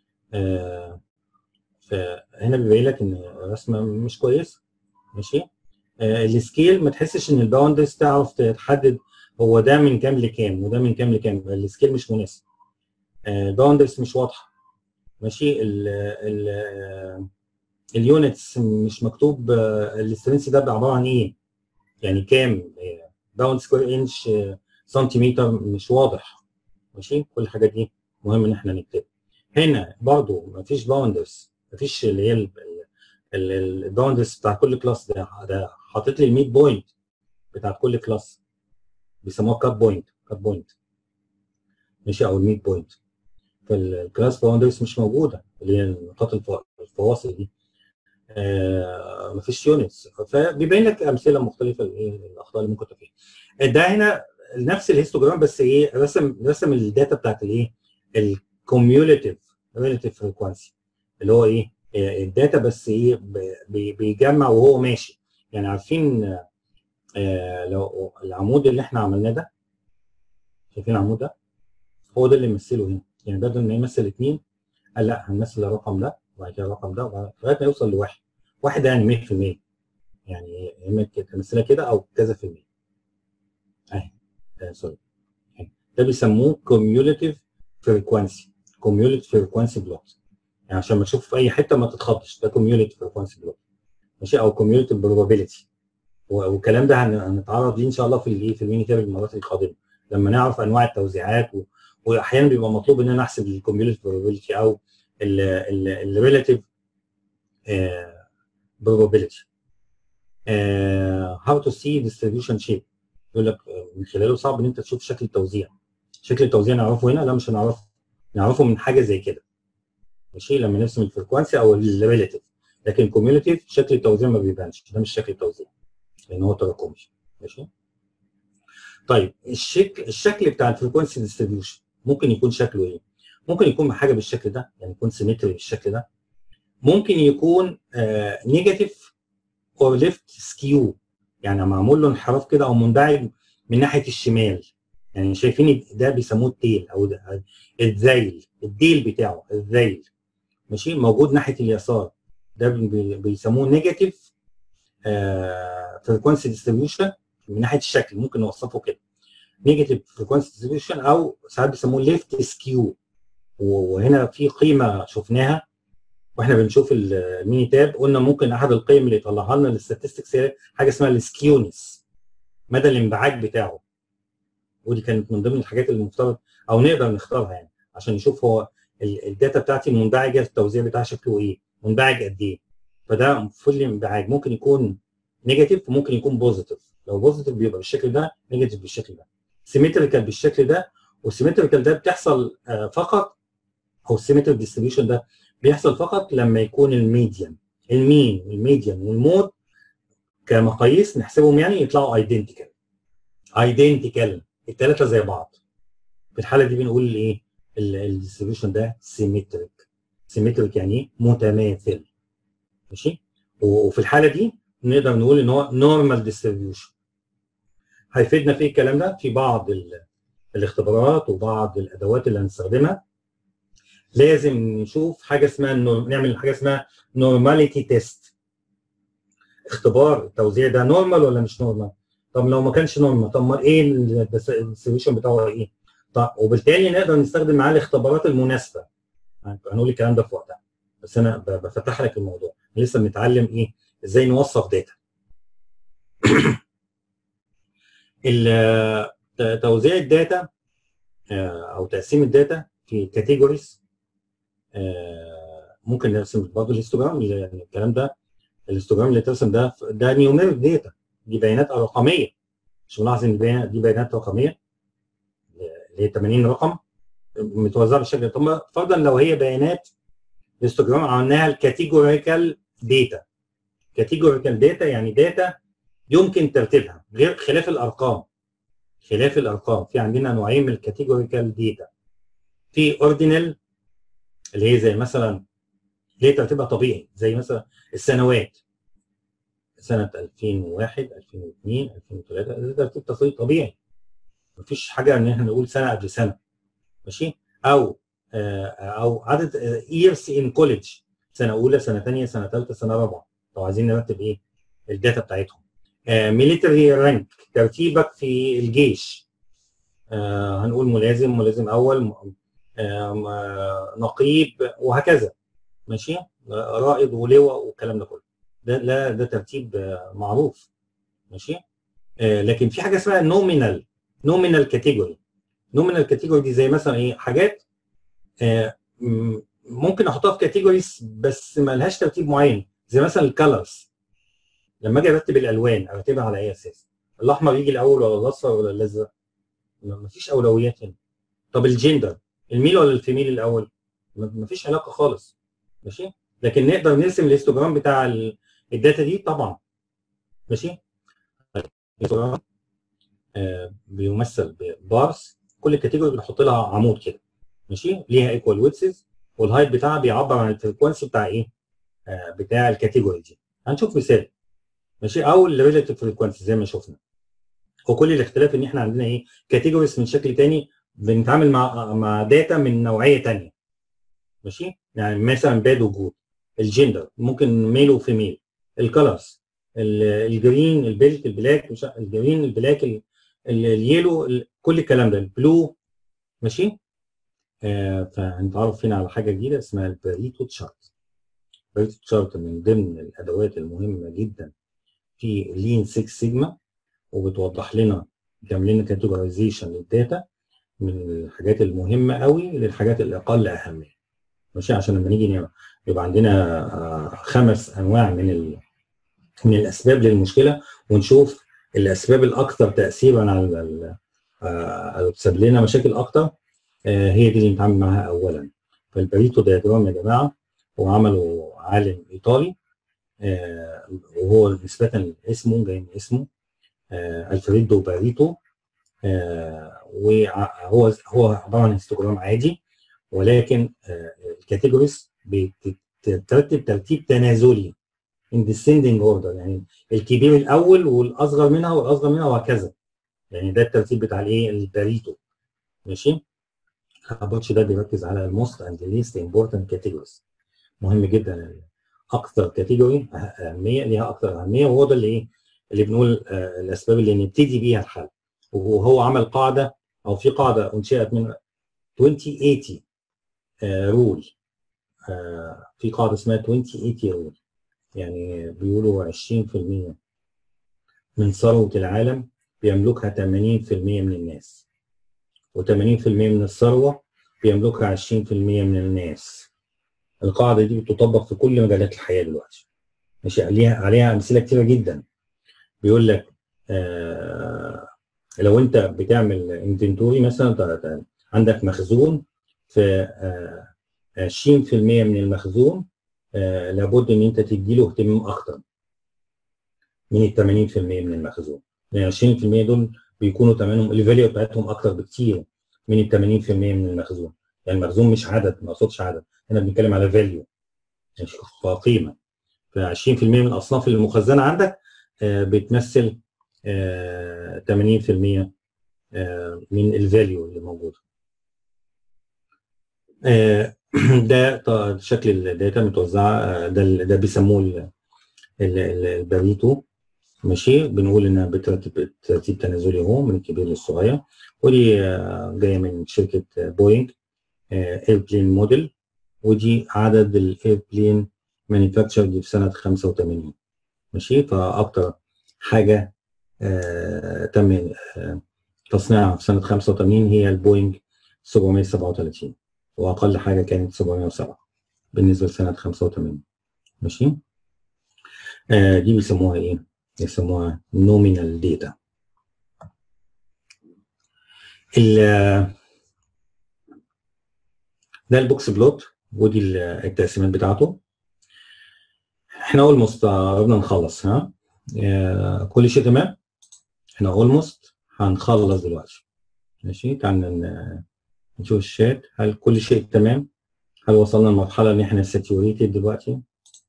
Speaker 1: آه فهنا بيبين لك ان الرسمه مش كويسه ماشي آه السكيل ما تحسش ان الباوندرز تعرف تحدد هو ده من كام لكام وده من كام لكام السكيل مش مناسب الباوندرز مش واضحه ماشي ال ال اليونتس مش مكتوب الاسترنس ده عباره عن ايه يعني كام باوند سكوير انش سنتيمتر مش واضح ماشي كل الحاجات دي مهم ان احنا نكتبها هنا برضو مفيش باوندرز مفيش اللي هي الباوندرز بتاع كل كلاس ده ده حاطط لي ال 100 بوينت بتاع كل كلاس بيسموها كات بوينت كات بوينت ماشي او ال 100 بوينت فالكلاس باوندرز مش موجوده اللي هي نقاط الف- الفواصل دي آه مفيش يونتس فبيبين لك امثله مختلفه لايه الاخطاء اللي ممكن تبقى فيها ده هنا نفس الهيستوجرام بس ايه رسم رسم الداتا بتاعت الايه الكوميوليتيف ريليتيف فريكوانسي اللي هو ايه آه، الداتا بس ايه ب- بي- بيجمع وهو ماشي يعني عارفين آه لو العمود اللي احنا عملناه ده شايفين العمود ده هو ده اللي يمثله هنا يعني بدل ما يمثل اثنين قال لا هنمثل الرقم ده وبعد كده الرقم ده وبعد- لغايه ما يوصل لواحد واحد ده يعني 100% يعني يا اما كده- تمثلها كده او كذا في المية اهي آه، سوري أهي. ده بيسموه كوميوليتيف فريكوانسي كوميوليتيف فريكوانسي بلوت يعني عشان ما تشوف في اي حته ما تتخضش ده كوميوليتيف فريكوانسي بلوت ماشي او كوميوليتيف بروبابيلتي والكلام ده هن- هنتعرض ليه ان شاء الله في الايه في الميني تاب المرات القادمه لما نعرف انواع التوزيعات و... واحيانا بيبقى مطلوب ان انا احسب الكوميوليتيف بروبابيلتي او الريلاتيف probability uh, how to see distribution shape يقول لك آه، من خلاله صعب ان انت تشوف شكل التوزيع شكل التوزيع نعرفه هنا لا مش هنعرفه نعرفه من حاجه زي كده ماشي لما نرسم الفريكوانسي او الريلاتيف لكن الكوميوليتيف شكل التوزيع ما بيبانش ده مش شكل التوزيع لان هو تراكمي ماشي طيب الشكل الشكل بتاع الفريكوانسي ديستريبيوشن ممكن يكون شكله ايه؟ ممكن يكون حاجه بالشكل ده يعني يكون سيمتري بالشكل ده ممكن يكون نيجاتيف اور ليفت سكيو يعني معمول له انحراف كده او مندعج من ناحيه الشمال يعني شايفين ده بيسموه التيل او ده الذيل الديل بتاعه الذيل ماشي موجود ناحيه اليسار ده بي- بيسموه نيجاتيف فريكونسي ديستريبيوشن من ناحيه الشكل ممكن نوصفه كده نيجاتيف فريكونسي ديستريبيوشن او ساعات بيسموه ليفت سكيو وهنا في قيمه شفناها واحنا بنشوف الميني تاب قلنا ممكن احد القيم اللي يطلعها لنا الاستاتستكس هي حاجه اسمها السكيونس مدى الانبعاج بتاعه ودي كانت من ضمن الحاجات اللي المفترض او نقدر نختارها يعني عشان نشوف هو الداتا بتاعتي منبعجه التوزيع بتاعها شكله ايه منبعج قد ايه فده فل انبعاج ممكن يكون نيجاتيف وممكن يكون بوزيتيف لو بوزيتيف بيبقى بالشكل ده نيجاتيف بالشكل ده سيمتريكال بالشكل ده والسيمتريكال ده بتحصل فقط او السيمتريك ديستريبيوشن ده بيحصل فقط لما يكون الميديان المين والميديان والمود كمقاييس نحسبهم يعني يطلعوا ايدنتيكال ايدنتيكال الثلاثه زي بعض في الحاله دي بنقول ايه الديستريبيوشن ده سيمتريك سيمتريك يعني ايه متماثل ماشي وفي الحاله دي نقدر نقول ان هو نورمال ديستريبيوشن هيفيدنا في الكلام ده في بعض الاختبارات وبعض الادوات اللي هنستخدمها لازم نشوف حاجه اسمها نعمل حاجه اسمها نورماليتي تيست اختبار التوزيع ده نورمال ولا مش نورمال طب لو ما كانش نورمال طب ما ايه السوليوشن بتاعه ايه طب وبالتالي نقدر نستخدم معاه الاختبارات المناسبه هنقول الكلام ده في وقتها بس انا بفتح لك الموضوع لسه بنتعلم ايه ازاي نوصف داتا توزيع الداتا او تقسيم الداتا في كاتيجوريز ممكن نرسم برضه الهيستوجرام يعني الكلام ده الهيستوجرام اللي ترسم ده ده نيوميريك داتا دي بيانات رقميه مش ملاحظ ان دي بيانات رقميه اللي هي 80 رقم متوزعه بالشكل ده طب فرضا لو هي بيانات الهيستوجرام عملناها الكاتيجوريكال داتا كاتيجوريكال داتا يعني داتا يمكن ترتيبها غير خلاف الارقام خلاف الارقام في عندنا نوعين من الكاتيجوريكال داتا في اوردينال اللي هي زي مثلا ليه ترتيبها طبيعي زي مثلا السنوات سنة 2001 2002 2003 ده ترتيب تصوير طبيعي مفيش حاجة ان احنا نقول سنة قبل سنة ماشي او او عدد years in college سنة أولى سنة ثانية سنة ثالثة سنة رابعة لو عايزين نرتب ايه الداتا بتاعتهم ميليتري رانك ترتيبك في الجيش آه هنقول ملازم ملازم اول آه نقيب وهكذا ماشي رائد ولواء والكلام ده كله ده لا ده ترتيب آه معروف ماشي آه لكن في حاجه اسمها نومينال نومينال كاتيجوري نومينال كاتيجوري دي زي مثلا ايه حاجات آه ممكن احطها في كاتيجوريز بس ما لهاش ترتيب معين زي مثلا الكالرز لما اجي ارتب الالوان ارتبها على اي اساس؟ الاحمر يجي الاول ولا الاصفر ولا الازرق؟ مفيش اولويات هنا. طب الجندر الميل ولا الفيميل الاول؟ مفيش علاقه خالص. ماشي؟ لكن نقدر نرسم الهيستوجرام بتاع الداتا دي طبعا. ماشي؟ الهيستوجرام آه بيمثل ببارس كل كاتيجوري بنحط لها عمود كده. ماشي؟ ليها ايكوال ويتسز والهايت بتاعها بيعبر عن الفريكونسي بتاع ايه؟ آه بتاع الكاتيجوري دي. هنشوف مثال. ماشي او الريليتيف فريكونسي زي ما شفنا وكل الاختلاف ان احنا عندنا ايه كاتيجوريز من شكل تاني بنتعامل مع مع داتا من نوعيه تانية ماشي يعني مثلا باد وجود الجندر ممكن ميل وفيميل الكالرز الجرين البيلك البلاك مش الجرين البلاك اليلو كل الكلام ده البلو ماشي آه فهنتعرف هنا على حاجه جديده اسمها البريتو تشارت البريتو تشارت من ضمن الادوات المهمه جدا في لين 6 سيجما وبتوضح لنا بتعمل لنا كاتيجورايزيشن للداتا من الحاجات المهمه قوي للحاجات الاقل اهميه ماشي عشان لما نيجي يبقى عندنا خمس انواع من ال... من الاسباب للمشكله ونشوف الاسباب الاكثر تاثيرا على اللي بتسبب لنا مشاكل اكتر هي دي اللي نتعامل معاها اولا فالبريتو دياجرام يا جماعه هو عمله عالم ايطالي آه وهو نسبة لاسمه جاي من اسمه آه الفريدو باريتو آه وهو هو عبارة عن هيستوجرام عادي ولكن الكاتيجوريز بتترتب ترتيب تنازلي in descending order يعني الكبير الاول والاصغر منها والاصغر منها وهكذا يعني ده الترتيب بتاع الايه الباريتو ماشي الاباتش ده بيركز على الموست اند ليست امبورتنت كاتيجوريز مهم جدا اكثر كاتيجوري اهميه ليها اكثر اهميه وهو ده اللي ايه اللي بنقول آه الاسباب اللي نبتدي بيها الحل وهو عمل قاعده او في قاعده انشئت من 2080 رول في قاعده اسمها 20 80 رول يعني بيقولوا 20% من ثروه العالم بيملكها 80% من الناس و80% من الثروه بيملكها 20% من الناس القاعده دي بتطبق في كل مجالات الحياه دلوقتي ماشي عليها عليها امثله كتيره جدا بيقول لك آه لو انت بتعمل انفنتوري مثلا عندك مخزون في آه 20% من المخزون آه لابد ان انت تدي له اهتمام اكتر من ال 80% من المخزون لان 20% دول بيكونوا ثمنهم الفاليو بتاعتهم اكتر بكتير من ال 80% من المخزون يعني المخزون مش عدد ما اقصدش عدد هنا بنتكلم على فاليو مش قيمه ف 20% من الاصناف اللي مخزنه عندك آه بتمثل آه 80% آه من الفاليو اللي موجوده ده شكل الداتا متوزعه ده ده بيسموه الباريتو ماشي بنقول انها بترتيب ترتيب تنازلي اهو من الكبير للصغير ودي جايه من شركه بوينج ايربلين موديل ودي عدد الايربلين مانيفاكتشر دي في سنه 85 ماشي فاكتر حاجه آه تم آه تصنيعها في سنه 85 هي البوينج 737 واقل حاجه كانت 707 بالنسبه لسنه 85 ماشي آه دي بيسموها ايه؟ يسموها نومينال داتا ده البوكس بلوت ودي التقسيمات بتاعته احنا اولموست قربنا نخلص ها آه كل شيء تمام احنا اولموست هنخلص دلوقتي ماشي تعالى نشوف الشات هل كل شيء تمام هل وصلنا لمرحله ان احنا ساتوريتد دلوقتي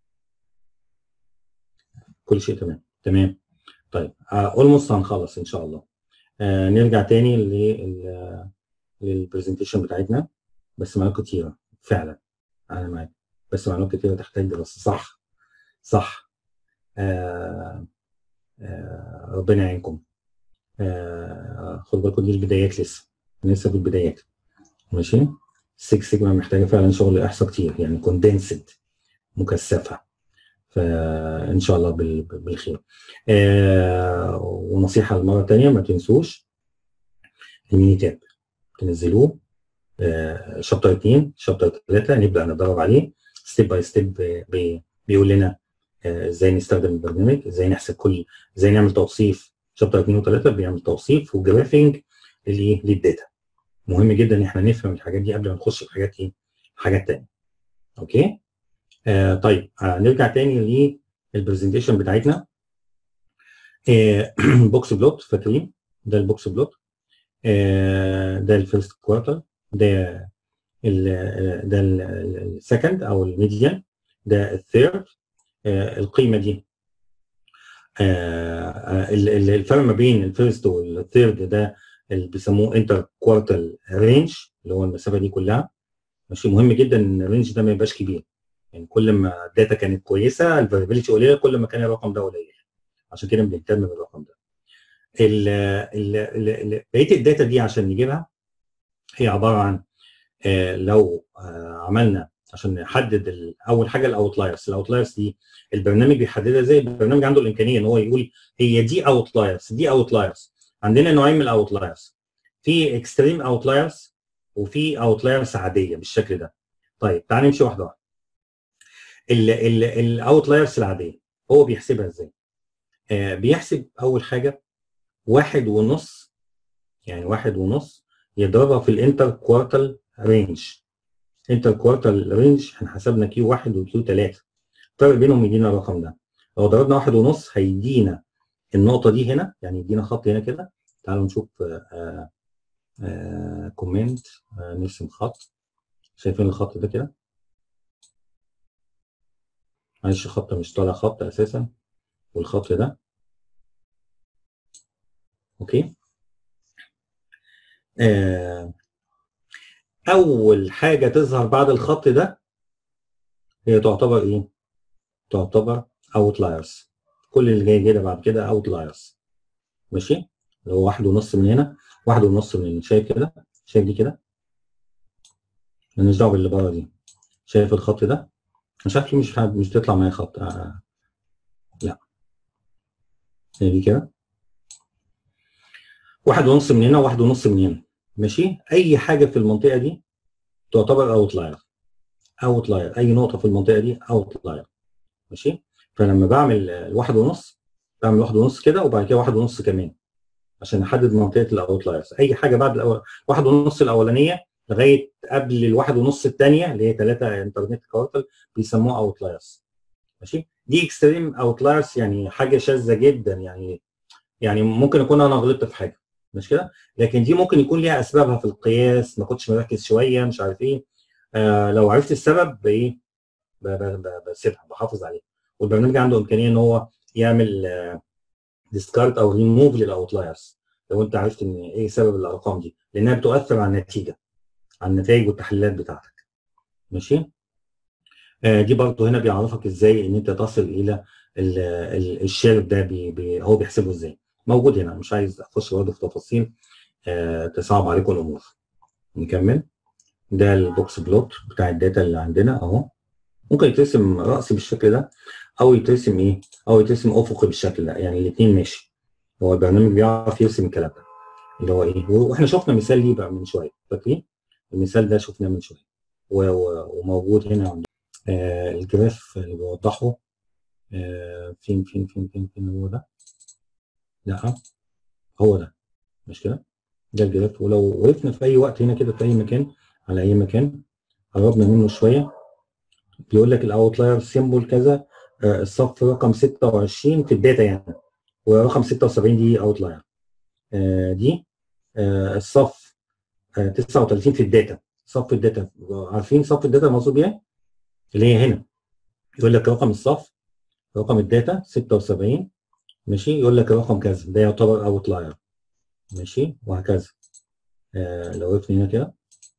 Speaker 1: كل شيء تمام تمام طيب اولموست هنخلص ان شاء الله آه نرجع تاني لل للبرزنتيشن بتاعتنا بس معلومات كتيره فعلا انا معاك بس معلومات كتيره تحتاج دراسه صح صح آه آه ربنا يعينكم آه خدوا بالكم دي البدايات لسه لسه في البدايات ماشي 6 سيجما محتاجه فعلا شغل احصاء كتير يعني كوندنسد مكثفه فان شاء الله بالخير آه ونصيحه المره الثانيه ما تنسوش الميني تاب تنزلوه آه شابتر 2 شابتر 3 نبدا ندرب عليه ستيب باي ستيب بيقول لنا ازاي آه نستخدم البرنامج ازاي نحسب كل ازاي نعمل توصيف شابتر 2 و3 بيعمل توصيف وجرافينج للايه للداتا مهم جدا ان احنا نفهم الحاجات دي قبل ما نخش في حاجات ايه حاجات ثانيه اوكي آه طيب آه نرجع تاني للبرزنتيشن بتاعتنا آه بوكس بلوت فاكرين ده البوكس بلوت آه ده الفيرست كوارتر ده ال ده السكند او الميديان ده الثيرد آه القيمه دي آه الفرق ما بين الفيرست والثيرد ده اللي بيسموه انتر كوارتر رينج اللي هو المسافه دي كلها ماشي مهم جدا ان الرينج ده ما يبقاش كبير يعني كل ما الداتا كانت كويسه الفاريبيليتي قليله كل ما كان الرقم ده قليل عشان كده بنهتم بالرقم ده ال ال ال بقيه الداتا دي عشان نجيبها هي عباره عن آه لو آه عملنا عشان نحدد اول حاجه الاوتلايرز الاوتلايرز دي البرنامج بيحددها ازاي البرنامج عنده الامكانيه ان هو يقول هي دي اوتلايرز دي اوتلايرز عندنا نوعين من الاوتلايرز في اكستريم اوتلايرز وفي اوتلايرز عاديه بالشكل ده طيب تعال نمشي واحده واحده الاوتلايرز العاديه هو بيحسبها ازاي؟ آه بيحسب اول حاجه واحد ونص يعني واحد ونص يضربها في الانتر كوارتل رينج انتر كوارتل رينج احنا حسبنا كيو واحد وكيو ثلاثه الفرق بينهم يدينا الرقم ده لو ضربنا واحد ونص هيدينا النقطه دي هنا يعني يدينا خط هنا كده تعالوا نشوف آه آه كومنت آه نرسم خط شايفين الخط ده كده معلش الخط مش طالع خط اساسا والخط ده اوكي آه اول حاجه تظهر بعد الخط ده هي تعتبر ايه تعتبر اوتلايرز كل اللي جاي كده بعد كده اوتلايرز ماشي اللي هو واحد ونص من هنا واحد ونص من هنا شايف كده شايف دي كده مالناش دعوه باللي بره دي شايف الخط ده مش عارف ليه مش مش بتطلع معايا خط آه. لا هي دي كده واحد ونص من هنا وواحد ونص من هنا ماشي اي حاجه في المنطقه دي تعتبر اوتلاير اوتلاير اي نقطه في المنطقه دي اوتلاير ماشي فلما بعمل الواحد ونص بعمل واحد ونص كده وبعد كده واحد ونص كمان عشان نحدد منطقه الاوتلايرز اي حاجه بعد الأول واحد ونص الاولانيه لغايه قبل الواحد ونص الثانيه اللي هي 3 انترنت كوارتل بيسموها اوتلايرز ماشي دي اكستريم اوتلايرز يعني حاجه شاذه جدا يعني يعني ممكن اكون انا غلطت في حاجه مش كده لكن دي ممكن يكون ليها اسبابها في القياس ما كنتش مركز شويه مش عارف ايه آه لو عرفت السبب بايه بسيبها بحافظ عليها والبرنامج عنده امكانيه ان هو يعمل آه ديسكارد او ريموف للاوتلايرز لو انت عرفت ان ايه سبب الارقام دي لانها بتؤثر على النتيجه على النتائج والتحليلات بتاعتك ماشي آه دي برضه هنا بيعرفك ازاي ان انت تصل الى الشارب ده بي بي هو بيحسبه ازاي موجود هنا مش عايز اخش برضه في تفاصيل آه تصعب عليكم الامور نكمل ده البوكس بلوت بتاع الداتا اللي عندنا اهو ممكن يترسم راسي بالشكل ده او يترسم ايه او يترسم افقي بالشكل ده يعني الاثنين ماشي هو البرنامج بيعرف يرسم الكلام ده اللي هو ايه واحنا شفنا مثال ليه بقى من شويه فاكرين المثال ده شفناه من شويه وموجود هنا عندنا آه الجراف اللي بوضحه آه فين فين فين فين فين هو ده لا هو ده مش كده ده الجراف ولو وقفنا في اي وقت هنا كده في اي مكان على اي مكان قربنا منه شويه بيقول لك الاوتلاير سيمبل كذا آه الصف رقم 26 في الداتا يعني ورقم 76 دي اوتلاير آه دي آه الصف 39 في الداتا صف الداتا عارفين صف الداتا المقصود بيها اللي هي هنا يقول لك رقم الصف رقم الداتا 76 ماشي يقول لك الرقم كذا ده يعتبر اوتلاير ماشي وهكذا آه لو وقفنا هنا كده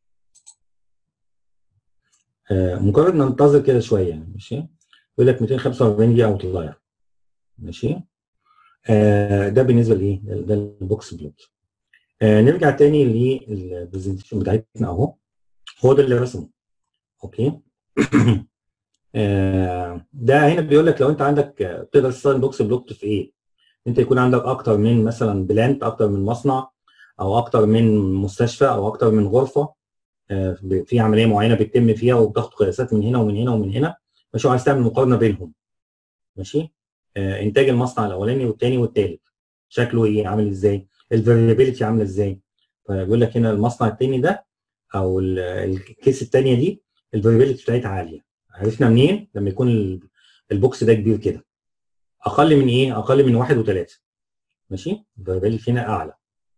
Speaker 1: آه مجرد ننتظر كده شويه يعني ماشي يقول لك 245 دي اوتلاير ماشي آه ده بالنسبه لايه؟ ده البوكس بلوت آه نرجع تاني للبرزنتيشن بتاعتنا اهو هو ده اللي رسمه اوكي آه ده هنا بيقول لك لو انت عندك تقدر تستخدم بوكس بلوت في ايه؟ انت يكون عندك اكتر من مثلا بلانت اكتر من مصنع او اكتر من مستشفى او اكتر من غرفه آه في عمليه معينه بتتم فيها وبتاخد قياسات من هنا ومن هنا ومن هنا ماشي وعايز تعمل مقارنه بينهم ماشي آه انتاج المصنع الاولاني والثاني والثالث شكله ايه عامل ازاي؟ الفاريبيليتي عامله ازاي؟ فيقول لك هنا المصنع الثاني ده او الكيس الثانيه دي الفاريبيليتي بتاعتها عاليه عرفنا منين؟ لما يكون البوكس ده كبير كده اقل من ايه؟ اقل من واحد وثلاثه ماشي؟ الفاريبيليتي هنا اعلى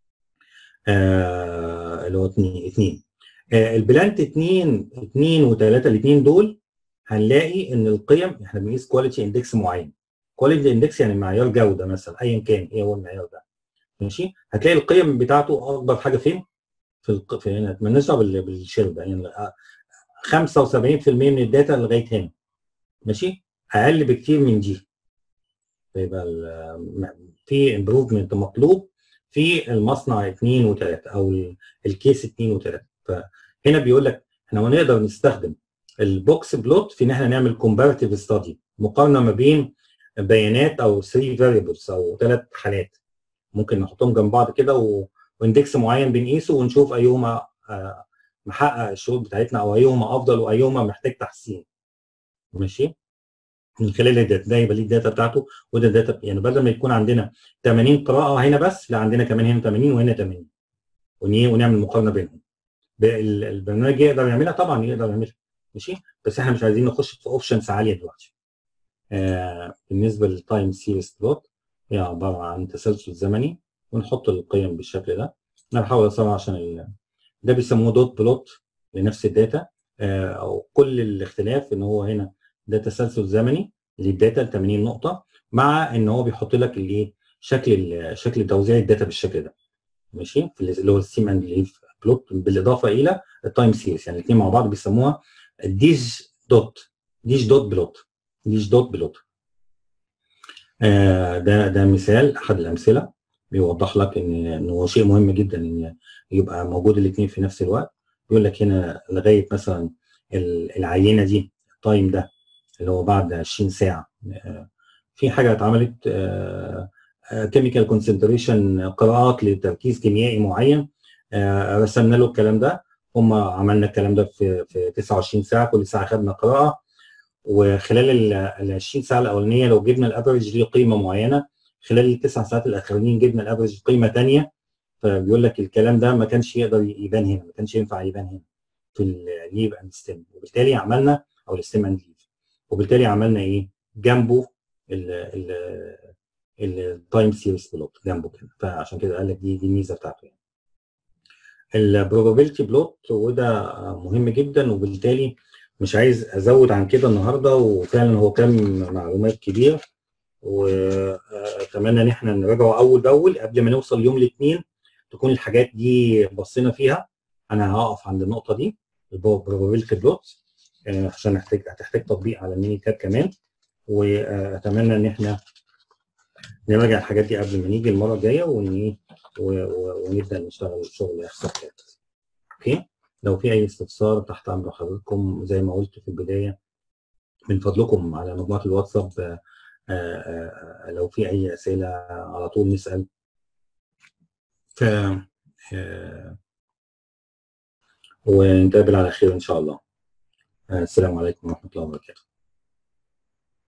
Speaker 1: آه اللي هو اثنين اثنين آه البلانت اثنين اثنين وثلاثه الاثنين دول هنلاقي ان القيم احنا بنقيس كواليتي اندكس معين كواليتي اندكس يعني معيار جوده مثلا ايا كان ايه هو المعيار ده ماشي هتلاقي القيم بتاعته اكبر حاجه فين؟ في الق... في هنا مالناش دعوه بالشرب يعني 75% من الداتا لغايه هنا ماشي اقل بكتير من دي فيبقى في امبروفمنت مطلوب في المصنع 2 و3 او الكيس 2 و3 فهنا بيقول لك احنا هنقدر نستخدم البوكس بلوت في ان احنا نعمل كومباريتيف ستادي مقارنه ما بين بيانات او 3 فاريبلز او ثلاث حالات ممكن نحطهم جنب بعض كده و... واندكس معين بنقيسه ونشوف ايهما محقق الشروط بتاعتنا او ايهما افضل وايهما محتاج تحسين ماشي من خلال الداتا ده يبقى ليه الداتا بتاعته وده الداتا يعني بدل ما يكون عندنا 80 قراءه هنا بس لا عندنا كمان هنا 80 وهنا 80 ونعمل مقارنه بينهم البرنامج يقدر يعملها طبعا يقدر يعملها ماشي بس احنا مش عايزين نخش في اوبشنز عاليه دلوقتي آه بالنسبه للتايم سيريس بلوت هي عباره عن تسلسل زمني ونحط القيم بالشكل ده انا بحاول اسرع عشان ال... ده بيسموه دوت بلوت لنفس الداتا آه او كل الاختلاف ان هو هنا ده تسلسل زمني للداتا ل 80 نقطه مع ان هو بيحط لك الايه شكل شكل توزيع الداتا بالشكل ده ماشي في اللي هو السيم اند ليف بلوت بالاضافه الى التايم سيريس يعني الاثنين مع بعض بيسموها ديج دوت ديج دوت بلوت ديج دوت بلوت آه ده ده مثال احد الامثله بيوضح لك ان ان هو شيء مهم جدا ان يبقى موجود الاثنين في نفس الوقت يقول لك هنا لغايه مثلا العينه دي التايم ده اللي هو بعد 20 ساعه في حاجه اتعملت كيميكال كونسنتريشن قراءات لتركيز كيميائي معين رسمنا له الكلام ده هم عملنا الكلام ده في في 29 ساعه كل ساعه خدنا قراءه وخلال ال 20 ساعه الاولانيه لو جبنا الافرج ليه قيمه معينه خلال التسع ساعات الاخرانيين جبنا الافرج قيمه ثانيه فبيقول لك الكلام ده ما كانش يقدر يبان هنا ما كانش ينفع يبان هنا في الليف اند ستيم وبالتالي عملنا او الستيم اند ليف وبالتالي عملنا ايه جنبه التايم سيريس بلوت جنبه كده فعشان كده قال لك دي دي الميزه بتاعته يعني البروبابيلتي بلوت وده مهم جدا وبالتالي مش عايز ازود عن كده النهارده وفعلا هو كان معلومات كبيره واتمنى ان احنا نراجعه اول باول قبل ما نوصل يوم الاثنين تكون الحاجات دي بصينا فيها انا هقف عند النقطه دي البروبابيلتي بلوت عشان هتحتاج هتحتاج تطبيق على الميني تاب كمان واتمنى ان احنا نراجع الحاجات دي قبل ما نيجي المره الجايه ون ونبدا نشتغل شغل حسابات اوكي لو في اي استفسار تحت امر حضراتكم زي ما قلت في البدايه من فضلكم على مجموعه الواتساب لو في اي اسئله على طول نسال ف ونتقابل على خير ان شاء الله السلام عليكم ورحمه الله وبركاته